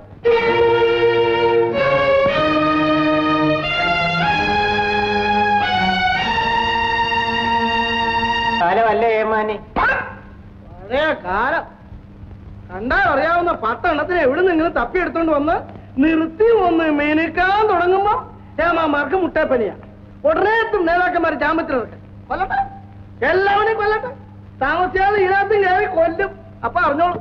കാലമല്ലേ ഏമാനെ പഴയ കാലം കണ്ടാൽ അറിയാവുന്ന പത്തെണ്ണത്തിന് എവിടെ നിന്നും തപ്പിയെടുത്തോണ്ട് വന്ന് നിർത്തി ഒന്ന് മെനുക്കാൻ തുടങ്ങുമ്പോ ഹേമാമാർക്ക് മുട്ടേപ്പനിയാ ഉടനെ എത്തും നേതാക്കന്മാർ ജാമത്തിനൊക്കെ കൊല്ലട്ടെ എല്ലാവരെയും കൊല്ലട്ടെ താമസിയാതെ ഇതിനകത്തും കയറി കൊല്ലും അപ്പൊ അറിഞ്ഞോളൂ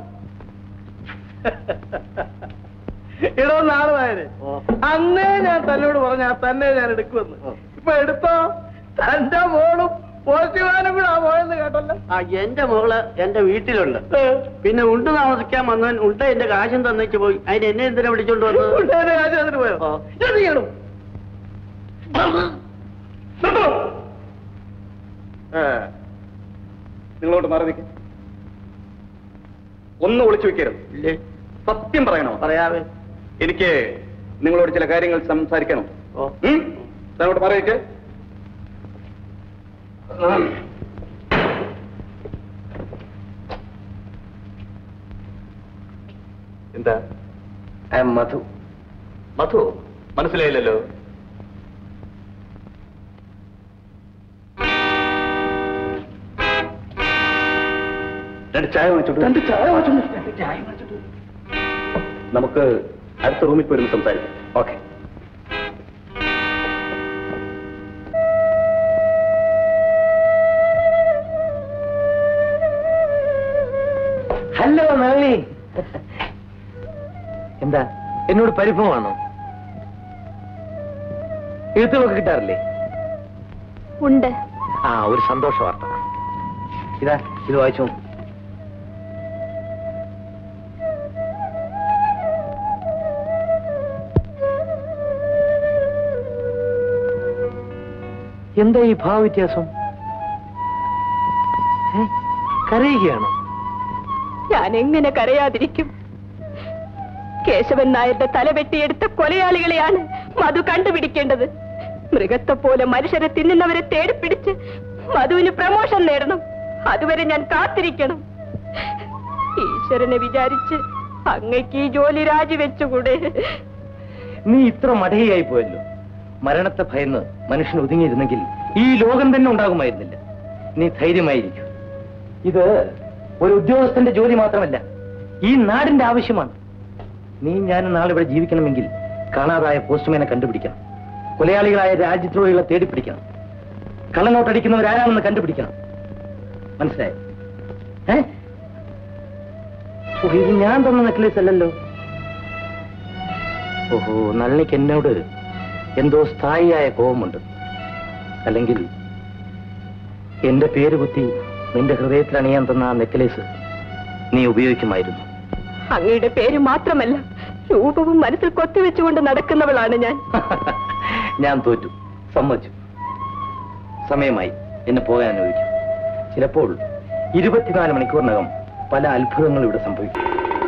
ഇടോ നാളുമായത് അന്നേ ഞാൻ തന്നോട് പറഞ്ഞ തന്നെ ഞാൻ എടുക്കുമെന്ന് ഇപ്പൊ എടുത്തോ തന്റെ മോളും പോസ്റ്റുകാരനും കൂടെ ആ പോയെന്ന് കേട്ടല്ലോ ആ എന്റെ മകള് എന്റെ വീട്ടിലുണ്ട് പിന്നെ ഉണ്ട് താമസിക്കാൻ വന്നവൻ ഉണ്ട് എന്റെ കാശും തന്നേച്ച് പോയി അതിന് എന്നെ എന്തിനാ വിളിച്ചോണ്ട് വന്നത് ഉണ്ടേനെ കാശ് തന്നിട്ട് പോയോ എന്ത് ചെയ്യണം നിർത്തോ. നിങ്ങളോട്ട് മാറി നിൽക്കുക ഒന്നും ഒളിച്ചു വെക്കരുത് സത്യം പറയണോ പറയാവേ എനിക്ക് നിങ്ങളോട് ചില കാര്യങ്ങൾ സംസാരിക്കണം ഉം? താനോട്ട് മാറി നിൽക്ക് എന്താ ഐ എം മധു മധു മനസ്സിലായില്ലല്ലോ രണ്ട് ചായ വാങ്ങിച്ചോട്ട് രണ്ട് ചായ വാങ്ങിച്ചോട്ട് നമുക്ക് അടുത്ത റൂമിൽ പോയി ഇരുന്ന് സംസാരിക്കാം ഓക്കെ ഹലോ നളിനി എന്താ എന്നോട് പരിഭവമാണോ എഴുത്തുകളൊക്കെ കിട്ടാറില്ലേ ഉണ്ട് ആ ഒരു സന്തോഷ വാർത്ത ഇതാ ഇത് വായിച്ചു എന്താ ഈ ഭാവവ്യത്യാസം ഏ? കരയുകയാണോ ഞാൻ എങ്ങനെ കരയാതിരിക്കും കേശവൻ നായരുടെ തല വെട്ടിയെടുത്ത കൊലയാളികളെയാണ് മധു കണ്ടുപിടിക്കേണ്ടത് മൃഗത്തെ പോലെ മനുഷ്യരെ തിന്നുന്നവരെ തേടിപ്പിടിച്ച് മധുവിന് പ്രമോഷൻ നേടണം അതുവരെ ഞാൻ കാത്തിരിക്കണം ഈശ്വരനെ വിചാരിച്ച് അങ്ങക്ക് ഈ ജോലി രാജിവെച്ചുകൂടെ നീ ഇത്ര മടയായി പോയല്ലോ മരണത്തെ ഭയന്ന് മനുഷ്യൻ ഒതുങ്ങിയിരുന്നെങ്കിൽ ഈ ലോകം തന്നെ ഉണ്ടാകുമായിരുന്നില്ല നീ ധൈര്യമായിരിക്കും ഇത് ഒരു ഉദ്യോഗസ്ഥന്റെ ജോലി മാത്രമല്ല ഈ നാടിന്റെ ആവശ്യമാണ് നീ ഞാൻ നാളെ ഇവിടെ ജീവിക്കണമെങ്കിൽ കാണാതായ പോസ്റ്റ്മാനെ കണ്ടുപിടിക്കണം കൊലയാളികളായ രാജ്യദ്രോഹികളെ തേടിപ്പിടിക്കണം കള്ളനോട്ടടിക്കുന്നവരാരാണെന്ന് കണ്ടുപിടിക്കണം മനസ്സിലായോ ഏ ഓ, ഇത് ഞാൻ തന്ന നെക്ലേസ് അല്ലല്ലോ ഓഹോ നള്ളിക്ക് എന്നോട് എന്തോ സ്ഥായിയായ കോപമുണ്ട് അല്ലെങ്കിൽ എന്റെ പേര് കുത്തി നിന്റെ ഹൃദയത്തിൽ അണിയാൻ തന്ന ആ നെക്ലേസ് നീ ഉപയോഗിക്കുമായിരുന്നു അങ്ങയുടെ പേര് മാത്രമല്ല രൂപവും മനസ്സിൽ കൊത്തിവെച്ചുകൊണ്ട് നടക്കുന്നവളാണ് ഞാൻ ഞാൻ തോറ്റു സമ്മതിച്ചു സമയമായി എന്നെ പോകാൻ അനുവദിക്കും ചിലപ്പോൾ ഇരുപത്തിനാല് മണിക്കൂറിനകം പല അത്ഭുതങ്ങളും ഇവിടെ സംഭവിക്കും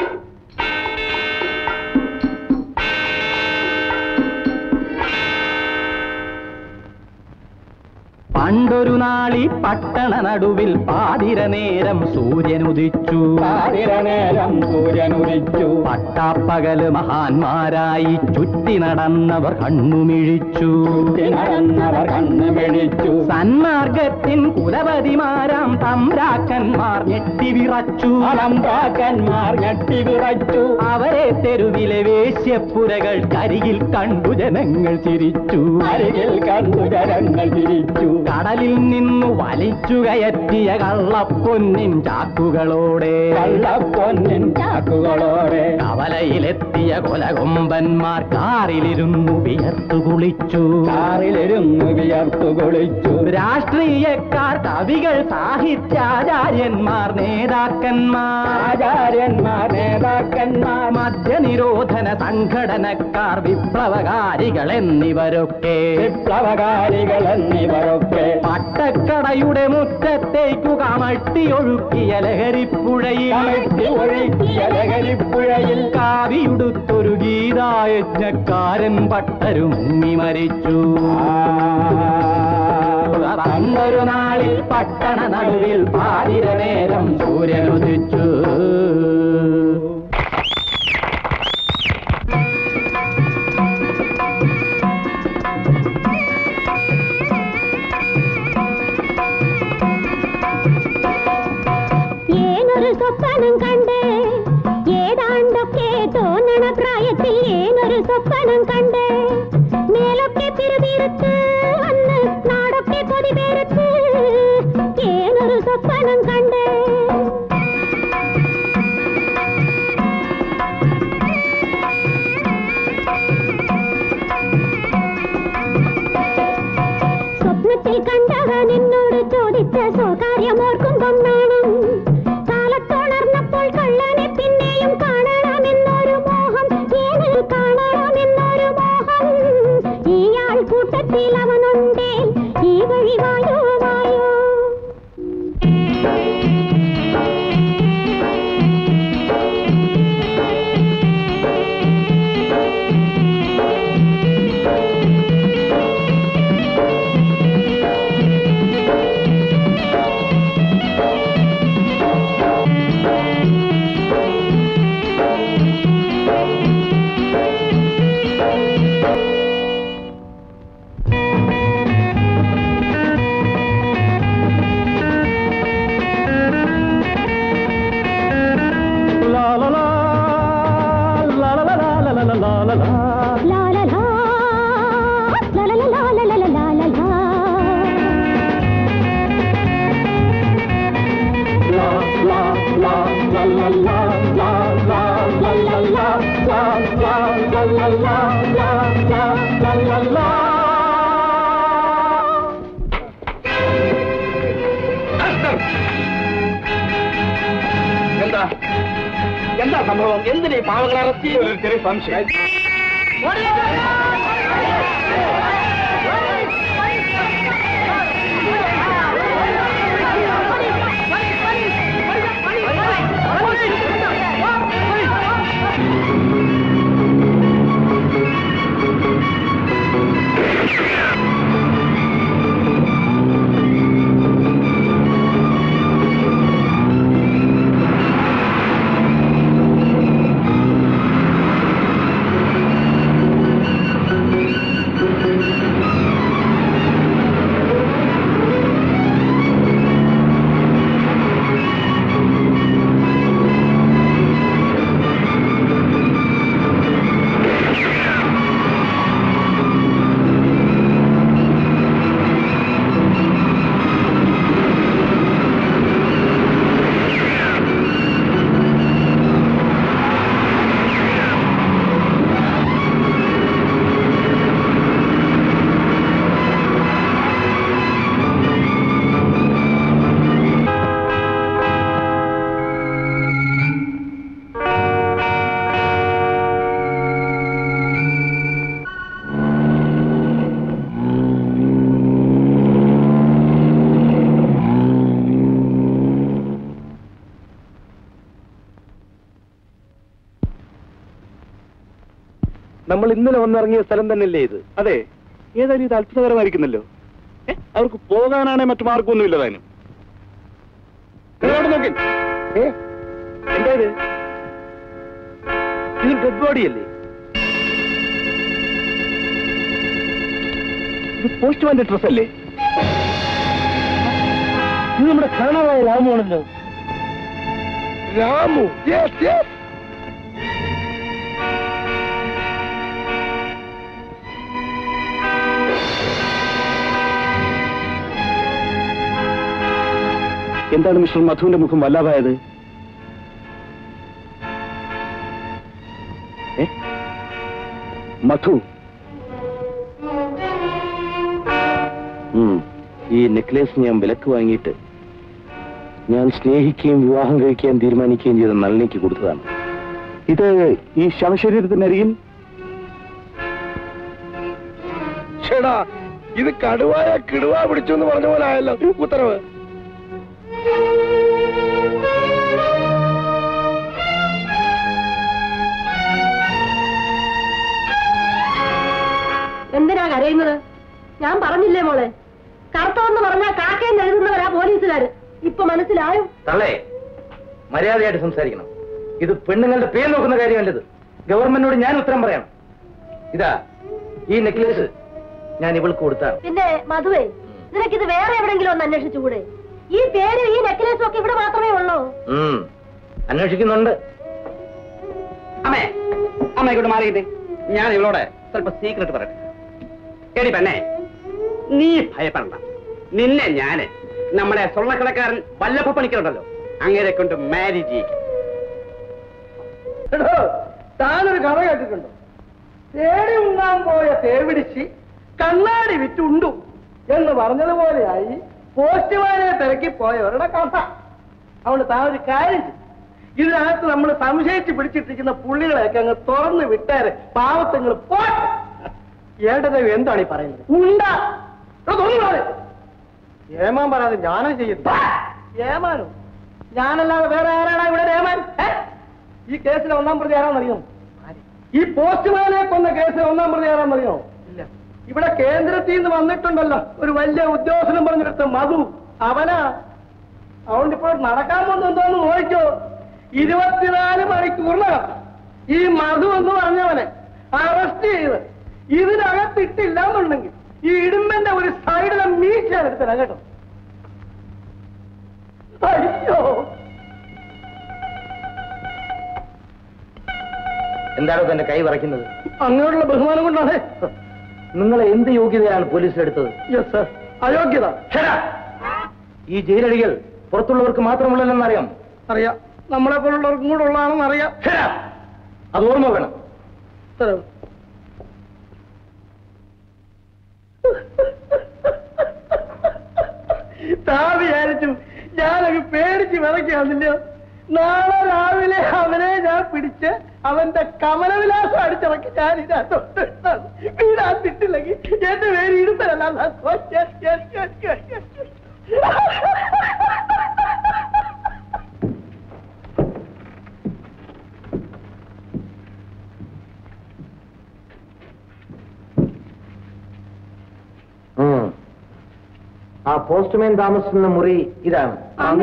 പണ്ടൊരു നാളി പട്ടണ നടുവിൽ പാതിര നേരം സൂര്യനുദിച്ചു പാതിര നേരം സൂര്യനുദിച്ചു പട്ടാപ്പകല് മഹാന്മാരായി ചുറ്റി നടന്നവർ കണ്ണുമിഴിച്ചു നടന്നവർ കണ്ണുമിഴിച്ചു സന്മാർഗത്തിൻ കുലപതിമാരാം തമ്പ്രാക്കന്മാർ ഞെട്ടിവിറച്ചു തമ്പ്രാക്കന്മാർ ഞെട്ടിവിറച്ചു അവരെ തെരുവിലെ വേശ്യപ്പുരകൾ കരികിൽ കണ്ടു ജനങ്ങൾ ചിരിച്ചു അരികിൽ കണ്ടു ജനങ്ങൾ ചിരിച്ചു കടലിൽ നിന്നു വലിച്ചു കയറ്റിയ കള്ളപ്പൊന്നിൻ ചാക്കുകളോടെ കള്ളപ്പൊന്നിൻ ചാക്കുകളോടെ കവലയിലെത്തിയ കൊലകൊമ്പന്മാർ കാറിലിരുന്നു വിയർത്തു കുളിച്ചു കാറിലിരുന്നു വിയർത്തു കുളിച്ചു രാഷ്ട്രീയക്കാർ കവികൾ സാഹിത്യാചാര്യന്മാർ നേതാക്കന്മാർ ആചാര്യന്മാർ നേതാക്കന്മാർ മദ്യനിരോധന സംഘടനക്കാർ വിപ്ലവകാരികൾ എന്നിവരൊക്കെ വിപ്ലവകാരികൾ എന്നിവരൊക്കെ പട്ടക്കടയുടെ മുറ്റത്തേക്കു കമട്ടി ഒഴുക്കിയ ലഹരിപ്പുഴയിൽ ഒഴുക്കിയ ലഹരിപ്പുഴയിൽ കാവിയുടുത്തൊരു ഗീതായജ്ഞക്കാരൻ പട്ടരു മുങ്ങി മരിച്ചു പണ്ടൊരു നാളിൽ പട്ടണ നടുവിൽ പാതിര നേരം സൂര്യനുദിച്ചു ഏനൊരു സ്വപ്നം കണ്ട് ഏതാണ്ടൊക്കെ തോന്നണ പ്രായത്തിൽ ഏനൊരു സ്വപ്നം കണ്ട് മേലൊക്കെ പിറുപിറുത്ത് വന്ന് നാടൊക്കെ പൊതിപേരത്ത് ഏനൊരു സ്വപ്നം കണ്ട് സ്വപ്നത്തിൽ കണ്ടവൻ എന്നോട് ചോദിച്ച സ്വകാര്യം ഓർക്കുമ്പം നാണം കാലത്തോണർന്നപ്പോൾ കള്ളനെ പിന്നെയും കാണണമെന്നൊരു മോഹം ഏന് കാണണമെന്നൊരു മോഹം ഈയാൾ കൂട്ടത്തിൽ അവനുണ്ടേ ഈ വഴി വായോ വായോ എന്താ സംഭവം എന്തിനാ ഈ പാവങ്ങളെ അറസ്റ്റ് ഒരു ചെറിയ സംശയം നമ്മൾ ഇന്നലെ വന്നിറങ്ങിയ സ്ഥലം തന്നെയല്ലേ ഇത് അതെ ഏതായാലും ഇത് അത്ഭുതകരമായിരിക്കുന്നല്ലോ ഏ, അവർക്ക് പോകാനാണെ മറ്റു മാർഗമൊന്നുമില്ല താനും നോക്കി എന്താ ഇത് ഇത് ഡെഡ് ബോഡി അല്ലേ ഇത് പോസ്റ്റ്മാന്റെ ഡ്രസ് അല്ലേ ഇത് നമ്മുടെ കാണാതായ രാമുവാണല്ലോ രാമു യെസ് യെസ് എന്താണ് മിസ്റ്റർ മധുവിന്റെ മുഖം വല്ലാതായത് ഏ? മധു ഉം. ഈ നെക്ലേസ് ഞാൻ വിലക്ക് വാങ്ങിയിട്ട് ഞാൻ സ്നേഹിക്കുകയും വിവാഹം കഴിക്കാൻ തീരുമാനിക്കുകയും ചെയ്ത നളിനിക്ക് കൊടുത്തതാണ് ഇത് ഈ ശവശരീരത്തിനരികിൽ ചേടാ ഇത് കടുവായ കിടുവ പിടിച്ചു എന്ന് പറഞ്ഞ പോലെ ആയല്ലോ ഉത്തരവ് എന്തിനാ കരയുന്നത് ഞാൻ പറഞ്ഞില്ലേ മോളെ കറുത്തവെന്ന് പറഞ്ഞാൽ കാക്കയെന്ന് എഴുതുന്നവരാ പോലീസുകാര് ഇപ്പൊ മനസ്സിലായോ തള്ളേ മര്യാദയായിട്ട് സംസാരിക്കണം ഇത് പെണ്ണുങ്ങളുടെ പേര് നോക്കുന്ന കാര്യമല്ലത് ഗവൺമെന്റിനോട് ഞാൻ ഉത്തരം പറയണം ഇതാ ഈ നെക്ലേസ് ഞാൻ ഇവൾക്ക് കൊടുത്താണ് പിന്നെ മധുവേ നിനക്കിത് വേറെ എവിടെങ്കിലും ഒന്ന് അന്വേഷിച്ചുകൂടെ ഈ പേരും ഈ നെക്ലേസും ഒക്കെ ഇവിടെ മാത്രമേ ഉള്ളൂ ഉം. അന്വേഷിക്കുന്നുണ്ട് അമ്മേ അമ്മ ഇങ്ങോട്ട് മാറിയിട്ട് ഞാൻ ഇവളോട് സ്വല്പം സീക്രട്ട് പറയട്ടെ എടി പെണ്ണേ നീ ഭയപ്പെടണ്ട നിന്നെ ഞാന് നമ്മുടെ സ്വർണ്ണക്കടക്കാരൻ വല്ലഭ പണിക്കറുണ്ടല്ലോ അങ്ങനെ കൊണ്ട് മാരേജ് ചെയ്യിക്കും എടോ, താനൊരു കഥ കേട്ടിട്ടുണ്ടോ തേടി ഉണ്ണാൻ പോയ തേവിടിച്ച് കണ്ണാടി വിറ്റുണ്ടു എന്ന് പറഞ്ഞതുപോലെയായി പോസ്റ്റ്മാനെ തിരക്കി പോയവരുടെ കഥ അതുകൊണ്ട് താൻ ഒരു കാര്യം ചെയ്യ്. ഇതിനകത്ത് നമ്മൾ സംശയിച്ച് പിടിച്ചിട്ടിരിക്കുന്ന പുള്ളികളെയൊക്കെ അങ്ങ് തുറന്ന് വിട്ടേരെ പാവത്തങ്ങൾ പോട്ടെ ഏട്ടദേവ് എന്താണ് ഈ പറയുന്നത് ഉണ്ട എടോ, തുറന്ന് പറയ്. ഏമാൻ പറയാതെ ഞാനാ ചെയ്യുന്നു ഏമാനോ ഞാനല്ലാതെ വേറെ ആരാണ് ഇവിടെ ഏമാൻ ഏ? ഈ കേസിൽ ഒന്നാം പ്രതി ആരാന്നറിയോ ഈ പോസ്റ്റ്മാനെ കൊന്ന കേസിൽ ഒന്നാം പ്രതി ആരാന്നറിയോ ഇല്ല ഇവിടെ കേന്ദ്രത്തിൽ നിന്ന് വന്നിട്ടുണ്ടല്ലോ ഒരു വലിയ ഉദ്യോഗസ്ഥനും പറഞ്ഞെടുത്ത് മധു അവനാ അതുകൊണ്ട് ഇപ്പോൾ നടക്കാൻ പോകുന്ന എന്തോന്ന് നോക്കിക്കോ ഇരുപത്തിനാല് മണിക്കൂറിനകം ഈ മധു എന്ന് പറഞ്ഞവനെ അറസ്റ്റ് ചെയ്ത് ഇതിനകത്തിട്ടില്ല എന്നുണ്ടെങ്കിൽ ഈ ഇടുമ്പന്റെ ഒരു സൈഡിലെ മീറ്റാണ് എടുത്തരാം കേട്ടോ അയ്യോ എന്താണോ തന്റെ കൈ വറയ്ക്കുന്നത് അങ്ങോട്ടുള്ള ബഹുമാനം കൊണ്ടാണ് നിങ്ങളെ എന്ത് യോഗ്യതയാണ് പോലീസ് എടുത്തത് യെസ് സർ അയോഗ്യത ഈ ജയിലടികൾ പുറത്തുള്ളവർക്ക് മാത്രമുള്ളല്ലെന്നറിയാം അറിയാം നമ്മളെ പോലുള്ളവർക്കും കൂടെ ഉള്ളതാണെന്ന് അറിയാം അത് ഓർമ്മ വേണം ഉത്തരവ് താ വിചാരിച്ചു ഞാനങ്ങ് പേടിച്ച് വിറയ്ക്കാന്നില്ല നാളെ രാവിലെ അവനെ ഞാൻ പിടിച്ച് അവന്റെ കമലവിലാസം അടിച്ചിറക്കി ഞാൻ ഇതിനകത്തോട്ട് വീടാത്തിട്ടില്ലെങ്കിൽ എന്റെ പേര് ഇടുത്തല്ല ആ പോസ്റ്റ്മാൻ താമസിക്കുന്ന മുറി ഇതാണ്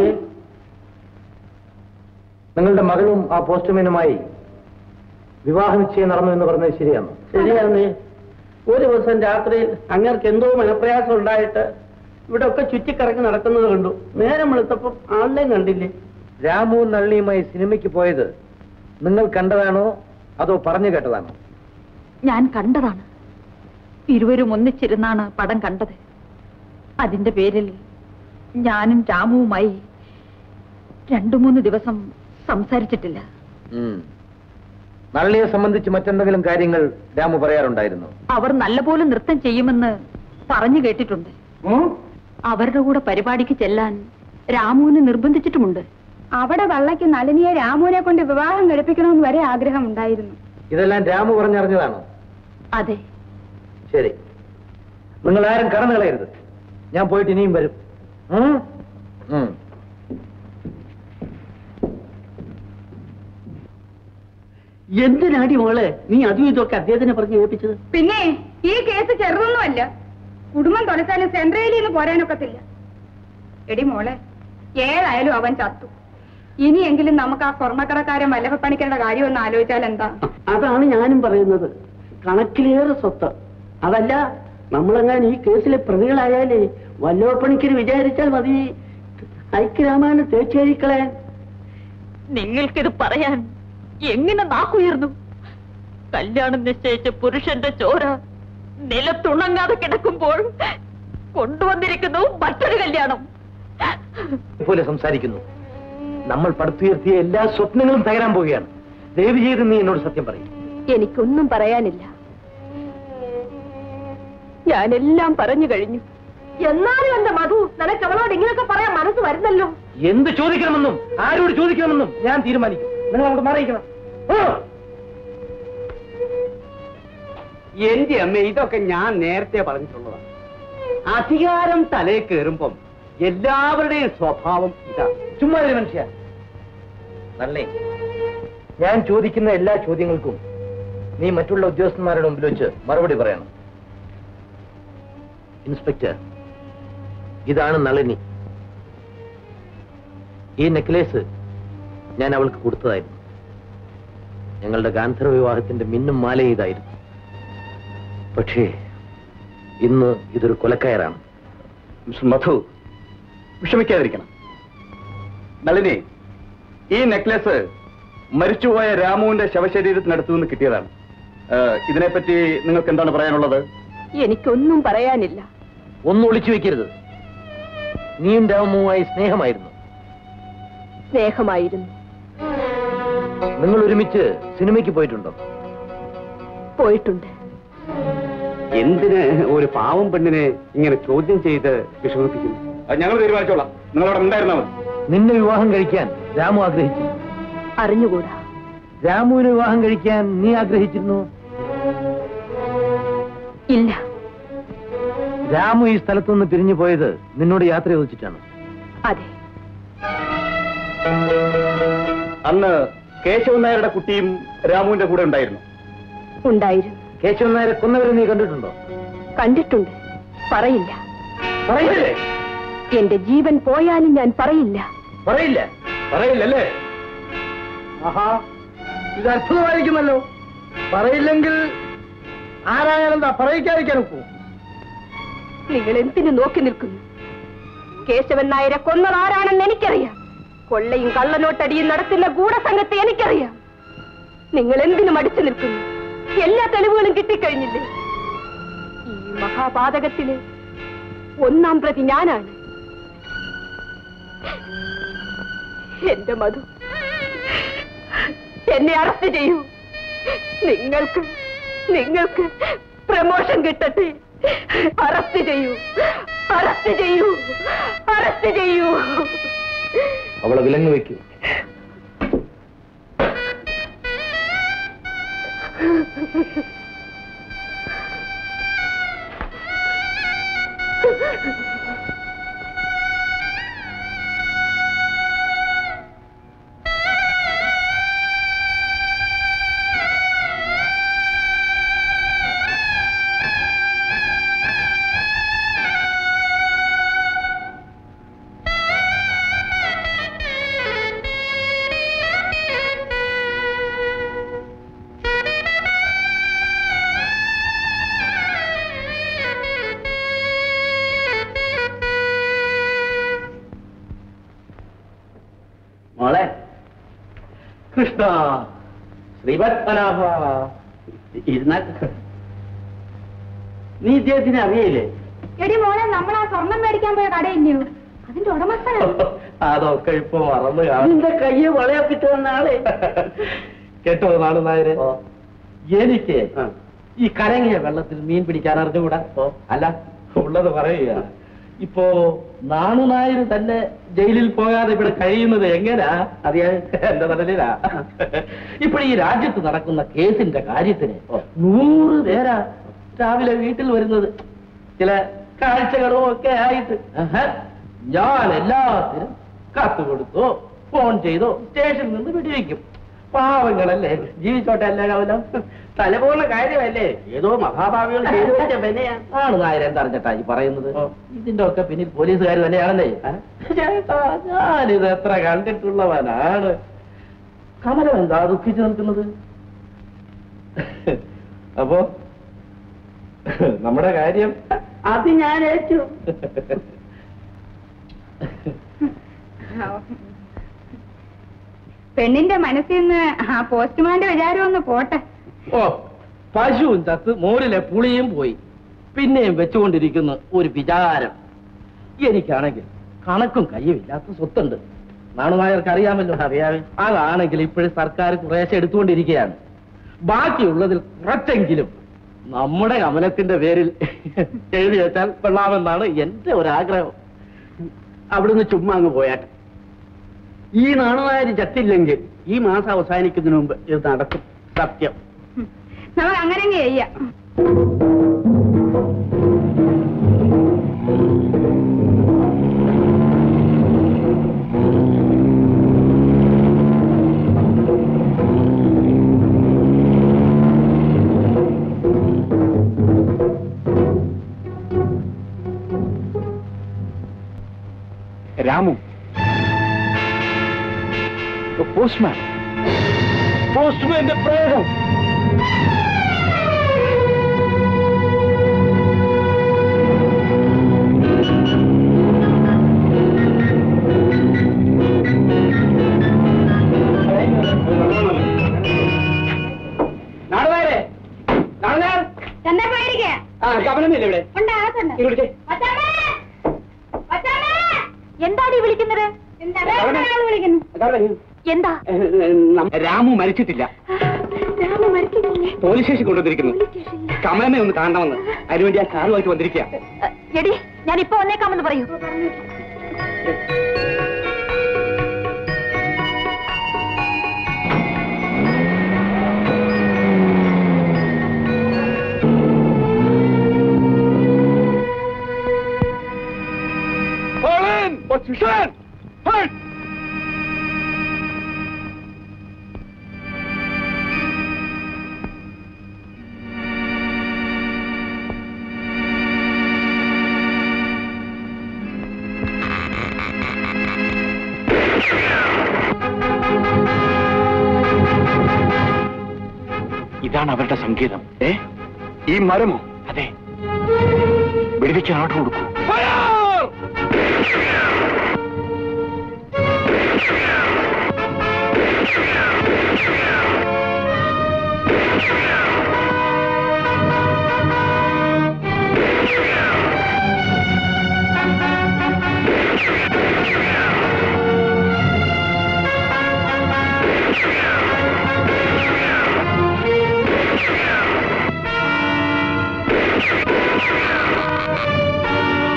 നിങ്ങളുടെ മകളും ആ പോസ്റ്റ്മാനുമായി വിവാഹ നിശ്ചയം നടന്നു എന്ന് പറഞ്ഞത് ശരിയാണ് ശരിയാണ് ഒരു ദിവസം രാത്രിയിൽ അങ്ങർക്ക് എന്തോ മനപ്രയാസം ഉണ്ടായിട്ട് ഇവിടെ ഒക്കെ ചുറ്റിക്കറങ്ങി നടക്കുന്നത് കണ്ടു നേരം വെളുത്തപ്പം ആളിനെയും കണ്ടില്ലേ രാമു നള്ളിയുമായി സിനിമയ്ക്ക് പോയത് നിങ്ങൾ കണ്ടതാണോ അതോ പറഞ്ഞു കേട്ടതാണോ ഞാൻ കണ്ടതാണ് ഇരുവരും ഒന്നിച്ചിരുന്നാണ് പടം കണ്ടത് അതിന്റെ പേരിൽ ഞാനും രാമുവുമായി രണ്ടു മൂന്ന് ദിവസം സംസാരിച്ചിട്ടില്ല നള്ളിയെ സംബന്ധിച്ച് മറ്റെന്തെങ്കിലും കാര്യങ്ങൾ രാമു പറയാറുണ്ടായിരുന്നു അവർ നല്ലപോലെ നൃത്തം ചെയ്യുമെന്ന് പറഞ്ഞു കേട്ടിട്ടുണ്ട് അവരുടെ കൂടെ പരിപാടിക്ക് ചെല്ലാൻ രാമുവിനെ നിർബന്ധിച്ചിട്ടുമുണ്ട് അവിടെ വള്ളയ്ക്ക് നളിനിയെ രാമുവിനെ കൊണ്ട് വിവാഹം കഴിപ്പിക്കണമെന്ന് വരെ ആഗ്രഹം ഉണ്ടായിരുന്നു ഇതെല്ലാം രാമു പറഞ്ഞറിഞ്ഞതാണോ അതെ ശരി നിങ്ങൾ ആരും കടന്നു കളയരുത് ഞാൻ പോയിട്ട് ഇനിയും വരും ഉം? ഉം. എന്തിനാടി മോളെ നീ അതും ഇതൊക്കെ അദ്ദേഹത്തിനെ പറഞ്ഞ് ഏൽപ്പിച്ചത് പിന്നെ ഈ കേസ് ചെറുതൊന്നുമല്ല കുടുംബം തുലച്ചാലും സെൻട്രലിൽ നിന്ന് പോരാനൊക്കത്തില്ല എടി മോളെ ഏതായാലും അവൻ ചത്തു ഇനിയെങ്കിലും നമുക്ക് ആ സ്വർണ്ണക്കടക്കാരൻ വല്ലഭപ്പണിക്കരുടെ കാര്യം ഒന്ന് ആലോചിച്ചാൽ എന്താ അതാണ് ഞാനും പറയുന്നത് കണക്കിലേറെ സ്വത്ത് അതല്ല നമ്മളെങ്ങാൻ ഈ കേസിലെ പ്രതികളായാലേ വല്ലോപ്പണിക്കര് വിചാരിച്ചാൽ മതി ഐക്യരാമായണം തേച്ചേരിക്കളയാൻ നിങ്ങൾക്കിത് പറയാൻ എങ്ങനെ നാക്കുയർന്നു കല്യാണം നിശ്ചയിച്ച പുരുഷന്റെ ചോര നിലത്തുണങ്ങാതെ കിടക്കുമ്പോൾ കൊണ്ടുവന്നിരിക്കുന്നു മറ്റൊരു കല്യാണം പോലെ സംസാരിക്കുന്നു നമ്മൾ പടുത്തുയർത്തിയ എല്ലാ സ്വപ്നങ്ങളും തകരാൻ പോവുകയാണ് ദയവ് ചെയ്ത് നീ എന്നോട് സത്യം പറയും എനിക്കൊന്നും പറയാനില്ല ഞാനെല്ലാം പറഞ്ഞു കഴിഞ്ഞു എന്നാലും എന്റെ മധു നിനക്ക് അവളോട് ഇങ്ങനെയൊക്കെ പറയാൻ മനസ്സ് വരുന്നല്ലോ എന്ത് ചോദിക്കണമെന്നും ആരോട് ചോദിക്കണമെന്നും ഞാൻ തീരുമാനിക്കും നിങ്ങൾ അങ്ങോട്ട് മാറിയിക്കണം ഓ! എന്റെ അമ്മ ഇതൊക്കെ ഞാൻ നേരത്തെ പറഞ്ഞിട്ടുള്ളതാണ് അധികാരം തലയിൽ കയറുമ്പം എല്ലാവരുടെയും സ്വഭാവം ഇതാണ് ചുമ്മാ ഒരു മനുഷ്യ നല്ലേ ഞാൻ ചോദിക്കുന്ന എല്ലാ ചോദ്യങ്ങൾക്കും നീ മറ്റുള്ള ഉദ്യോഗസ്ഥന്മാരുടെ മുമ്പിൽ വെച്ച് മറുപടി പറയണം ഇൻസ്പെക്ടർ ഇതാണ് നളിനി ഈ നെക്ലേസ് ഞാൻ അവൾക്ക് കൊടുത്തതായിരുന്നു ഞങ്ങളുടെ ഗാന്ധർവ വിവാഹത്തിന്റെ മിന്നും മാല ഇതായിരുന്നു പക്ഷേ ഇന്ന് ഇതൊരു കൊലക്കയറാണ് മിസ്റ്റർ മധു വിഷമിക്കാതിരിക്കണം നളിനി ഈ നെക്ലേസ് മരിച്ചുപോയ രാമുവിന്റെ ശവശരീരത്തിനടുത്തു നിന്ന് കിട്ടിയതാണ് ഏഹ്, ഇതിനെപ്പറ്റി നിങ്ങൾക്ക് എന്താണ് പറയാനുള്ളത് എനിക്കൊന്നും പറയാനില്ല ഒന്നും ഒളിച്ചു വെക്കരുത് നീയും രാമുവുമായി സ്നേഹമായിരുന്നു സ്നേഹമായിരുന്നു നിങ്ങൾ ഒരുമിച്ച് സിനിമയ്ക്ക് പോയിട്ടുണ്ടോ പോയിട്ടുണ്ട് എന്തിന് ഒരു പാവം പെണ്ണിനെ ഇങ്ങനെ ചോദ്യം ചെയ്ത് വിഷമിപ്പിക്കുന്നു അത് ഞങ്ങൾ തീരുമാനിച്ചോളാം നിങ്ങളവിടെ ഉണ്ടായിരുന്നാൽ മതി നിന്നെ വിവാഹം കഴിക്കാൻ രാമു ആഗ്രഹിച്ചു അറിഞ്ഞുകൂടാ രാമുവിന് വിവാഹം കഴിക്കാൻ നീ ആഗ്രഹിച്ചിരുന്നു ഇല്ല രാമു ഈ സ്ഥലത്തു നിന്ന് പിരിഞ്ഞു പോയത് നിന്നോട് യാത്ര ചോദിച്ചിട്ടാണ് അതെ അന്ന് കേശവൻ നായരുടെ കുട്ടിയും രാമുവിന്റെ കൂടെ ഉണ്ടായിരുന്നു ഉണ്ടായിരുന്നു കേശവൻ നായരെ കൊന്നവരെ നീ കണ്ടിട്ടുണ്ടോ കണ്ടിട്ടുണ്ട് പറയില്ല പറയില്ലേ എന്റെ ജീവൻ പോയാലും ഞാൻ പറയില്ല പറയില്ല പറയില്ലല്ലേ ആഹാ ഇത് അത്ഭുതമായിരിക്കുന്നല്ലോ പറയില്ലെങ്കിൽ ആരായാലും എന്താ പറയിക്കാതിരിക്കാൻ ഒക്കൂ നിങ്ങൾ എന്തിനു നോക്കി നിൽക്കുന്നു കേശവൻ നായരെ കൊന്നത് ആരാണെന്ന് എനിക്കറിയാം കൊള്ളയും കള്ളനോട്ടടിയും നടത്തുന്ന ഗൂഢസംഘത്തെ എനിക്കറിയാം നിങ്ങൾ എന്തിനു മടിച്ചു നിൽക്കുന്നു എല്ലാ തെളിവുകളും കിട്ടിക്കഴിഞ്ഞില്ലേ ഈ മഹാപാതകത്തിലെ ഒന്നാം പ്രതി ഞാനാണ് എന്റെ മധു എന്നെ അറസ്റ്റ് ചെയ്യൂ നിങ്ങൾക്ക് നിങ്ങൾക്ക് പ്രമോഷൻ കിട്ടട്ടെ അറസ്റ്റ് ചെയ്യൂ അറസ്റ്റ് ചെയ്യൂ അറസ്റ്റ് ചെയ്യൂ അവളെ വിലങ്ങ് വെക്കൂ കൃഷ്ണ ശ്രീപത്മനാഭ ഇരുന്നാൽ നീ ഇദ്ദേഹത്തിനെ അറിയില്ലേ എടി മോളെ നമ്മൾ ആ സ്വർണം മേടിക്കാൻ പോയ കടയില്ലയോ അതിന്റെ ഉടമസ്ഥനാണ് അതൊക്കെ ഇപ്പൊ മറന്നു കാണും നിന്റെ കയ്യെ വളയൊക്കെ വന്ന ആളെ കേട്ടോ നാളു നായരെ എനിക്ക് ഈ കലങ്ങിയ വെള്ളത്തിൽ മീൻ പിടിക്കാൻ അറിഞ്ഞുകൂടാ അല്ല ഉള്ളത് പറയുക ഇപ്പോ നാണു നായർ തന്നെ ജയിലിൽ പോകാതെ ഇവിടെ കഴിയുന്നത് എങ്ങനാ അറിയാ എന്റെ തലയിലാ ഇപ്പോൾ ഈ രാജ്യത്ത് നടക്കുന്ന കേസിന്റെ കാര്യത്തിന് നൂറ് പേരാ രാവിലെ വീട്ടിൽ വരുന്നത് ചില കാഴ്ചകളും ഒക്കെ ആയിട്ട് ആഹാ. ഞാൻ എല്ലാത്തിനും കത്ത് കൊടുത്തോ ഫോൺ ചെയ്തോ സ്റ്റേഷനിൽ നിന്ന് വിടിവെക്കും പാവങ്ങളല്ലേ ജീവിച്ചോട്ടെ അല്ല കവലം തലപോലുള്ള കാര്യമല്ലേ ഏതോ മഹാഭാവികൾ ചെയ്തു വെച്ച വിനയാ ആണ് നായർ എന്തറിഞ്ഞിട്ടാ ഈ പറയുന്നത് ഇതിന്റെ ഒക്കെ പിന്നിൽ പോലീസുകാർ തന്നെയാണല്ലേ ചേട്ടാ ഞാനിത് എത്ര കണ്ടിട്ടുള്ളവനാണ് കമലം എന്താ ദുഃഖിച്ചു നിൽക്കുന്നത് അപ്പോ നമ്മുടെ കാര്യം അത് ഞാൻ ഏറ്റു പെണ്ണിന്റെ മനസ്സിൽ നിന്ന് ആ പോസ്റ്റ്മാന്റെ വിചാരം ഒന്ന് പോട്ടെ ഓ പശുവും ചത്ത് മോരിലെ പുളിയും പോയി പിന്നെയും വെച്ചുകൊണ്ടിരിക്കുന്ന ഒരു വിചാരം എനിക്കാണെങ്കിൽ കണക്കും കയ്യുമില്ലാത്ത സ്വത്തുണ്ട് നാണുനായർക്ക് അറിയാമല്ലോ അറിയാമേ അതാണെങ്കിൽ ഇപ്പോഴും സർക്കാർ കുറേശ്ശെ എടുത്തുകൊണ്ടിരിക്കുകയാണ് ബാക്കിയുള്ളതിൽ കുറച്ചെങ്കിലും നമ്മുടെ കമലത്തിന്റെ പേരിൽ എഴുതി വെച്ചാൽ കൊള്ളാമെന്നാണ് എന്റെ ഒരാഗ്രഹം അവിടുന്ന് ചുമ്മാ അങ്ങ് പോയാട്ടെ ഈ നാണുനായര് ചത്തില്ലെങ്കിൽ ഈ മാസം അവസാനിക്കുന്നതിന് മുമ്പ് ഇത് നടക്കും സത്യം നമുക്ക് അങ്ങനെ അങ്ങ് ചെയ്യാം രാമു പോസ്റ്റ്മാൻ പോസ്റ്റ്മാന്റെ പ്രേതം നാടുകാരെ നാടുകാർ എന്താ പോയിരിക്കേ ആ കമലമില്ല ഇവിടെ ഉണ്ട് അകത്തുണ്ട് ഇങ്ങോട്ട് എന്താണ് ഈ വിളിക്കുന്നത് എന്താ വേറെ ആള് വിളിക്കുന്നു എന്താ രാമു മരിച്ചിട്ടില്ല രാമ മരിക്കുന്നില്ലേ പോലീസ് സ്റ്റേഷൻ കൊണ്ടുവന്നിരിക്കുന്നു കമലമ്മ ഒന്ന് കാണണമെന്ന് അതിനുവേണ്ടി ആ കാറുമായിട്ട് വന്നിരിക്കുക എടി ഞാൻ ഇപ്പൊ വന്നേക്കാമെന്ന് പറയൂ ഇതാണ് അവരുടെ സംഗീതം ഏ ഈ മരമോ അതെ വെടിവെക്കാൻ ഓർഡർ കൊടുക്കൂ ആ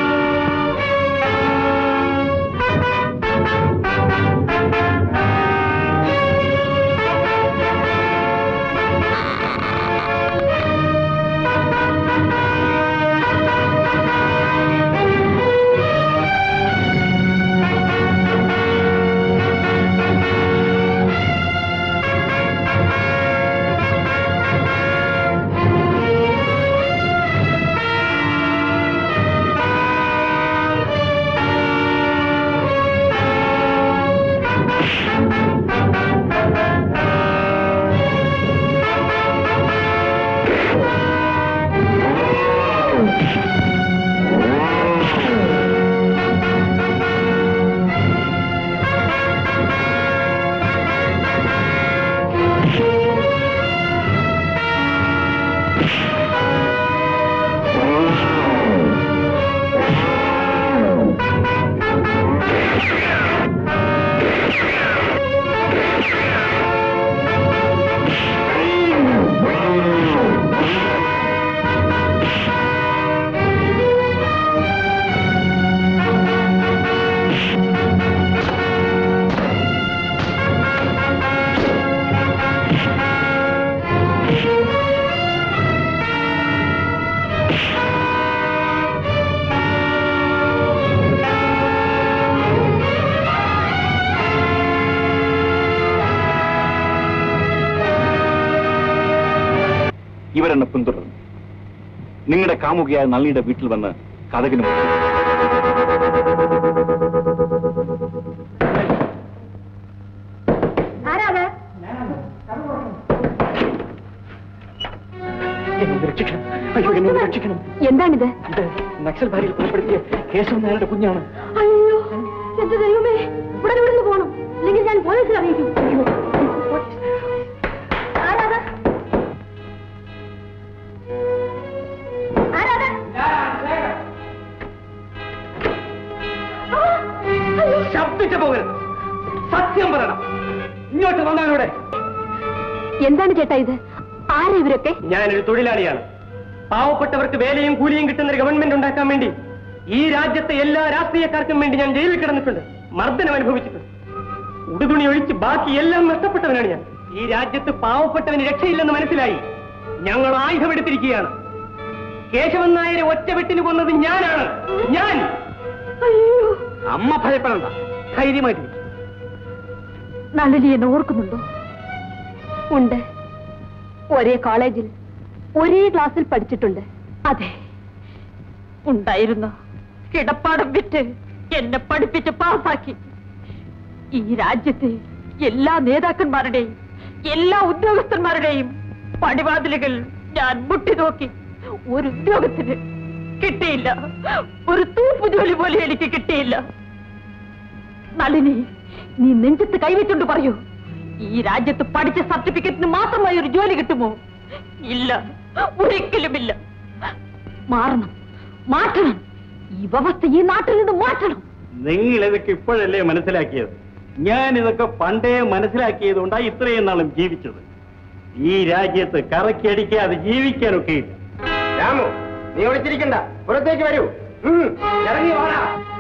ഇവരെന്നെ പിന്തുടർന്നു നിങ്ങളുടെ കാമുകിയായ നളിനിയുടെ വീട്ടിൽ വന്ന് കഥകിന് മുട്ടി. ആരാത് എന്നെ രക്ഷിക്കണം അയ്യോ എന്നെ രക്ഷിക്കണം എന്താണിത് ഇത് നക്സൽ ഭാര്യയിൽ കൊലപ്പെടുത്തിയ കേശവൻ നായരുടെ കുഞ്ഞാണ് അയ്യോ എന്റെ ദൈവമേ ഉടനെ ഇവിടുന്ന് പോണം അല്ലെങ്കിൽ ഞാൻ പോലീസിൽ അറിയിക്കും ആരാത് ആരാത് ശബ്ദിച്ചു പോകരുത് സത്യം പറയണം ഇങ്ങോട്ട് വന്നവനോടെ എന്താണ് ചേട്ടാ ഇത് ആരാ ഇവരൊക്കെ ഞാനൊരു തൊഴിലാളിയാണ് പാവപ്പെട്ടവർക്ക് വേലയും കൂലിയും കിട്ടുന്ന ഒരു ഗവൺമെന്റ് ഉണ്ടാക്കാൻ വേണ്ടി ഈ രാജ്യത്തെ എല്ലാ രാഷ്ട്രീയക്കാർക്കും വേണ്ടി ഞാൻ ജയിലിൽ കിടന്നിട്ടുണ്ട് മർദ്ദനം അനുഭവിച്ചിട്ടുണ്ട് ഉടുതുണി ഒഴിച്ച് ബാക്കി എല്ലാം നഷ്ടപ്പെട്ടവനാണ് ഞാൻ ഈ രാജ്യത്ത് പാവപ്പെട്ടവന് രക്ഷയില്ലെന്ന് മനസ്സിലായി ഞങ്ങൾ ആയുധമെടുത്തിരിക്കുകയാണ് കേശവൻ നായരെ ഒറ്റ വെട്ടിന് കൊന്നത് ഞാനാണ് ഞാൻ അമ്മ ഭയപ്പെടണ്ട ധൈര്യമായിട്ട് നളിനി എന്നെ ഓർക്കുന്നുണ്ടോ ഉണ്ട് ഒരേ കോളേജിൽ ഒരേ ക്ലാസ്സിൽ പഠിച്ചിട്ടുണ്ട് അതെ ഉണ്ടായിരുന്നു കിടപ്പാടം വിറ്റ് എന്നെ പഠിപ്പിച്ച് പാസാക്കി ഈ രാജ്യത്തെ എല്ലാ നേതാക്കന്മാരുടെയും എല്ലാ ഉദ്യോഗസ്ഥന്മാരുടെയും പടിവാതിലുകൾ ഞാൻ മുട്ടി നോക്കി ഒരു ഉദ്യോഗത്തിന് കിട്ടിയില്ല ഒരു തൂപ്പ് ജോലി പോലും എനിക്ക് കിട്ടിയില്ല നളിനി നീ നെഞ്ചത്ത് കൈവച്ചുകൊണ്ട് പറയൂ ഈ രാജ്യത്ത് പഠിച്ച സർട്ടിഫിക്കറ്റിന് മാത്രമായി ഒരു ജോലി കിട്ടുമോ ഇല്ല ഒരിക്കലുമില്ല മാറണം മാറ്റണം ഈ വ്യവസ്ഥ ഈ നാട്ടിൽ നിന്ന് മാറ്റണം നിങ്ങൾ ഇതൊക്കെ ഇപ്പോഴല്ലേ മനസ്സിലാക്കിയത് ഞാൻ ഇതൊക്കെ പണ്ടേ മനസ്സിലാക്കിയതുകൊണ്ടാണ് ഇത്രയും നാളും ജീവിച്ചത് ഈ രാജ്യത്ത് കറക്കിയടിക്കാതെ ജീവിക്കാനൊക്കെ ഇല്ല രാമു നീ ഒളിച്ചിരിക്കണ്ട പുറത്തേക്ക് വരൂ ഉം, ഇറങ്ങി വാടാ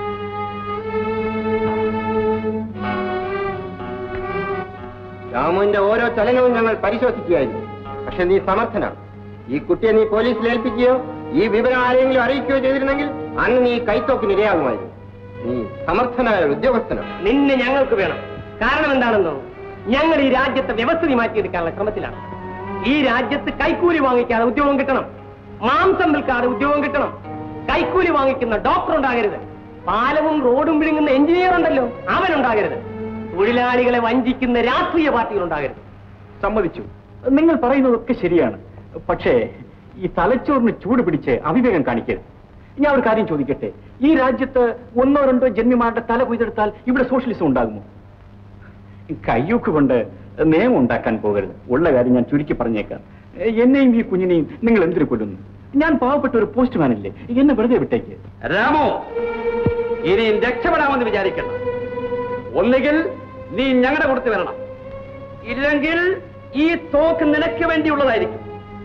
രാമുവിന്റെ ഓരോ ചലനവും ഞങ്ങൾ പരിശോധിക്കുകയായിരുന്നു പക്ഷെ നീ സമർത്ഥനാണ് ഈ കുട്ടിയെ നീ പോലീസിൽ ഏൽപ്പിക്കുകയോ ഈ വിവരം ആരെങ്കിലും അറിയിക്കുകയോ ചെയ്തിരുന്നെങ്കിൽ അന്ന് നീ കൈത്തോക്കിന് ഇരയാകുമായിരുന്നു നീ സമർത്ഥനായ ഒരു ഉദ്യോഗസ്ഥനാണ് നിന്നെ ഞങ്ങൾക്ക് വേണം കാരണം എന്താണെന്നോ ഞങ്ങൾ ഈ രാജ്യത്തെ വ്യവസ്ഥിതി മാറ്റിയെടുക്കാനുള്ള ശ്രമത്തിലാണ് ഈ രാജ്യത്ത് കൈക്കൂലി വാങ്ങിക്കാതെ ഉദ്യോഗം കിട്ടണം മാംസം വിൽക്കാതെ ഉദ്യോഗം കിട്ടണം കൈക്കൂലി വാങ്ങിക്കുന്ന ഡോക്ടർ ഉണ്ടാകരുത് പാലവും റോഡും വിഴുങ്ങുന്ന എഞ്ചിനീയർ ഉണ്ടല്ലോ അവനുണ്ടാകരുത് തൊഴിലാളികളെ വഞ്ചിക്കുന്ന രാഷ്ട്രീയ പാർട്ടികൾ ഉണ്ടാകരുത് സമ്മതിച്ചു നിങ്ങൾ പറയുന്നതൊക്കെ ശരിയാണ് പക്ഷേ ഈ തലച്ചോറിന് ചൂട് പിടിച്ച് അവിവേകം കാണിക്കരുത് ഞാൻ ഒരു കാര്യം ചോദിക്കട്ടെ ഈ രാജ്യത്ത് ഒന്നോ രണ്ടോ ജന്മിമാരുടെ തല കൊയ്തെടുത്താൽ ഇവിടെ സോഷ്യലിസം ഉണ്ടാകുമോ കയ്യൂക്ക് കൊണ്ട് നിയമം ഉണ്ടാക്കാൻ പോകരുത് ഉള്ള കാര്യം ഞാൻ ചുരുക്കി പറഞ്ഞേക്കാം എന്നെയും ഈ കുഞ്ഞിനെയും നിങ്ങൾ എന്തിനു കൊല്ലുന്നു ഞാൻ പാവപ്പെട്ട ഒരു പോസ്റ്റ്മാനല്ലേ എന്നെ വെറുതെ വിട്ടേക്ക് രാമോ ഇനിയും രക്ഷപ്പെടാമെന്ന് വിചാരിക്കണം ഒന്നുകിൽ നീ ഞങ്ങളുടെ കൊടുത്ത് വരണം ഇല്ലെങ്കിൽ ഈ തോക്ക് നിനക്ക് വേണ്ടിയുള്ളതായിരിക്കും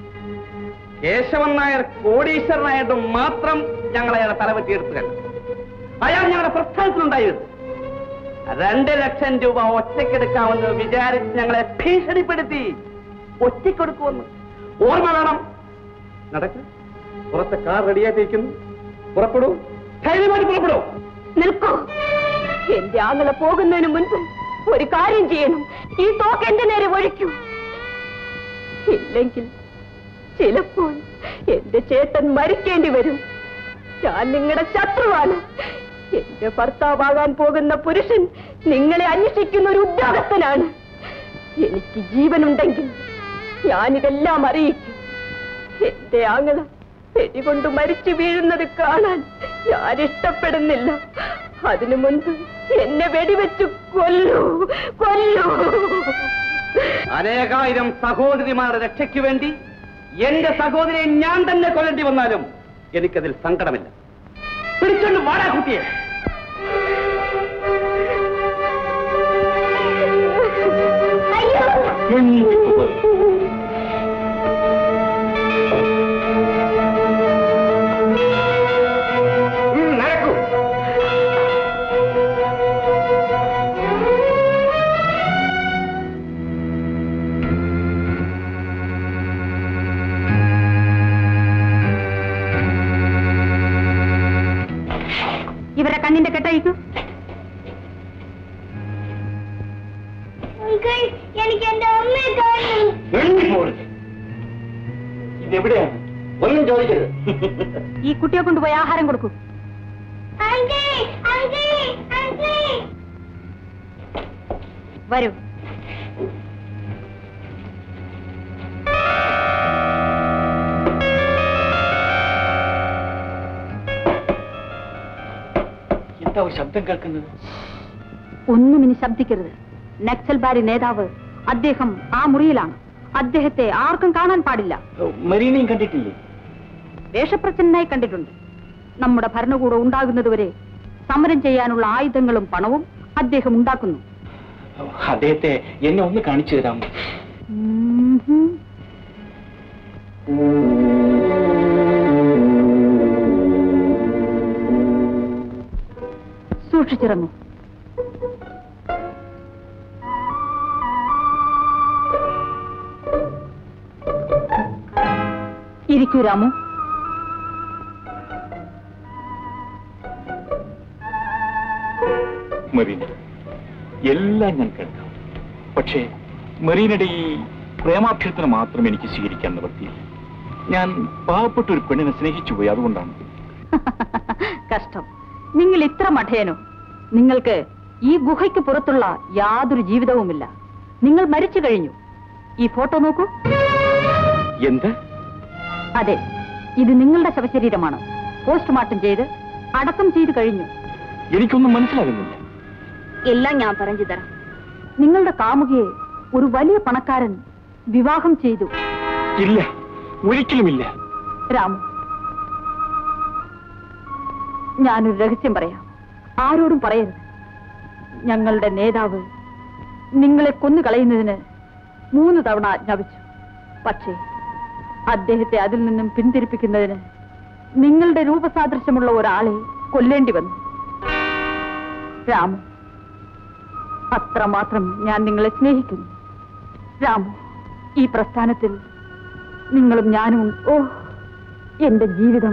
കേശവൻ നായർ കോടീശ്വരനായിട്ട് മാത്രം ഞങ്ങൾ അയാളെ തലപറ്റിയെടുത്തുക അയാൾ ഞങ്ങളുടെ പ്രസ്ഥാനത്തിലുണ്ടായിരുന്നു രണ്ട് ലക്ഷം രൂപ ഒറ്റയ്ക്കെടുക്കാമെന്ന് വിചാരിച്ച് ഞങ്ങളെ ഭീഷണിപ്പെടുത്തി ഒറ്റയ്ക്കെടുക്കുമെന്ന് ഓർമ്മ വേണം നടക്ക് പുറത്തെ കാർ റെഡിയായിട്ടിരിക്കുന്നു പുറപ്പെടൂ ധൈര്യമായിട്ട് പുറപ്പെടൂ നിൽക്കൂ എന്റെ ആങ്ങളെ പോകുന്നതിന് മുൻപ് ഒരു കാര്യം ചെയ്യണം ഈ തോക്ക് എന്റെ നേരെ ഒഴിക്കൂ ഇല്ലെങ്കിൽ ചിലപ്പോൾ എന്റെ ചേട്ടൻ മരിക്കേണ്ടി വരും ഞാൻ നിങ്ങളുടെ ശത്രുവാണ് എന്റെ ഭർത്താവാകാൻ പോകുന്ന പുരുഷൻ നിങ്ങളെ അന്വേഷിക്കുന്ന ഒരു ഉദ്യോഗസ്ഥനാണ് എനിക്ക് ജീവനുണ്ടെങ്കിൽ ഞാനിതെല്ലാം അറിയിക്കും എന്റെ ആങ്ങള വെടികൊണ്ട് മരിച്ചു വീഴുന്നത് കാണാൻ ഞാൻ ഇഷ്ടപ്പെടുന്നില്ല അതിനു മുൻപ് എന്നെ വെടിവെച്ച് കൊല്ലൂ കൊല്ലൂ അനേകായിരം സഹോദരിമാരുടെ രക്ഷയ്ക്ക് വേണ്ടി എന്റെ സഹോദരിയെ ഞാൻ തന്നെ കൊല്ലേണ്ടി വന്നാലും എനിക്കതിൽ സങ്കടമില്ല പിടിച്ചോണ്ട് വാടാ കുട്ടിയെ ഉം, നടക്കൂ ഇവരെ കണ്ണിന്റെ കെട്ടയക്കൂ അങ്കിൾ എനിക്ക് എന്റെ അമ്മയെ കാണണം ഇതെവിടെയാണ് ഒന്നും ചോദിക്കരുത് ഈ കുട്ടിയെ കൊണ്ടുപോയി ആഹാരം കൊടുക്കൂ വരൂ എന്താ ഒരു ശബ്ദം കേൾക്കുന്നത് ഒന്നും ഇനി ശബ്ദിക്കരുത് നക്സൽ ബാരി നേതാവ് അദ്ദേഹം ആ മുറിയിലാണ് അദ്ദേഹത്തെ ആർക്കും കാണാൻ പാടില്ല മരീനയും കണ്ടിട്ടില്ലേ വേഷപ്രച്ഛന്നായി കണ്ടിട്ടുണ്ട് നമ്മുടെ ഭരണകൂടം ഉണ്ടാകുന്നതുവരെ സമരം ചെയ്യാനുള്ള ആയുധങ്ങളും പണവും അദ്ദേഹം ഉണ്ടാക്കുന്നു അദ്ദേഹത്തെ എന്നെ ഒന്ന് കാണിച്ചു തരാമോ ഉം. സൂക്ഷിച്ചിറങ്ങൂ ഇരിക്കൂ രാമു മറീന എല്ലാം ഞാൻ കേൾക്കാം പക്ഷേ മറീനയുടെ ഈ പ്രേമാഭ്യർത്ഥന മാത്രം എനിക്ക് സ്വീകരിക്കാൻ നിവർത്തിയില്ല ഞാൻ പാവപ്പെട്ട ഒരു പെണ്ണിനെ സ്നേഹിച്ചു പോയി അതുകൊണ്ടാണ് കഷ്ടം നിങ്ങൾ ഇത്ര മഠയനോ നിങ്ങൾക്ക് ഈ ഗുഹയ്ക്ക് പുറത്തുള്ള യാതൊരു ജീവിതവുമില്ല നിങ്ങൾ മരിച്ചു കഴിഞ്ഞു ഈ ഫോട്ടോ നോക്കൂ എന്ത് അതെ ഇത് നിങ്ങളുടെ ശവശരീരമാണ് പോസ്റ്റ്മോർട്ടം ചെയ്ത് അടക്കം ചെയ്തു കഴിഞ്ഞു എനിക്കൊന്നും മനസ്സിലാകുന്നില്ല എല്ലാം ഞാൻ പറഞ്ഞു തരാം നിങ്ങളുടെ കാമുകിയെ ഒരു വലിയ പണക്കാരൻ വിവാഹം ചെയ്തു ഇല്ല ഒരിക്കലുമില്ല രാമു ഞാനൊരു രഹസ്യം പറയാം ആരോടും പറയരുത് ഞങ്ങളുടെ നേതാവ് നിങ്ങളെ കൊന്നു കളയുന്നതിന് മൂന്ന് തവണ ആജ്ഞാപിച്ചു പക്ഷേ അദ്ദേഹത്തെ അതിൽ നിന്നും പിന്തിരിപ്പിക്കുന്നതിന് നിങ്ങളുടെ രൂപസാദൃശ്യമുള്ള ഒരാളെ കൊല്ലേണ്ടി വന്നു രാമു അത്രമാത്രം ഞാൻ നിങ്ങളെ സ്നേഹിക്കുന്നു രാമു ഈ പ്രസ്ഥാനത്തിൽ നിങ്ങളും ഞാനും ഉണ്ട്. ഓ എന്റെ ജീവിതം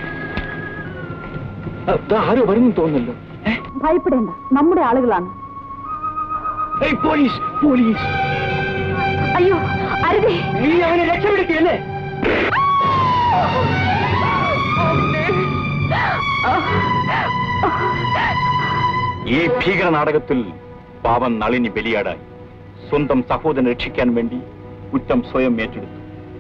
ദാ ആരോ വരുന്നു തോന്നുന്നല്ലോ ഭയപ്പെടേണ്ട നമ്മുടെ ആളുകളാണ് ഏയ്, പോലീസ് പോലീസ് അയ്യോ അരുതേ നീ അവനെ രക്ഷപ്പെടുത്തിയല്ലേ ഈ ഭീകര നാടകത്തിൽ പാവൻ നളിനി ബലിയാടായി സ്വന്തം സഹോദരനെ രക്ഷിക്കാൻ വേണ്ടി കുറ്റം സ്വയം ഏറ്റെടുത്തു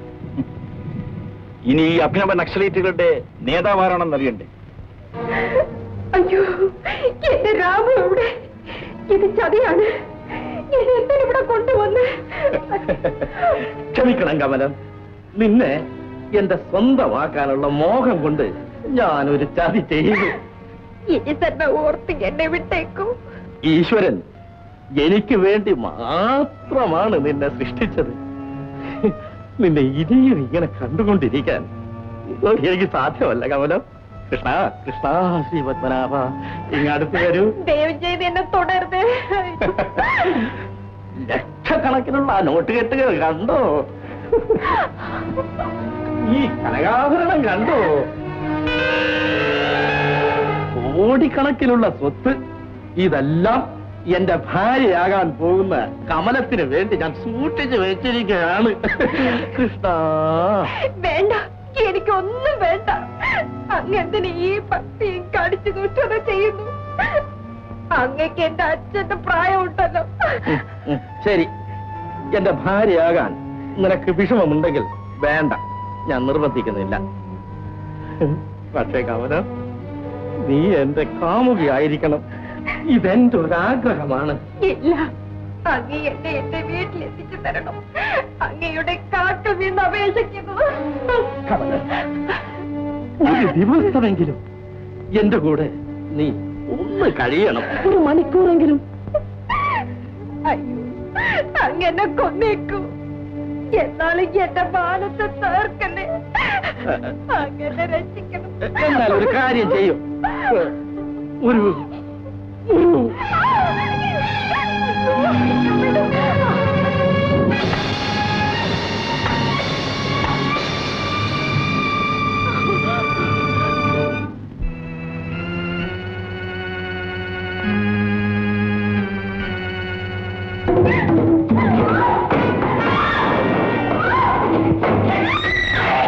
ഇനി ഈ അഭിനവ നക്സലൈറ്റുകളുടെ നേതാവാരാണെന്ന് അറിയണ്ടേ അയ്യോ എന്റെ രാമു എവിടെ ഇത് ചതിയാണ് എന്നെ എന്തിനിവിടെ കൊണ്ടുവന്ന് ക്ഷമിക്കണം കമലം നിന്നെ എന്റെ സ്വന്തമാക്കാനുള്ള മോഹം കൊണ്ട് ഞാനൊരു ചതി ചെയ്തു ഇനി തന്നെ ഓർത്ത് എന്നെ വിട്ടേക്കൂ ഈശ്വരൻ എനിക്ക് വേണ്ടി മാത്രമാണ് നിന്നെ സൃഷ്ടിച്ചത് നിന്നെ ഇനിയും ഇങ്ങനെ കണ്ടുകൊണ്ടിരിക്കാൻ എനിക്ക് സാധ്യമല്ല കമലം കൃഷ്ണ കൃഷ്ണ ശ്രീ പത്മനാഭ ഇങ്ങടുത്ത് വരൂ ദയവ് ചെയ്ത് എന്നെ തുടരുത് ലക്ഷക്കണക്കിനുള്ള ആ നോട്ട് കെട്ടുകൾ കണ്ടോ ഈ കനകാഭരണം കണ്ടോ കോടിക്കണക്കിനുള്ള സ്വത്ത് ഇതെല്ലാം എന്റെ ഭാര്യയാകാൻ പോകുന്ന കമലത്തിന് വേണ്ടി ഞാൻ സൂക്ഷിച്ചു വെച്ചിരിക്കുകയാണ് കൃഷ്ണ വേണ്ട എനിക്കൊന്നും വേണ്ട അങ്ങെന്തിന് ഈ ഭക്തിയും കടിച്ചു ദൂഷണ ചെയ്യുന്നു അങ്ങക്ക് എന്റെ അച്ഛന്റെ പ്രായമുണ്ടല്ലോ ഉം, ശരി എന്റെ ഭാര്യയാകാൻ നിനക്ക് വിഷമമുണ്ടെങ്കിൽ വേണ്ട ഞാൻ നിർബന്ധിക്കുന്നില്ല പക്ഷേ കമലം നീ എന്റെ കാമുകിയായിരിക്കണം ഇതെന്റെ ഒരാഗ്രഹമാണ് ഇല്ല അങ്ങ് എന്നെ എന്റെ വീട്ടിൽ എത്തിച്ചു തരണം അങ്ങയുടെ കാട്ടിൽ നിന്ന് അപേക്ഷിക്കുന്നു കമലം ഒരു ദിവസമെങ്കിലും എന്റെ കൂടെ നീ ഒന്ന് കഴിയണം ഒരു മണിക്കൂറെങ്കിലും അയ്യോ അങ്ങനെ കൊന്നേക്കൂ എന്നാലും എന്റെ മാനത്തെ തീർക്കല്ലേ അങ്ങനെ രക്ഷിക്കണം എന്നാൽ ഒരു കാര്യം ചെയ്യും ഒരു ഒരു ആ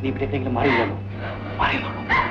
നീ ഇവിടേക്കെങ്കിലും മാറിയില്ലല്ലോ മാറിയുള്ളൂ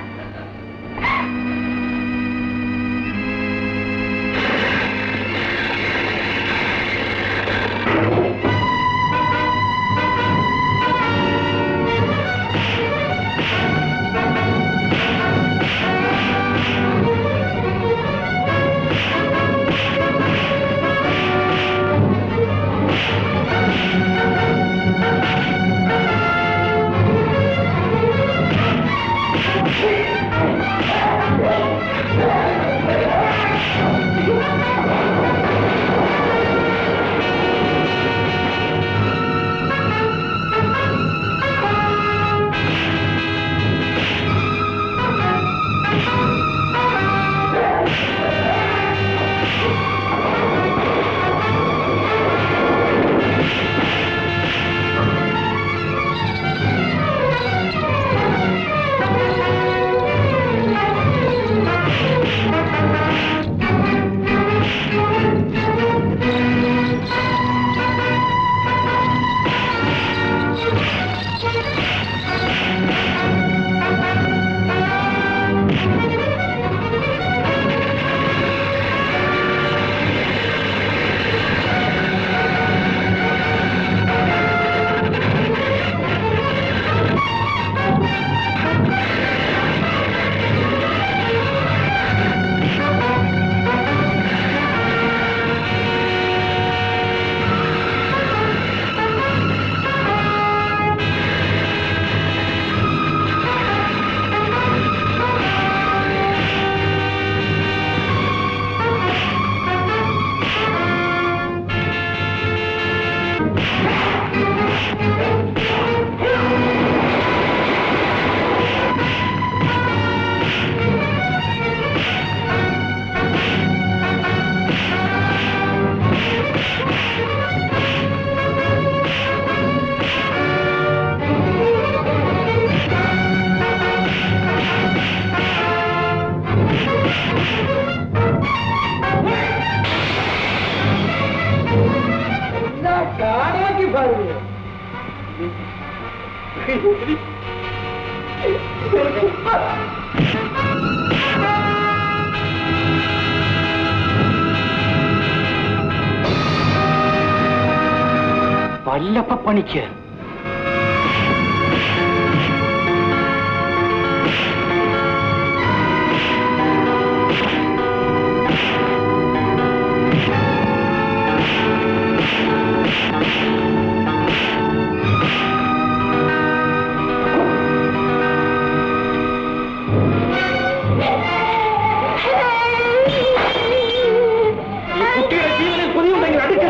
காணாக்கி பாருங்க വല്ലപ്പ പണിക്ക് ഈ കുട്ടിയുടെ ജീവനിൽ കൊതിയുണ്ടെങ്കിൽ അടുക്ക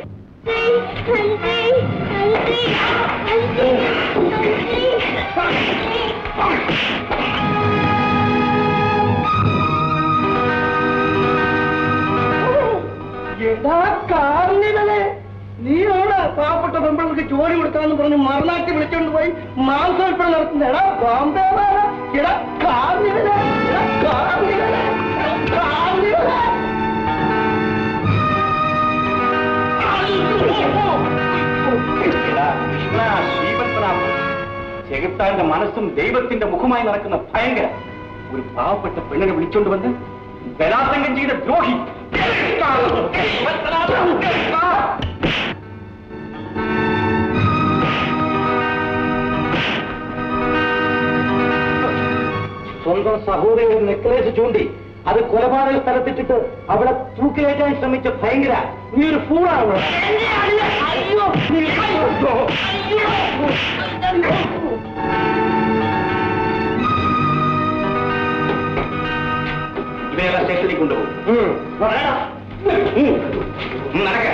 എടാ കാർണിവലെ നീ എവിടെ പാവപ്പെട്ട പെമ്പൾക്ക് ജോലി കൊടുക്കാന്ന് പറഞ്ഞ് മറുനാട്ടി വിളിച്ചോണ്ട് പോയി മാംസോൽപ്പന നടത്തുന്ന എടാ ബോംബെ വാല, എടാ കാർണിവലെ എടാ കാർണിവലെ എടാ കാർണിവലെ ചെകുത്താന്റെ മനസ്സും ദൈവത്തിന്റെ മുഖമായി നടക്കുന്ന ഭയങ്കര ഒരു പാവപ്പെട്ട പെണ്ണിനെ വിളിച്ചോണ്ട് വന്ന് ബലാത്സംഗം ചെയ്ത ദ്രോഹി സ്വന്തം സഹോദരിയുടെ നെക്ലേസ് ചൂണ്ടി അത് കൊലപാതക സ്ഥലത്തിട്ടിട്ട് അവിടെ തൂക്കിലേറ്റാൻ ശ്രമിച്ച ഭയങ്കര നീ ഒരു ഫൂളാണ് അയ്യോ നീ അയ്യോ ഇവയെല്ലാം സ്റ്റേഷനിൽ കൊണ്ടുപോകും നടക്ക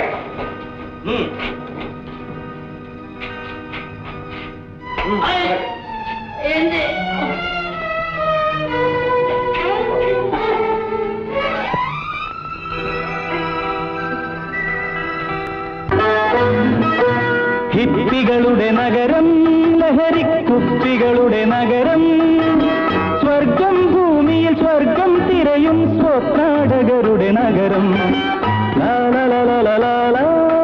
ഹിപ്പികളുടെ നഗരം ലഹരിക്കുപ്പികളുടെ നഗരം സ്വർഗം ഭൂമിയിൽ സ്വർഗം തിരയും സ്വപ്നാടകരുടെ നഗരം ലാ ലാ ലാ ലാ ലാ ലാ